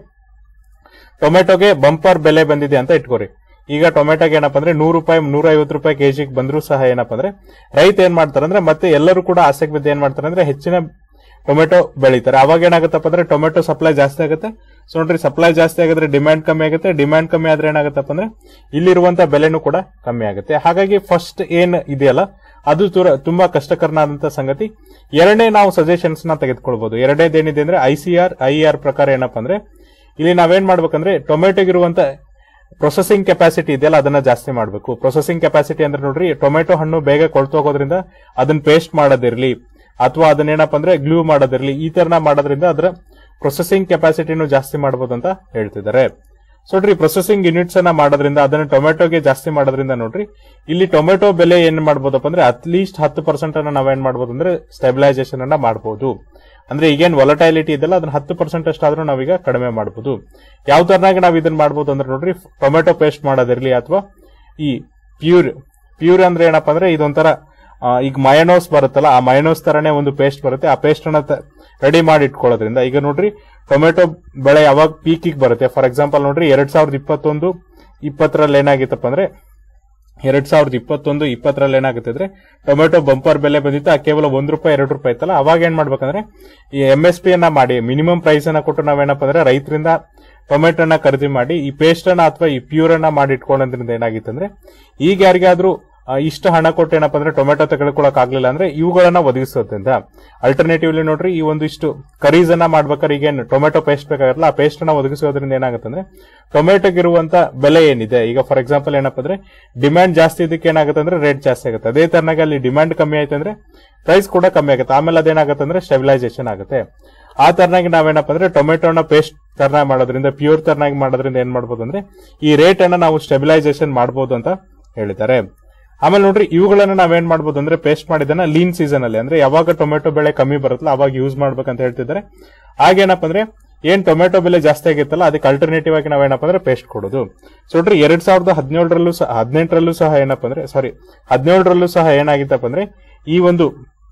ಟೊಮೆಟೊಗೆ ಬಂಪರ್ ಬೆಲೆ ಬಂದಿದೆ ಅಂತ ಇಟ್ಕೋರಿ ಈಗ ಟೊಮೆಟೊಗೆ ಏನಪ್ಪ ಅಂದ್ರೆ ನೂರು ರೂಪಾಯಿ ನೂರ ಐವತ್ತು ರೂಪಾಯಿ ಕೆಜಿಗೆ ಬಂದರೂ ಸಹ ಏನಪ್ಪ ಅಂದ್ರೆ ರೈತ ಏನ್ ಮಾಡ್ತಾರೆ ಅಂದ್ರೆ ಮತ್ತೆ ಎಲ್ಲರೂ ಕೂಡ ಆಸೆಗೆ ಬಿದ್ದು ಏನ್ ಮಾಡ್ತಾರೆ ಅಂದ್ರೆ ಹೆಚ್ಚಿನ ಟೊಮೆಟೊ ಬೆಳೀತಾರೆ ಅವಾಗ ಏನಾಗುತ್ತಪ್ಪ ಅಂದ್ರೆ ಟೊಮೆಟೊ ಸಪ್ಲೈ ಜಾಸ್ತಿ ಆಗುತ್ತೆ ಸೊ ನೋಡ್ರಿ ಸಪ್ಲೈ ಜಾಸ್ತಿ ಆಗಿದ್ರೆ ಡಿಮ್ಯಾಂಡ್ ಕಮ್ಮಿ ಆಗುತ್ತೆ ಡಿಮ್ಯಾಂಡ್ ಕಮ್ಮಿ ಆದ್ರೆ ಏನಾಗುತ್ತಪ್ಪ ಅಂದ್ರೆ ಇಲ್ಲಿರುವಂತ ಬೆಲೆನೂ ಕೂಡ ಕಮ್ಮಿ ಆಗುತ್ತೆ ಹಾಗಾಗಿ ಫಸ್ಟ್ ಏನ್ ಇದೆಯಲ್ಲ ಅದು ತುರ- ತುಂಬಾ ಕಷ್ಟಕರನಾದಂತ ಸಂಗತಿ ಎರಡನೇ ನಾವು ಸಜೆಷನ್ಸ್ ನ ತೆಗೆದುಕೊಳ್ಬಹುದು ಎರಡನೇದೇನಿದೆ ಅಂದ್ರೆ I C R I R ಪ್ರಕಾರ ಏನಪ್ಪಾ ಅಂದ್ರೆ ಇಲ್ಲಿ ನಾವೇನ್ ಮಾಡ್ಬೇಕಂದ್ರೆ ಟೊಮೆಟೊಗಿರುವಂತ ಪ್ರೊಸೆಸಿಂಗ್ ಕೆಪಾಸಿಟಿ ಇದೆಯಲ್ಲ ಅದನ್ನ ಜಾಸ್ತಿ ಮಾಡಬೇಕು ಪ್ರೊಸೆಸಿಂಗ್ ಕೆಪಾಸಿಟಿ ಅಂದ್ರೆ ನೋಡ್ರಿ ಟೊಮೆಟೊ ಹಣ್ಣು ಬೇಗ ಕೊಳ್ತು ಹೋಗೋದ್ರಿಂದ ಅದನ್ನ ಪೇಸ್ಟ್ ಮಾಡೋದಿರ್ಲಿ ಅಥವಾ ಅದನ್ನೇನಪ್ಪ ಅಂದ್ರೆ ಗ್ಲೂ ಮಾಡೋದಿರ್ಲಿ ಈ ತರನ ಮಾಡೋದ್ರಿಂದ ಅದರ ಪ್ರೊಸೆಸಿಂಗ್ ಕೆಪಾಸಿಟಿನೂ ಜಾಸ್ತಿ ಮಾಡಬಹುದು ಅಂತ ಹೇಳ್ತಿದ್ದಾರೆ ಸೊ ನೋಡ್ರಿ ಪ್ರೊಸೆಸಿಂಗ್ ಯೂನಿಟ್ಸ್ ಅನ್ನ ಮಾಡೋದ್ರಿಂದ ಅದನ್ನ ಟೊಮೆಟೊಗೆ ಜಾಸ್ತಿ ಮಾಡೋದ್ರಿಂದ ನೋಡ್ರಿ ಇಲ್ಲಿ ಟೊಮೆಟೊ ಬೆಲೆ ಏನ್ ಮಾಡ್ಬೋದಪ್ಪ ಅಂದ್ರೆ ಅಟ್ಲೀಸ್ಟ್ ಹತ್ತು ಪರ್ಸೆಂಟ್ ಅನ್ನ ನಾವೇನ್ ಮಾಡ್ಬೋದು ಅಂದ್ರೆ ಸ್ಟೆಬಿಲೈಸೇಷನ್ ಅನ್ನ ಮಾಡಬಹುದು ಅಂದ್ರೆ ಈಗೇನ್ ವೊಲಟೈಲಿಟಿ ಇದೆಲ್ಲ ಅದನ್ನ ಹತ್ತು ಪರ್ಸೆಂಟ್ ಅಷ್ಟಾದ್ರೂ ನಾವೀಗ ಕಡಿಮೆ ಮಾಡಬಹುದು ಯಾವ ತರನಾಗಿ ನಾವು ಇದನ್ನ ಮಾಡ್ಬೋದು ಅಂದ್ರೆ ನೋಡ್ರಿ ಟೊಮೆಟೊ ಪೇಸ್ಟ್ ಮಾಡೋದಿರ್ಲಿ ಅಥವಾ ಈ ಪ್ಯೂರ್ ಪ್ಯೂರ್ ಅಂದ್ರೆ ಏನಪ್ಪಾ ಅಂದ್ರೆ ಇದೊಂಥರ ಆ, ಈಗ ಮಯನೋಸ್ ಬರುತ್ತಲ್ಲ ಆ ಮಯನೋಸ್ ತರನೇ ಒಂದು ಪೇಸ್ಟ್ ಬರುತ್ತೆ ಆ ಪೇಸ್ಟ್ ಅನ್ನ ರೆಡಿ ಮಾಡಿ ಇಟ್ಕೊಳ್ಳೋದ್ರಿಂದ ಈಗ ನೋಡ್ರಿ ಟೊಮೆಟೊ ಬೆಳೆ ಯಾವಾಗ ಪೀಕಿಗೆ ಬರುತ್ತೆ ಫಾರ್ ಎಕ್ಸಾಂಪಲ್ ನೋಡ್ರಿ ಎರಡ್ ಸಾವಿರದ ಇಪ್ಪತ್ತೊಂದು ಇಪ್ಪತ್ತರಲ್ಲಿ ಏನಾಗಿತ್ತಪ್ಪ ಅಂದ್ರೆ ಎರಡ್ ಸಾವಿರದ ಇಪ್ಪತ್ತೊಂದು ಇಪ್ಪತ್ತರಲ್ಲಿ ಏನಾಗುತ್ತೆ ಅಂದ್ರೆ ಟೊಮೆಟೊ ಬಂಪರ್ ಬೆಲೆ ಬಂದಿತ್ತು ಆ ಕೇವಲ ಒಂದ್ ರೂಪಾಯಿ ಎರಡು ರೂಪಾಯಿ ಇತ್ತಲ್ಲ ಅವಾಗ ಏನ್ ಮಾಡ್ಬೇಕಂದ್ರೆ ಈ ಎಂ ಎಸ್ ಪಿ ಅನ್ನ ಮಾಡಿ ಮಿನಿಮಮ್ ಪ್ರೈಸ್ ಅನ್ನ ಕೊಟ್ಟು ನಾವೇನಪ್ಪ ಅಂದ್ರೆ ರೈತರಿಂದ ಟೊಮೆಟೊನ ಖರೀದಿ ಮಾಡಿ ಈ ಪೇಸ್ಟ್ ಅನ್ನ ಅಥವಾ ಈ ಪ್ಯೂರ್ ಅನ್ನ ಮಾಡಿ ಇಟ್ಕೊಳ್ಳೋದ್ರಿಂದ ಏನಾಗಿತ್ತು ಅಂದ್ರೆ ಈಗ ಯಾರಿಗಾದ್ರೂ ಆ, ಇಷ್ಟು ಹಣ ಕೊಟ್ಟು ಏನಪ್ಪ ಅಂದ್ರೆ ಟೊಮೆಟೊ ತೆಗೆದುಕೊಳಕ್ ಆಗ್ಲಿಲ್ಲ ಅಂದ್ರೆ ಇವುಗಳನ್ನ ಒದಗಿಸೋದ್ರಿಂದ ಅಲ್ಟರ್ನೇಟಿವ್ಲಿ ನೋಡ್ರಿ ಈ ಒಂದಿಷ್ಟು ಕರೀಸ್ ಅನ್ನ ಮಾಡ್ಬೇಕಾದ್ರೆ ಈಗೇನು ಟೊಮೆಟೊ ಪೇಸ್ಟ್ ಬೇಕಾಗಿರಲ್ಲ ಆ ಪೇಸ್ಟ್ ಅನ್ನ ಒದಗಿಸೋದ್ರಿಂದ ಏನಾಗುತ್ತೆ ಅಂದ್ರೆ ಟೊಮೆಟೊಗಿರುವಂತ ಬೆಲೆ ಏನಿದೆ ಈಗ ಫಾರ್ ಎಕ್ಸಾಂಪಲ್ ಏನಪ್ಪ ಅಂದ್ರೆ ಡಿಮ್ಯಾಂಡ್ ಜಾಸ್ತಿ ಇದಕ್ಕೆ ಏನಾಗುತ್ತೆ ಅಂದ್ರೆ ರೇಟ್ ಜಾಸ್ತಿ ಆಗುತ್ತೆ ಅದೇ ತರನಾಗಿ ಅಲ್ಲಿ ಡಿಮ್ಯಾಂಡ್ ಕಮ್ಮಿ ಆಯ್ತು ಅಂದ್ರೆ ಪ್ರೈಸ್ ಕೂಡ ಕಮ್ಮಿ ಆಗುತ್ತೆ ಆಮೇಲೆ ಅದೇನಾಗುತ್ತೆ ಅಂದ್ರೆ ಸ್ಟೆಬಿಲೈಸೇಷನ್ ಆಗುತ್ತೆ ಆ ತರನಾಗಿ ನಾವೇನಪ್ಪ ಅಂದ್ರೆ ಟೊಮೆಟೊನ ಪೇಸ್ಟ್ ತರನಾಗಿ ಮಾಡೋದ್ರಿಂದ ಪ್ಯೂರ್ ತರನಾಗಿ ಮಾಡೋದ್ರಿಂದ ಏನ್ ಮಾಡ್ಬೋದು ಅಂದ್ರೆ ಈ ರೇಟ್ ಅನ್ನ ನಾವು ಸ್ಟೆಬಿಲೈಸೇಷನ್ ಮಾಡಬಹುದು ಅಂತ ಹೇಳಿದ್ದಾರೆ ಆಮೇಲೆ ನೋಡ್ರಿ ಇವುಗಳನ್ನ ನಾವೇನ್ ಮಾಡ್ಬೋದು ಅಂದ್ರೆ ಪೇಸ್ಟ್ ಮಾಡಿದನ್ನ ಲೀನ್ ಸೀಸನ್ ಅಲ್ಲಿ ಅಂದ್ರೆ ಯಾವಾಗ ಟೊಮೆಟೊ ಬೆಳೆ ಕಮ್ಮಿ ಬರುತ್ತಲ್ಲ ಅವಾಗ ಯೂಸ್ ಮಾಡ್ಬೇಕಂತ ಹೇಳ್ತಿದ್ದಾರೆ ಹಾಗೇನಪ್ಪ ಅಂದ್ರೆ ಏನ್ ಟೊಮೆಟೊ ಬೆಲೆ ಜಾಸ್ತಿ ಆಗಿತ್ತಲ್ಲ ಅದಕ್ಕೆ ಅಲ್ಟರ್ನೇಟಿವ್ ಆಗಿ ನಾವೇನಪ್ಪ ಅಂದ್ರೆ ಪೇಸ್ಟ್ ಕೊಡೋದು ಸೊ ನೋಡ್ರಿ ಎರಡ್ ಸಾವಿರದ ಹದಿನೇಳರಲ್ಲೂ ಸಹ ಹದಿನೆಂಟರಲ್ಲೂ ಸಹ ಏನಪ್ಪ ಅಂದ್ರೆ ಸಾರಿ ಹದಿನೇಳರಲ್ಲೂ ಸಹ ಏನಾಗಿತ್ತಪ್ಪ ಅಂದ್ರೆ ಈ ಒಂದು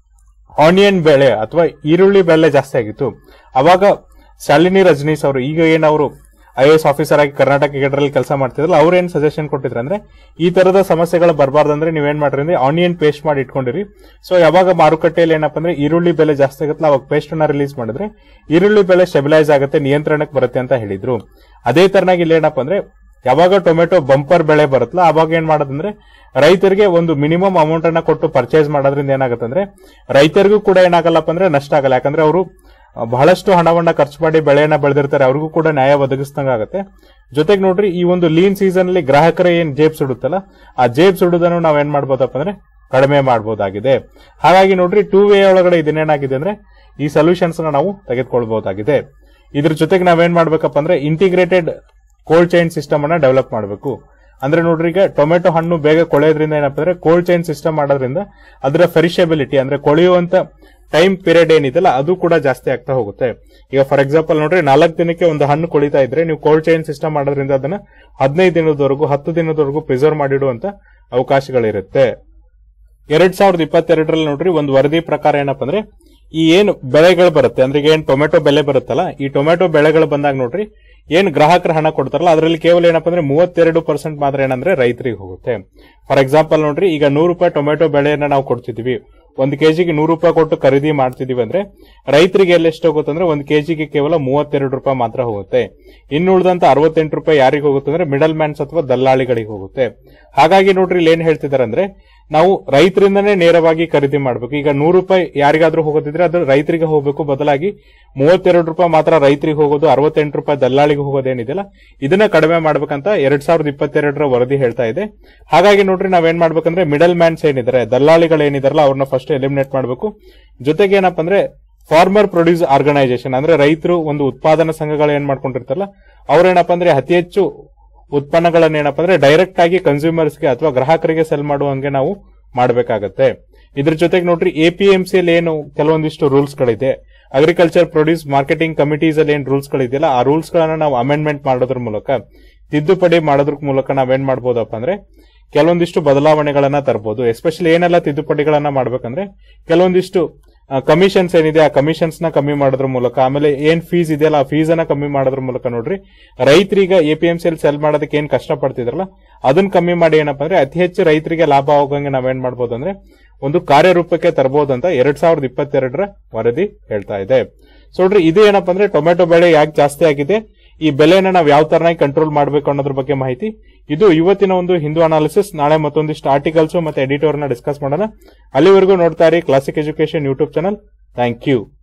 ಆನಿಯನ್ ಬೆಳೆ ಅಥವಾ ಈರುಳ್ಳಿ ಬೆಲೆ ಜಾಸ್ತಿ ಆಗಿತ್ತು ಅವಾಗ ಶಾಲಿನಿ ರಜನೀಶ್ ಅವರು ಈಗ ಏನ್ ಅವರು ಐ ಎಸ್ ಆಫೀಸರ್ ಆಗಿ ಕರ್ನಾಟಕ ಕೇಡರಲ್ಲಿ ಕೆಲಸ ಮಾಡ್ತಿದ್ರಲ್ಲ ಅವ್ರು ಏನ್ ಸಜೆಷನ್ ಕೊಟ್ಟಿದ್ರು ಅಂದ್ರೆ ಈ ತರದ ಸಮಸ್ಯೆಗಳು ಬರಬಾರ್ದಂದ್ರೆ ನೀವೇನ್ ಮಾಡ್ರಿ ಅಂದ್ರೆ ಆನಿಯನ್ ಪೇಸ್ಟ್ ಮಾಡಿ ಇಟ್ಕೊಂಡಿರಿ ಸೊ ಯಾವಾಗ ಮಾರುಕಟ್ಟೆಯಲ್ಲಿ ಏನಪ್ಪ ಅಂದ್ರೆ ಈರುಳ್ಳಿ ಬೆಲೆ ಜಾಸ್ತಿ ಆಗುತ್ತಲ್ಲ ಅವಾಗ ಪೇಸ್ಟ್ ಅನ್ನ ರಿಲೀಸ್ ಮಾಡಿದ್ರೆ ಈರುಳ್ಳಿ ಬೆಲೆ ಸ್ಟೆಬಿಲೈಸ್ ಆಗುತ್ತೆ ನಿಯಂತ್ರಣಕ್ಕೆ ಬರುತ್ತೆ ಅಂತ ಹೇಳಿದ್ರು ಅದೇ ತರನಾಗಿ ಇಲ್ಲಿ ಏನಪ್ಪ ಅಂದ್ರೆ ಯಾವಾಗ ಟೊಮೆಟೊ ಬಂಪರ್ ಬೆಳೆ ಬರುತ್ತಲ್ಲ ಅವಾಗ ಏನ್ ಮಾಡೋದಂದ್ರೆ ರೈತರಿಗೆ ಒಂದು ಮಿನಿಮಮ್ ಅಮೌಂಟ್ ಅನ್ನ ಕೊಟ್ಟು ಪರ್ಚೇಸ್ ಮಾಡೋದ್ರಿಂದ ಏನಾಗುತ್ತೆ ಅಂದ್ರೆ ರೈತರಿಗೂ ಕೂಡ ಏನಾಗಲ್ಲಪ್ಪ ಅಂದ್ರೆ ನಷ್ಟ ಆಗಲ್ಲ ಯಾಕಂದ್ರೆ ಅವರು ಬಹಳಷ್ಟು ಹಣವನ್ನ ಖರ್ಚು ಮಾಡಿ ಬೆಳೆಯನ್ನ ಬೆಳೆದಿರ್ತಾರೆ ಅವ್ರಿಗೂ ಕೂಡ ನ್ಯಾಯ ಒದಗಿಸ್ದಂಗ ಆಗುತ್ತೆ ಜೊತೆಗೆ ನೋಡ್ರಿ ಈ ಒಂದು ಲೀನ್ ಸೀಸನ್ ಅಲ್ಲಿ ಗ್ರಾಹಕರ ಏನ್ ಜೇಬ್ ಸುಡುತ್ತಲ್ಲ ಆ ಜೇಬ್ ಸುಡುದನ್ನು ನಾವ್ ಏನ್ ಮಾಡ್ಬೋದಪ್ಪ ಅಂದ್ರೆ ಕಡಿಮೆ ಮಾಡಬಹುದಾಗಿದೆ ಹಾಗಾಗಿ ನೋಡ್ರಿ ಟೂ ವೇ ಒಳಗಡೆ ಇದನ್ನೇನಾಗಿದೆ ಅಂದ್ರೆ ಈ ಸೊಲ್ಯೂಷನ್ಸ್ ನಾವು ತೆಗೆದುಕೊಳ್ಬಹುದಾಗಿದೆ ಇದ್ರ ಜೊತೆಗೆ ನಾವೇನ್ ಮಾಡ್ಬೇಕಪ್ಪ ಅಂದ್ರೆ ಇಂಟಿಗ್ರೇಟೆಡ್ ಕೋಲ್ಡ್ ಚೈನ್ ಸಿಸ್ಟಮ್ ಅನ್ನ ಡೆವಲಪ್ ಮಾಡಬೇಕು ಅಂದ್ರೆ ನೋಡ್ರಿ ಈಗ ಟೊಮೆಟೊ ಹಣ್ಣು ಬೇಗ ಕೊಳೆಯೋದ್ರಿಂದ ಏನಪ್ಪ ಅಂದ್ರೆ ಕೋಲ್ಡ್ ಚೈನ್ ಸಿಸ್ಟಮ್ ಮಾಡೋದ್ರಿಂದ ಅದರ ಫೆರಿಷಬಿಲಿಟಿ ಅಂದ್ರೆ ಕೊಳೆಯುವಂತ ಟೈಮ್ ಪೀರಿಯಡ್ ಏನಿದೆಲ್ಲ ಅದು ಕೂಡ ಜಾಸ್ತಿ ಆಗ್ತಾ ಹೋಗುತ್ತೆ ಈಗ ಫಾರ್ ಎಕ್ಸಾಂಪಲ್ ನೋಡ್ರಿ ನಾಲ್ಕು ದಿನಕ್ಕೆ ಒಂದು ಹಣ್ಣು ಕೊಳಿತಾ ಇದ್ರೆ ನೀವು ಕೋಲ್ಡ್ ಚೈನ್ ಸಿಸ್ಟಮ್ ಮಾಡೋದ್ರಿಂದ ಅದನ್ನ ಹದಿನೈದು ದಿನದವರೆಗೂ ಹತ್ತು ದಿನದವರೆಗೂ ಪ್ರಿಸರ್ವ್ ಮಾಡಿಡುವಂತ ಅವಕಾಶಗಳಿರುತ್ತೆ ಎರಡ್ ಸಾವಿರದ ಇಪ್ಪತ್ತೆರಡರಲ್ಲಿ ನೋಡ್ರಿ ಒಂದು ವರದಿ ಪ್ರಕಾರ ಏನಪ್ಪಾ ಅಂದ್ರೆ ಈ ಏನು ಬೆಳೆಗಳು ಬರುತ್ತೆ ಅಂದ್ರೆ ಈಗ ಏನ್ ಟೊಮೆಟೊ ಬೆಲೆ ಬರುತ್ತಲ್ಲ ಈ ಟೊಮೆಟೊ ಬೆಳೆಗಳು ಬಂದಾಗ ನೋಡ್ರಿ ಏನ್ ಗ್ರಾಹಕರ ಹಣ ಕೊಡ್ತಾರಲ್ಲ ಅದರಲ್ಲಿ ಕೇವಲ ಏನಪ್ಪಾ ಅಂದ್ರೆ ಮೂವತ್ತೆರಡು ಪರ್ಸೆಂಟ್ ಮಾತ್ರ ಏನಂದ್ರೆ ರೈತರಿಗೆ ಹೋಗುತ್ತೆ ಫಾರ್ ಎಕ್ಸಾಂಪಲ್ ನೋಡ್ರಿ ಈಗ ನೂರು ರೂಪಾಯಿ ಟೊಮೆಟೊ ಬೆಳೆಯನ್ನ ನಾವು ಕೊಡ್ತಿದೀವಿ ಒಂದು ಕೆಜಿಗೆ ನೂರು ರೂಪಾಯಿ ಕೊಟ್ಟು ಖರೀದಿ ಮಾಡ್ತಿದೀವಿ ಅಂದ್ರೆ ರೈತರಿಗೆ ಎಲ್ಲ ಎಷ್ಟು ಹೋಗುತ್ತೆ ಅಂದ್ರೆ ಒಂದು ಕೆಜಿಗೆ ಕೇವಲ ಮೂವತ್ತೆರಡು ರೂಪಾಯಿ ಮಾತ್ರ ಹೋಗುತ್ತೆ ಇನ್ನು ಉಳಿದಂತ ಅರವತ್ತೆಂಟು ರೂಪಾಯಿ ಯಾರಿಗೆ ಹೋಗುತ್ತೆ ಅಂದ್ರೆ ಮಿಡಲ್ ಮ್ಯಾನ್ಸ್ ಅಥವಾ ದಲ್ಲಾಳಿಗಳಿಗೆ ಹೋಗುತ್ತೆ ಹಾಗಾಗಿ ನೋಡ್ರಿ ಇಲ್ಲಿ ಏನ್ ಹೇಳ್ತಿದಾರೆ ಅಂದ್ರೆ ನಾವು ರೈತರಿಂದನೇ ನೇರವಾಗಿ ಖರೀದಿ ಮಾಡಬೇಕು ಈಗ ನೂರು ರೂಪಾಯಿ ಯಾರಿಗಾದ್ರೂ ಹೋಗೋದಿದ್ರೆ ಅದು ರೈತರಿಗೆ ಹೋಗಬೇಕು ಬದಲಾಗಿ ಮೂವತ್ತೆರಡು ರೂಪಾಯಿ ಮಾತ್ರ ರೈತರಿಗೆ ಹೋಗೋದು ಅರವತ್ತೆಂಟು ರೂಪಾಯಿ ದಲ್ಲಾಳಿಗೆ ಹೋಗೋದೇನಿದೆಯಲ್ಲ ಇದನ್ನ ಕಡಿಮೆ ಮಾಡ್ಬೇಕಂತ ಎರಡ್ ಸಾವಿರದ ಇಪ್ಪತ್ತೆರಡರ ವರದಿ ಹೇಳ್ತಾ ಇದೆ ಹಾಗಾಗಿ ನೋಡ್ರಿ ನಾವೇನ್ ಮಾಡ್ಬೇಕಂದ್ರೆ ಮಿಡಲ್ ಮ್ಯಾನ್ಸ್ ಏನಿದ್ದಾರೆ ದಲ್ಲಾಳಿಗಳು ಏನಿದಾರಲ್ಲ ಅವ್ರನ್ನ ಫಸ್ಟ್ ಎಲಿಮಿನೇಟ್ ಮಾಡಬೇಕು ಜೊತೆಗೆ ಏನಪ್ಪಾ ಅಂದ್ರೆ ಫಾರ್ಮರ್ ಪ್ರೊಡ್ಯೂಸ್ ಆರ್ಗನೈಸೇಷನ್ ಅಂದ್ರೆ ರೈತರು ಒಂದು ಉತ್ಪಾದನಾ ಸಂಘಗಳು ಏನ್ ಮಾಡ್ಕೊಂಡಿರ್ತಾರಲ್ಲ ಅವ್ರೇನಪ್ಪ ಅಂದ್ರೆ ಅತಿ ಹೆಚ್ಚು ಉತ್ಪನ್ನಗಳನ್ನ ಏನಪ್ಪಾ ಅಂದ್ರೆ ಡೈರೆಕ್ಟ್ ಆಗಿ ಕನ್ಸ್ಯೂಮರ್ಸ್ಗೆ ಅಥವಾ ಗ್ರಾಹಕರಿಗೆ ಸೆಲ್ ಮಾಡುವಂಗೆ ನಾವು ಮಾಡಬೇಕಾಗತ್ತೆ ಇದ್ರ ಜೊತೆಗೆ ನೋಡ್ರಿ ಎಪಿಎಂಸಿ ಅಲ್ಲಿ ಏನು ಕೆಲವೊಂದಿಷ್ಟು ರೂಲ್ಸ್ ಗಳಿದೆ ಅಗ್ರಿಕಲ್ಚರ್ ಪ್ರೊಡ್ಯೂಸ್ ಮಾರ್ಕೆಟಿಂಗ್ ಕಮಿಟೀಸ್ ಅಲ್ಲಿ ಏನ್ ರೂಲ್ಸ್ ಗಳಿದೆಯಲ್ಲ ಆ ರೂಲ್ಸ್ ಗಳನ್ನ ನಾವು ಅಮೆಂಡ್ಮೆಂಟ್ ಮಾಡೋದ್ರ ಮೂಲಕ ತಿದ್ದುಪಡಿ ಮಾಡೋದ್ರ ಮೂಲಕ ನಾವೇನ್ ಮಾಡ್ಬೋದಪ್ಪ ಅಂದ್ರೆ ಕೆಲವೊಂದಿಷ್ಟು ಬದಲಾವಣೆಗಳನ್ನ ತರಬಹುದು ಎಸ್ಪೆಷಲಿ ಏನೆಲ್ಲ ತಿದ್ದುಪಡಿಗಳನ್ನ ಮಾಡ್ಬೇಕಂದ್ರೆ ಕೆಲವೊಂದಿಷ್ಟು ಕಮಿಷನ್ಸ್ ಏನಿದೆ ಆ ಕಮಿಷನ್ಸ್ ನ ಕಮ್ಮಿ ಮಾಡೋದ್ರ ಮೂಲಕ ಆಮೇಲೆ ಏನ್ ಫೀಸ್ ಇದೆಯಲ್ಲ ಆ ಫೀಸ್ ಅನ್ನ ಕಮ್ಮಿ ಮಾಡೋದ್ರ ಮೂಲಕ ನೋಡ್ರಿ ರೈತರೀಗ ಎಪಿಎಂಸಿ ಅಲ್ಲಿ ಸೆಲ್ ಮಾಡೋದಕ್ಕೆ ಏನ್ ಕಷ್ಟ ಪಡ್ತಿದ್ರಲ್ಲ ಅದನ್ನ ಕಮ್ಮಿ ಮಾಡಿ ಏನಪ್ಪಾ ಅಂದ್ರೆ ಅತಿ ಹೆಚ್ಚು ರೈತರಿಗೆ ಲಾಭ ಆಗೋಂಗೆ ನಾವೇನ್ ಮಾಡ್ಬೋದು ಅಂದ್ರೆ ಒಂದು ಕಾರ್ಯರೂಪಕ್ಕೆ ತರಬಹುದು ಅಂತ ಎರಡ್ ಸಾವಿರದ ಇಪ್ಪತ್ತೆರಡರ ವರದಿ ಹೇಳ್ತಾ ಇದೆ ಸೊ ನೋಡ್ರಿ ಇದು ಏನಪ್ಪಾ ಅಂದ್ರೆ ಟೊಮೆಟೊ ಬೆಳೆ ಯಾಕೆ ಜಾಸ್ತಿ ಆಗಿದೆ ಈ ಬೆಲೆನ ನಾವು ಯಾವ ತರನಾಗಿ ಕಂಟ್ರೋಲ್ ಮಾಡಬೇಕು ಅನ್ನೋದ್ರ ಬಗ್ಗೆ ಮಾಹಿತಿ ಇದು ಇವತ್ತಿನ ಒಂದು ಹಿಂದೂ ಅನಾಲಿಸಿಸ್ ನಾಳೆ ಮತ್ತೊಂದಿಷ್ಟು ಆರ್ಟಿಕಲ್ಸ್ ಮತ್ತೆ ಎಡಿಟೋರ್ ನ ಡಿಸ್ಕಸ್ ಮಾಡೋಣ ಅಲ್ಲಿವರೆಗೂ ನೋಡ್ತಾ ಇರಿ classic education YouTube channel thank you